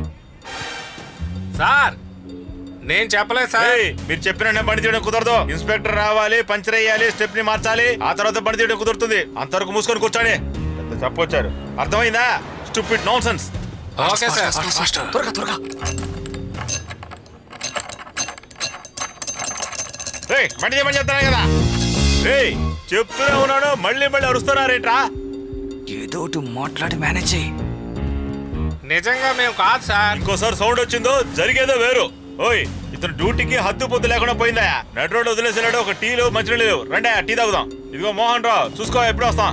సార్ నేను చెప్పలేదు సార్ ఏయ్, మీరు చెప్పిన బండి తీయడం కుదరదు ఇన్స్పెక్టర్ రావాలి పంచర్ వేయాలి స్టెప్ ని మార్చాలి ఆ తర్వాత బండి తీయడం కుదురుతుంది అంతవరకు మూసుకొని కూర్చోండి పెద్ద చెప్పొచ్చారు అర్థమైందా stupid nonsense okay sir త్వరగా త్వరగా బండి చేయమని చెప్తాను కదా రేయ్ చెప్తూనే ఉన్నాను మళ్ళీ మళ్ళీ అరుస్తున్నారేంట్రా ఏదో ఒకటి మాట్లాడి మేనేజ్ చేయి నిజంగా మేము కాదు సార్ ఇంకోసారి సౌండ్ వచ్చిందో జరిగేదో వేరు ఓయ్ ఇతను డ్యూటీకి హద్దు పొద్దు లేకుండా పోయిందా నడు రోడ్డు వదిలేసాడు ఒక టీలు మంచినీళ్ళు లేవు రండి టీ తాగుదాం ఇదిగో మోహన్ రావు చూసుకో ఎప్పుడు వస్తాం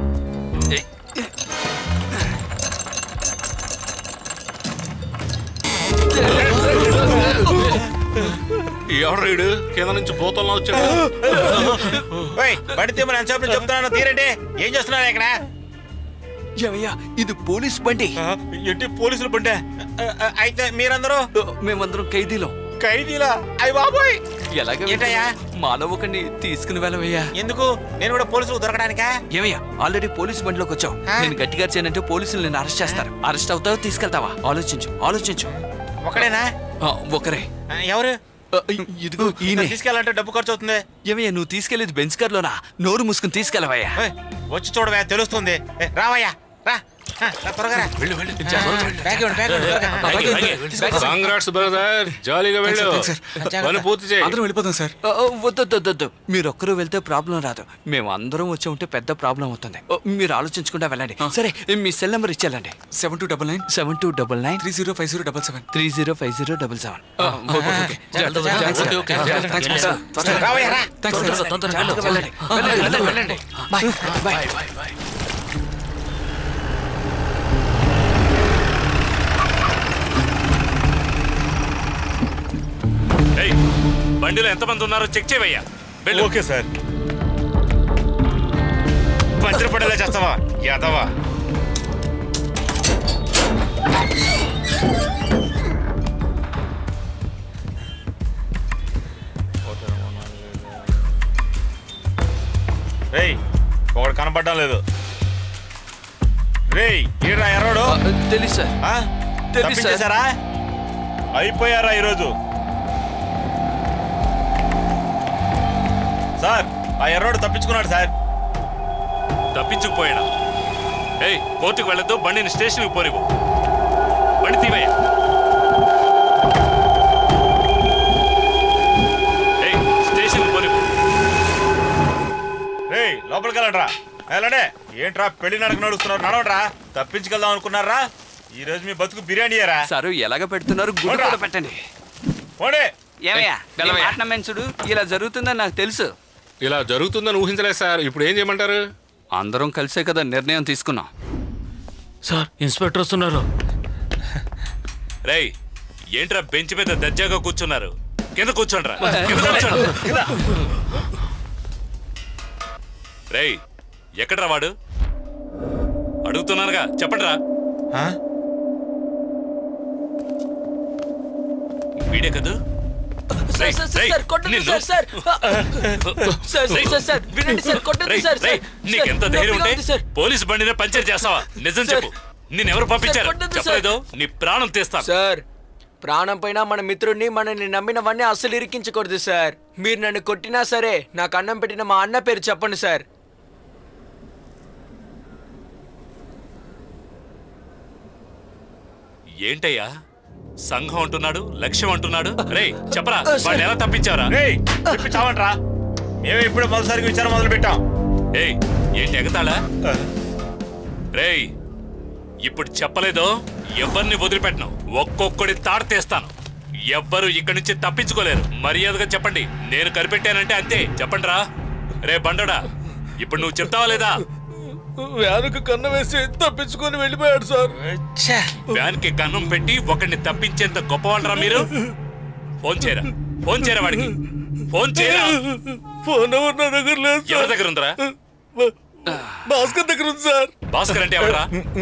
ఎవరు రీడు కింద నుంచి భూతంలో వచ్చాడు ఓయ్ బండి తీయమని ఎంతసేపు నుంచి చెప్తున్నాను తీరండి ఏం చేస్తున్నారు ఇక్కడ ఏమయ్యా ఇది పోలీస్ బండి ఏంటి పోలీసులు బండి అయితే మీరందరూ మేమందరం ఖైదీలో ఖైదీలా అయ్యి బాబోయ్ ఎలాగ ఏంటయ్యా? మానవకుని తీసుకుని వెళ్ళవయ్యా ఎందుకు నేను కూడా పోలీసులకు దొరకడానికా ఏమయ్యా ఆల్రెడీ పోలీస్ బండిలోకి వచ్చావు నేను గట్టిగా చేయనంటే పోలీసులు నేను అరెస్ట్ చేస్తారు అరెస్ట్ అవుతావో తీసుకెళ్తావా ఆలోచించు ఆలోచించు ఒకడేనా ఆ, ఒకరే ఆ, ఎవరు ఆ, ఇదిగో ఈయన ఇతను తీసుకెళ్ళాలంటే డబ్బు ఖర్చు అవుతుంది ఏమయ్యా నువ్వు తీసుకెళ్లేది బెంచ్ కార్లోనా నోరు మూసుకుని తీసుకెళ్ళవయ్యా ఓయ్, వచ్చి చూడవే తెలుస్తుంది ఏ, రావయ్యా రా ఆ, రా, త్వరగా రా. వెళ్ళు వెళ్ళు ఆ, బ్యాగ్ ఇవ్వండి, బ్యాగ్ ఇవ్వండి, త్వరగా. బ్యాగ్ ఇవ్వండి, బ్యాగ్ ఇవ్వండి. కాంగ్రాట్స్ బ్రదర్ జాలీగా వెళ్ళు పని పూర్తి చేయి అందరం వెళ్ళిపోతాం సార్ ఓ, ఓ, వద్దు వద్దు, వద్దు, వద్దు మీరు ఒక్కరు వెళ్తే ప్రాబ్లం రాదు మేము అందరం వచ్చి ఉంటే పెద్ద ప్రాబ్లం అవుతుంది ఓ, మీరు ఆలోచించకుండా వెళ్ళండి సరే మీ సెల్ నెంబర్ ఇచ్చేయాలండి seven two double nine seven two double nine three zero five zero double seven three zero five zero double seven రావయ్యా, రా. వెళ్ళండి వెళ్ళండి వెళ్ళండి బాయ్ బాయ్ బాయ్ ఏయ్ బండిలో ఎంతమంది ఉన్నారో చెక్ చేయవయ్యా వెళ్ళు ఓకే సార్ పంచర్ పడేలా చేస్తావా యాదవా రేయ్ ఒకడు కనపడడం లేదు రేయ్ ఈడ్రా ఎర్రోడు తెలుసు సార్ ఆ? తెలుసు సార్. తప్పించేశారా అయిపోయారా ఈరోజు సార్ ఆ ఎర్రోడు తప్పించుకున్నాడు సార్ తప్పించుకుపోయాడా ఏయ్ కోర్టుకు వెళ్ళొద్దు బండిని స్టేషన్కి పోనివ్వు బండి తీవయ్యా ఏయ్ స్టేషన్కి పోనివ్వు రేయ్ లోపలికి వెళ్ళండిరా వెళ్ళండి ఏంట్రా పెళ్లి నడక నడుస్తున్నారు నడవట్రా తప్పించుకెళ్దాం అనుకున్నారా ఈ రోజు మీ బతుకు బిర్యానీయరా సారు ఎలాగ పెడుతున్నారు గుడి కూడా పెట్టండి పోండి ఏమయ్యా వెళ్ళవయ్యా. నీ మాట నమ్మేను చూడు ఇలా జరుగుతుందని నాకు తెలుసు ఇలా జరుగుతుందని ఊహించలేదు సార్ ఇప్పుడు ఏం చేయమంటారు అందరం కలిసే కదా నిర్ణయం తీసుకున్నాం సార్ ఇన్స్పెక్టర్ వస్తున్నారు రేయ్ ఏంట్రా బెంచ్ మీద దర్జాగా కూర్చున్నారు కింద కూర్చోండి రా కింద కూర్చోండి రేయ్ ఎక్కడ్రా వాడు అడుగుతున్నానుగా చెప్పండి రా వీడే కదూ సార్ సార్ సార్ సార్ కొట్టండి sir sir sir sir sir sir వినండి సార్ కొట్టండి రేయ్, సార్ రేయ్, సార్ నీకెంత సార్, ధైర్యం నొప్పిగా ఉంటే ఉంది సార్ పోలీస్ బండినే పంచర్ చేస్తావా నిజం చెప్పు నిన్నెవరు పంపించారు కొట్టొద్దు సార్. చెప్పలేదు నీ ప్రాణం తీస్తాను సార్ ప్రాణం పైన మన మిత్రుడిని మనల్ని నమ్మినవన్నీ అస్సలు ఇరికించకూడదు సార్ మీరు నన్ను కొట్టినా సరే నాకు అన్నం పెట్టిన మా అన్న పేరు చెప్పండి సార్ ఏంటయ్యా సంఘం అంటున్నాడు లక్ష్యం అంటున్నాడు రేయ్ చెప్పరా వాడిని ఎలా తప్పించారా రేయ్ తప్పించావంట్రా మేమే ఇప్పుడు మొదటిసారికి విచారం మొదలు పెట్టాం ఏయ్ ఏంటి ఎగతాళా రేయ్ ఇప్పుడు చెప్పలేదో ఎవరిని వదిలిపెట్టను ఒక్కొక్కడి తాడు తీస్తాను ఎవ్వరు ఇక్కడి నుంచి తప్పించుకోలేరు మర్యాదగా చెప్పండి నేను కనిపెట్టానంటే అంతే చెప్పండి రా రే బండడా ఇప్పుడు నువ్వు చెప్తావా లేదా వ్యానుకు కన్ను వేసి తప్పించుకొని వెళ్ళిపోయాడు సార్ వ్యాన్ కి కన్నం పెట్టి ఒకడిని తప్పించేంత గొప్పవాళ్ళరా మీరు ఫోన్ చేయరా ఫోన్ చేయరా వాడికి ఫోన్ చేయరా ఫోన్ నెంబర్ నా దగ్గర లేదు ఎవరి దగ్గర ఉందరా భాస్కర్ దగ్గర ఉంది సార్ భాస్కర్ అంటే ఎవరా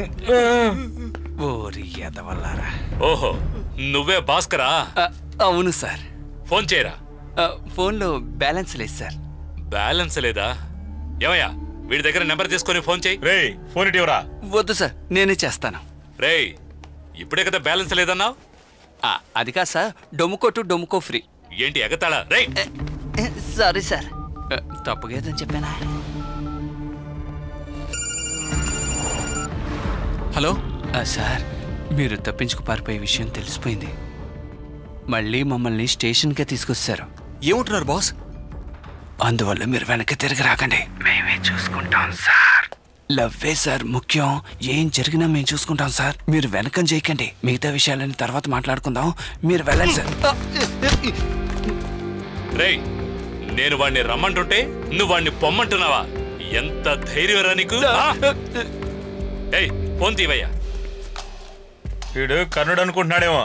ఓరి ఎదవల్లారా ఓహో నువ్వే భాస్కరా అవును సార్ ఫోన్ చేయరా ఫోన్లో బ్యాలెన్స్ లేదు సార్ బ్యాలెన్స్ లేదా ఏమయ్యా వీడి దగ్గర నెంబర్ తీసుకొని ఫోన్ చేయి రే ఫోన్ ఇటీవరా వద్దు సార్ నేనే చేస్తాను రేయ్ ఇప్పుడే కదా బ్యాలెన్స్ లేదన్నావు ఆ, అది కాదు సార్ డొమ్ముకోటు డొమ్ముకో ఫ్రీ ఏంటి ఎగతాళా రేయ్ సారీ సార్ తప్పుగా ఏదని చెప్పానా హలో సార్ మీరు తప్పించుకు పారిపోయే విషయం తెలిసిపోయింది మళ్ళీ మమ్మల్ని స్టేషన్కే తీసుకొచ్చారు ఏమంటున్నారు బాస్ అందువల్ల మీరు వెనక్కి తిరిగి రాకండి మేమే చూసుకుంటాం సార్ లవ్వే సార్ ముఖ్యం ఏం జరిగినా మేము చూసుకుంటాం సార్ మీరు వెనకం చేయకండి మిగతా విషయాలని తర్వాత మాట్లాడుకుందాం మీరు వెళ్ళండి సార్ రేయ్ నేను వాడిని రమ్మంటుంటే నువ్వు వాడిని పొమ్మంటున్నావా ఎంత ధైర్యం నీకు ఆ? ఏయ్ ఫోన్ తీవయ్యా వీడు కర్ణుడు అనుకుంటున్నాడేమో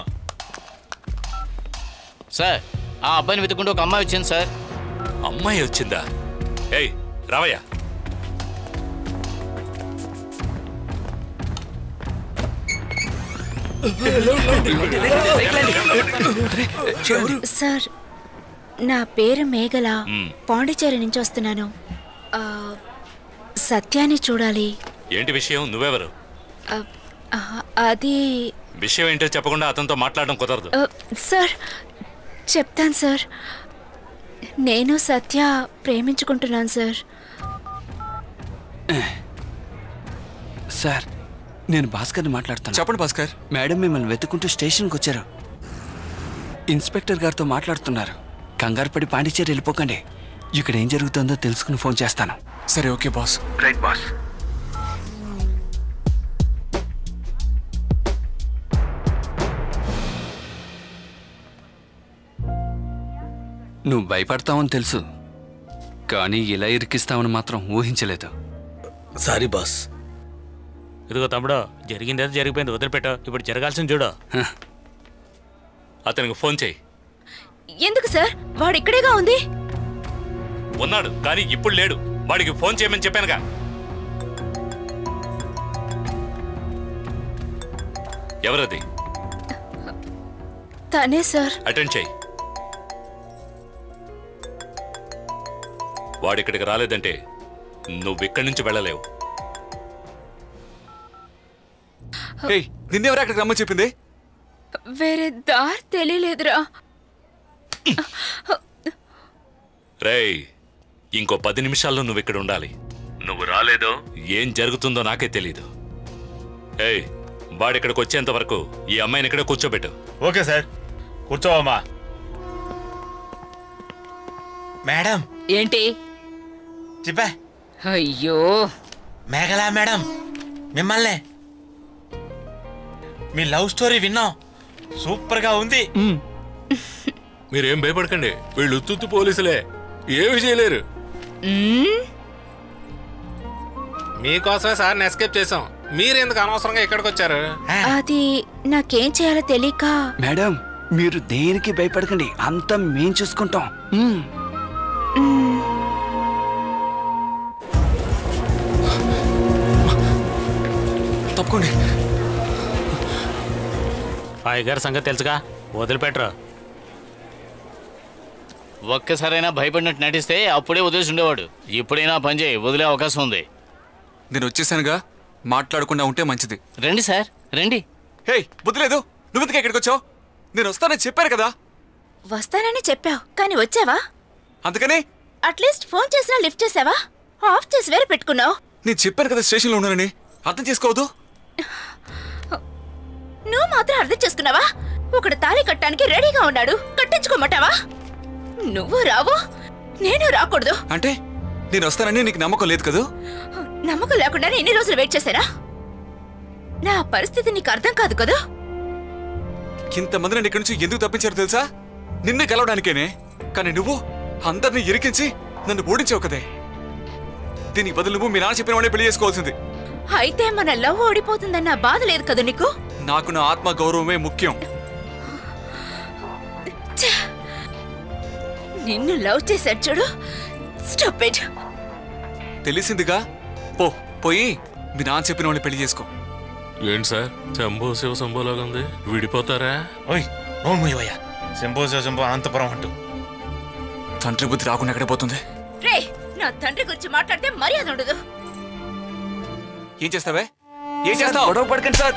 సార్ ఆ అబ్బాయిని వెతుకుంటూ ఒక అమ్మాయి వచ్చింది సార్ అమ్మాయి వచ్చిందా ఏయ్ రావయ్యా సార్ నా పేరు మేఘల మ్. పాండిచేరి నుంచి వస్తున్నాను ఆ, సత్యాన్ని చూడాలి ఏంటి విషయం నువ్వెవరు ఆ, ఆ, అది విషయం ఏంటో చెప్పకుండా అతనితో మాట్లాడడం కుదరదు ఆ, సార్ చెప్తాను సార్ నేను సత్య ప్రేమించుకుంటున్నాను సార్ సార్ నేను భాస్కర్ని మాట్లాడుతాను చెప్పండి భాస్కర్ మేడం మిమ్మల్ని వెతుకుంటూ స్టేషన్కి వచ్చారు ఇన్స్పెక్టర్ గారితో మాట్లాడుతున్నారు కంగారు పడి పాండిచేరి వెళ్ళిపోకండి ఇక్కడ ఏం జరుగుతుందో తెలుసుకుని ఫోన్ చేస్తాను సరే ఓకే బాస్ రైట్ బాస్ నువ్వు భయపడతావని తెలుసు కానీ ఇలా ఇరికిస్తావని మాత్రం ఊహించలేదు సారీ బాస్ ఇదిగో తమ్ముడు జరిగిందేదో జరిగిపోయింది వదిలిపెట్టు ఇప్పుడు జరగాల్సింది చూడు అతనికి ఫోన్ చేయి ఎందుకు సార్ వాడు ఇక్కడేగా ఉంది ఉన్నాడు కానీ ఇప్పుడు లేడు వాడికి ఫోన్ చేయమని చెప్పానుగా ఎవరది తనే సార్ అటెండ్ చేయి వాడిక్కడికి రాలేదంటే నువ్వు ఇక్కడి నుంచి వెళ్ళలేవు ఏయ్ నిన్నెవరు అక్కడికి రమ్మని చెప్పింది వేరే దారి తెలియలేదురా రేయ్ ఇంకో పది నిమిషాల్లో నువ్వు ఇక్కడ ఉండాలి నువ్వు రాలేదో ఏం జరుగుతుందో నాకే తెలీదు ఏయ్ వాడిక్కడికి వచ్చేంత వరకు ఈ అమ్మాయిని ఇక్కడ కూర్చోబెట్టు ఓకే సార్ కూర్చోవమ్మా మేడం ఏంటి చెప్పా అయ్యో మేఘలా మేడం మిమ్మల్నే మీ లవ్ స్టోరీ విన్నాం సూపర్ గా ఉంది మీరేం భయపడకండి వీళ్ళు ఉత్తుత్తు పోలీసులే ఏమి చేయలేరు మీకోసమే సార్ ఎస్కేప్ చేసాం మీరెందుకు అనవసరంగా ఇక్కడికి వచ్చారు అది నాకేం చేయాలో తెలియక మేడం మీరు దేనికి భయపడకండి అంతా మేం చూసుకుంటాం మ్మ్. తప్పుకోండి ఆ గారి సంగతి తెలుసుగా వదిలిపెట్టరు ఒక్కసారైనా భయపడినట్టు నటిస్తే అప్పుడే వదిలేసి ఉండేవాడు ఇప్పుడైనా పని చేయి వదిలే అవకాశం ఉంది నేను వచ్చేసానుగా మాట్లాడకుండా ఉంటే మంచిది రండి సార్ రండి హే బుద్ధి లేదు నువ్వెందుకు ఇక్కడికి వచ్చావు నేను వస్తానని చెప్పాను కదా వస్తానని చెప్పావు కానీ వచ్చావా అందుకని అట్లీస్ట్ ఫోన్ చేసినా లిఫ్ట్ చేసావా ఆఫ్ చేసి వేరే పెట్టుకున్నావు నేను చెప్పాను కదా స్టేషన్లో ఉన్నానని అర్థం చేసుకోవద్దు నువ్వు మాత్రం అర్థం చేసుకున్నావా ఒకడు తాళి కట్టడానికి రెడీగా ఉన్నాడు కట్టించుకోమంటావా నువ్వు రావు నేను రాకూడదు అంటే నేను వస్తానని నీకు నమ్మకం లేదు కదూ నమ్మకం లేకుండానే ఎన్ని రోజులు వెయిట్ చేశానా నా పరిస్థితి నీకు అర్థం కాదు కదా ఇంతమంది నన్ను ఇక్కడి నుంచి ఎందుకు తప్పించారు తెలుసా నిన్ను కలవడానికేనే కానీ నువ్వు అందరిని ఇరికించి నన్ను ఓడించావు కదే దీనికి బదులు నువ్వు మీ నాన్న చెప్పిన వాడే పెళ్లి చేసుకోవాల్సింది అయితే మన లవ్ ఓడిపోతుందన్న బాధ లేదు కదా నీకు నాకు నా ఆత్మ గౌరవమే ముఖ్యం ఛ! నిన్ను లవ్ చేశాడు చూడు స్టాప్ ఇట్ తెలిసిందిగా పో పోయి మీ నాన్న చెప్పిన వాడిని పెళ్లి చేసుకో ఏంటి సార్ శంభో శివ శంభోలాగా ఉంది విడిపోతారా ఓయ్ నోన్ మూయవయ్యా శంభో శివ శంభో అనంతపురం అంటూ తండ్రి బుద్ధి రాకుండా ఎక్కడ పోతుంది రే నా తండ్రి గురించి మాట్లాడితే మర్యాద ఉండదు ఏం చేస్తావే ఏం చేస్తావు గొడవ పడకండి సార్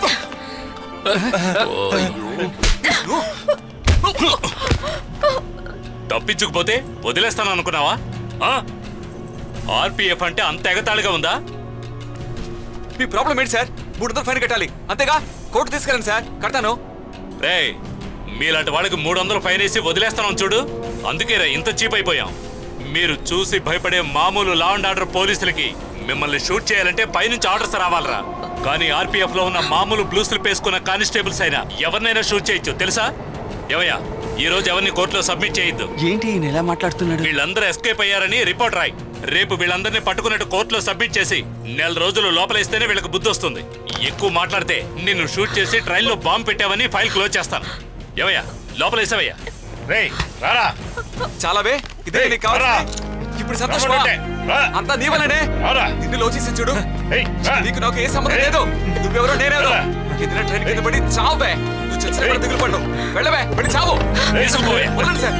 తప్పించుకుపోతే వదిలేస్తాను అనుకున్నావా ఆర్పిఎఫ్ అంటే అంత ఎగతాళిగా ఉందా మీ ప్రాబ్లం ఏంటి సార్ మూడు వందలు ఫైన్ కట్టాలి అంతేగా కోర్టు తీసుకెళ్ళండి సార్ కడతాను రే మీలాంటి వాళ్ళకి మూడు వందలు ఫైన్ వేసి వదిలేస్తాను చూడు అందుకే రా ఇంత చీప్ అయిపోయాం మీరు చూసి భయపడే మామూలు లా అండ్ ఆర్డర్ పోలీసులకి మిమ్మల్ని షూట్ చేయాలంటే పైనుంచి ఆర్డర్స్ రావాలరా కానీ ఆర్పిఎఫ్ లో ఉన్న మామూలు బ్లూ స్లిప్ వేసుకున్న కానిస్టేబుల్స్ అయినా ఎవరినైనా షూట్ చేయొచ్చు తెలుసా ఏమయ్యా ఈ రోజు ఎవరిని కోర్టులో సబ్మిట్ చేయొద్దు ఏంటి ఈయన ఎలా మాట్లాడుతున్నాడు వీళ్ళందరూ ఎస్కేప్ అయ్యారని రిపోర్ట్ రాయ్ రేపు వీళ్ళందరినీ పట్టుకున్నట్టు కోర్టులో సబ్మిట్ చేసి నెల రోజులు లోపలేస్తేనే వీళ్ళకి బుద్ధి వస్తుంది ఎక్కువ మాట్లాడితే నిన్ను షూట్ చేసి ట్రైన్లో బాంబు పెట్టావని ఫైల్ క్లోజ్ చేస్తాను ఏవయ్యా లోపలేసావయ్యా రే రారా చాలా బే ఇదే నీకు కావాల్సింది ఇప్పుడు సంతోషమా అంతా నీ వల్లనే నిన్ను లోచేసి చూడు నీకు నాకు ఏ సంబంధం లేదు నువ్వెవరో నేనేదో ఏదైనా ట్రైన్ కింద పడి చావు బే నువ్వు చచ్చిన పడి దిగులు పడ్డు వెళ్ళవే పడి చావు తీసుకుపోవే. వదలండి సార్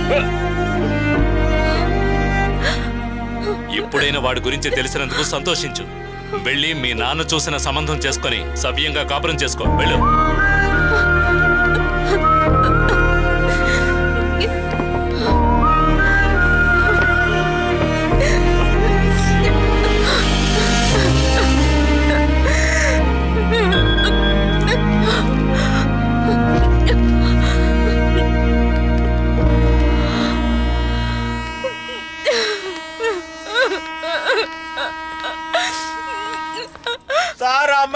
ఇప్పుడైనా వాడి గురించి తెలిసినందుకు సంతోషించు వెళ్ళి మీ నాన్న చూసిన సంబంధం చేసుకొని సవ్యంగా కాపురం చేసుకో వెళ్ళు ఆ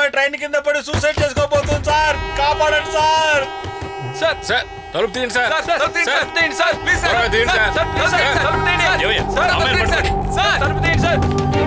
ట్రైన్ కింద పడి సూసైడ్ చేసుకోబోతుంది సార్ కాపాడండి సార్ సార్ సార్ తలుపు తీయండి సార్ సార్ తలుపు తీయండి సార్ తీయండి సార్ ప్లీజ్ సార్ త్వరగా తీయండి సార్. సార్ ప్లీజ్ సార్ తలుపు తీయండి ఏమయ్యా? సార్ తలుపు అమ్మాయిని తీయండి సార్ సార్ తలుపు తీయండి సార్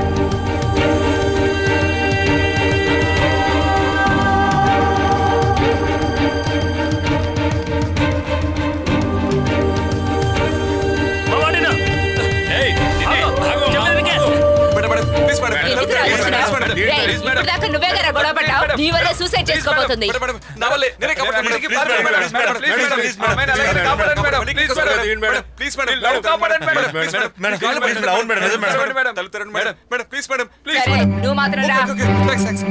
ఏయ్, నిన్నే, ఆగు, ఆగు. మేడం మేడం ప్లీజ్ మేడం ఎందుకు రా వచ్చినావ్? రేయ్, ఇప్పుడు దాకా నువ్వే కదా గొడవ పడ్డావు నీ వల్లే సూసైడ్ చేసుకోబోతుంది మేడం మేడం నా వల్లే నేనే కాపాడుతాను madam please madam please madam please madam please madam అమ్మాయిని అలాగే కాపాడండి madam please madam please madam నన్ను కాపాడండి madam please madam madam, please madam, అవును మేడం, నిజం మేడం. మేడం తలుపు తెరండి madam madam please madam please సరే నువ్వు మాత్రం రా ఓకే థాంక్స్ థాంక్స్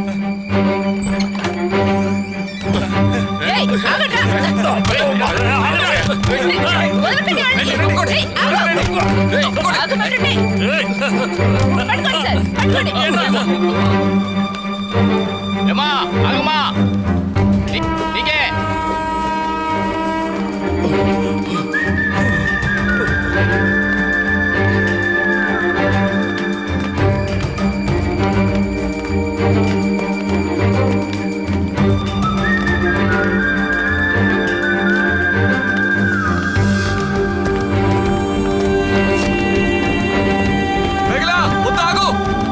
రేయ్, ఆగండ్రా. వదలకండి ఆడిని. రేయ్, ఆగు. ఆగమంటుంటే. పట్టుకోండి సార్, పట్టుకోండి. ఏమా ఆగమా నీ- నీకే మేఘలా వద్దు ఆగు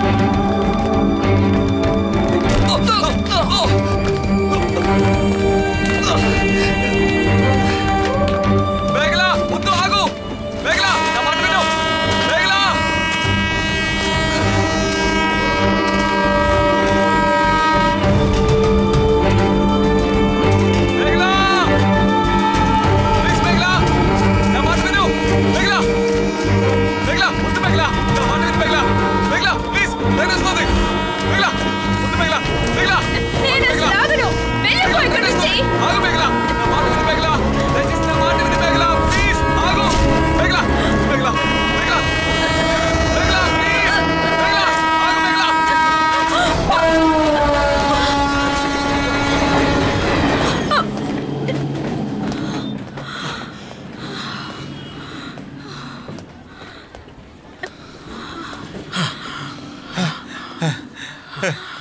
మేఘలా వద్దు ఆగు మేఘలా నా మాట విను మేఘలా మేఘలా ప్లీజ్ మేఘలా నా మాట విను మేఘలా మేఘలా వద్దు మేఘలా నా మాట విను మేఘలా మేఘలా ప్లీజ్ ట్రైన్ వస్తుంది మేఘలా వద్దు మేఘలా మేఘలా నేను అసలు ఆగను. వెళ్ళిపో ఇక్కడి నుంచి. ఆగు మేఘలా నా మాట విను మేఘలా దయచేసి నా మాట విను మేఘలా ప్లీజ్ ఆగు మేఘలా మేఘలా మేఘలా మేఘలా ప్లీజ్ మేఘలా ఆగు మేఘలా ఆ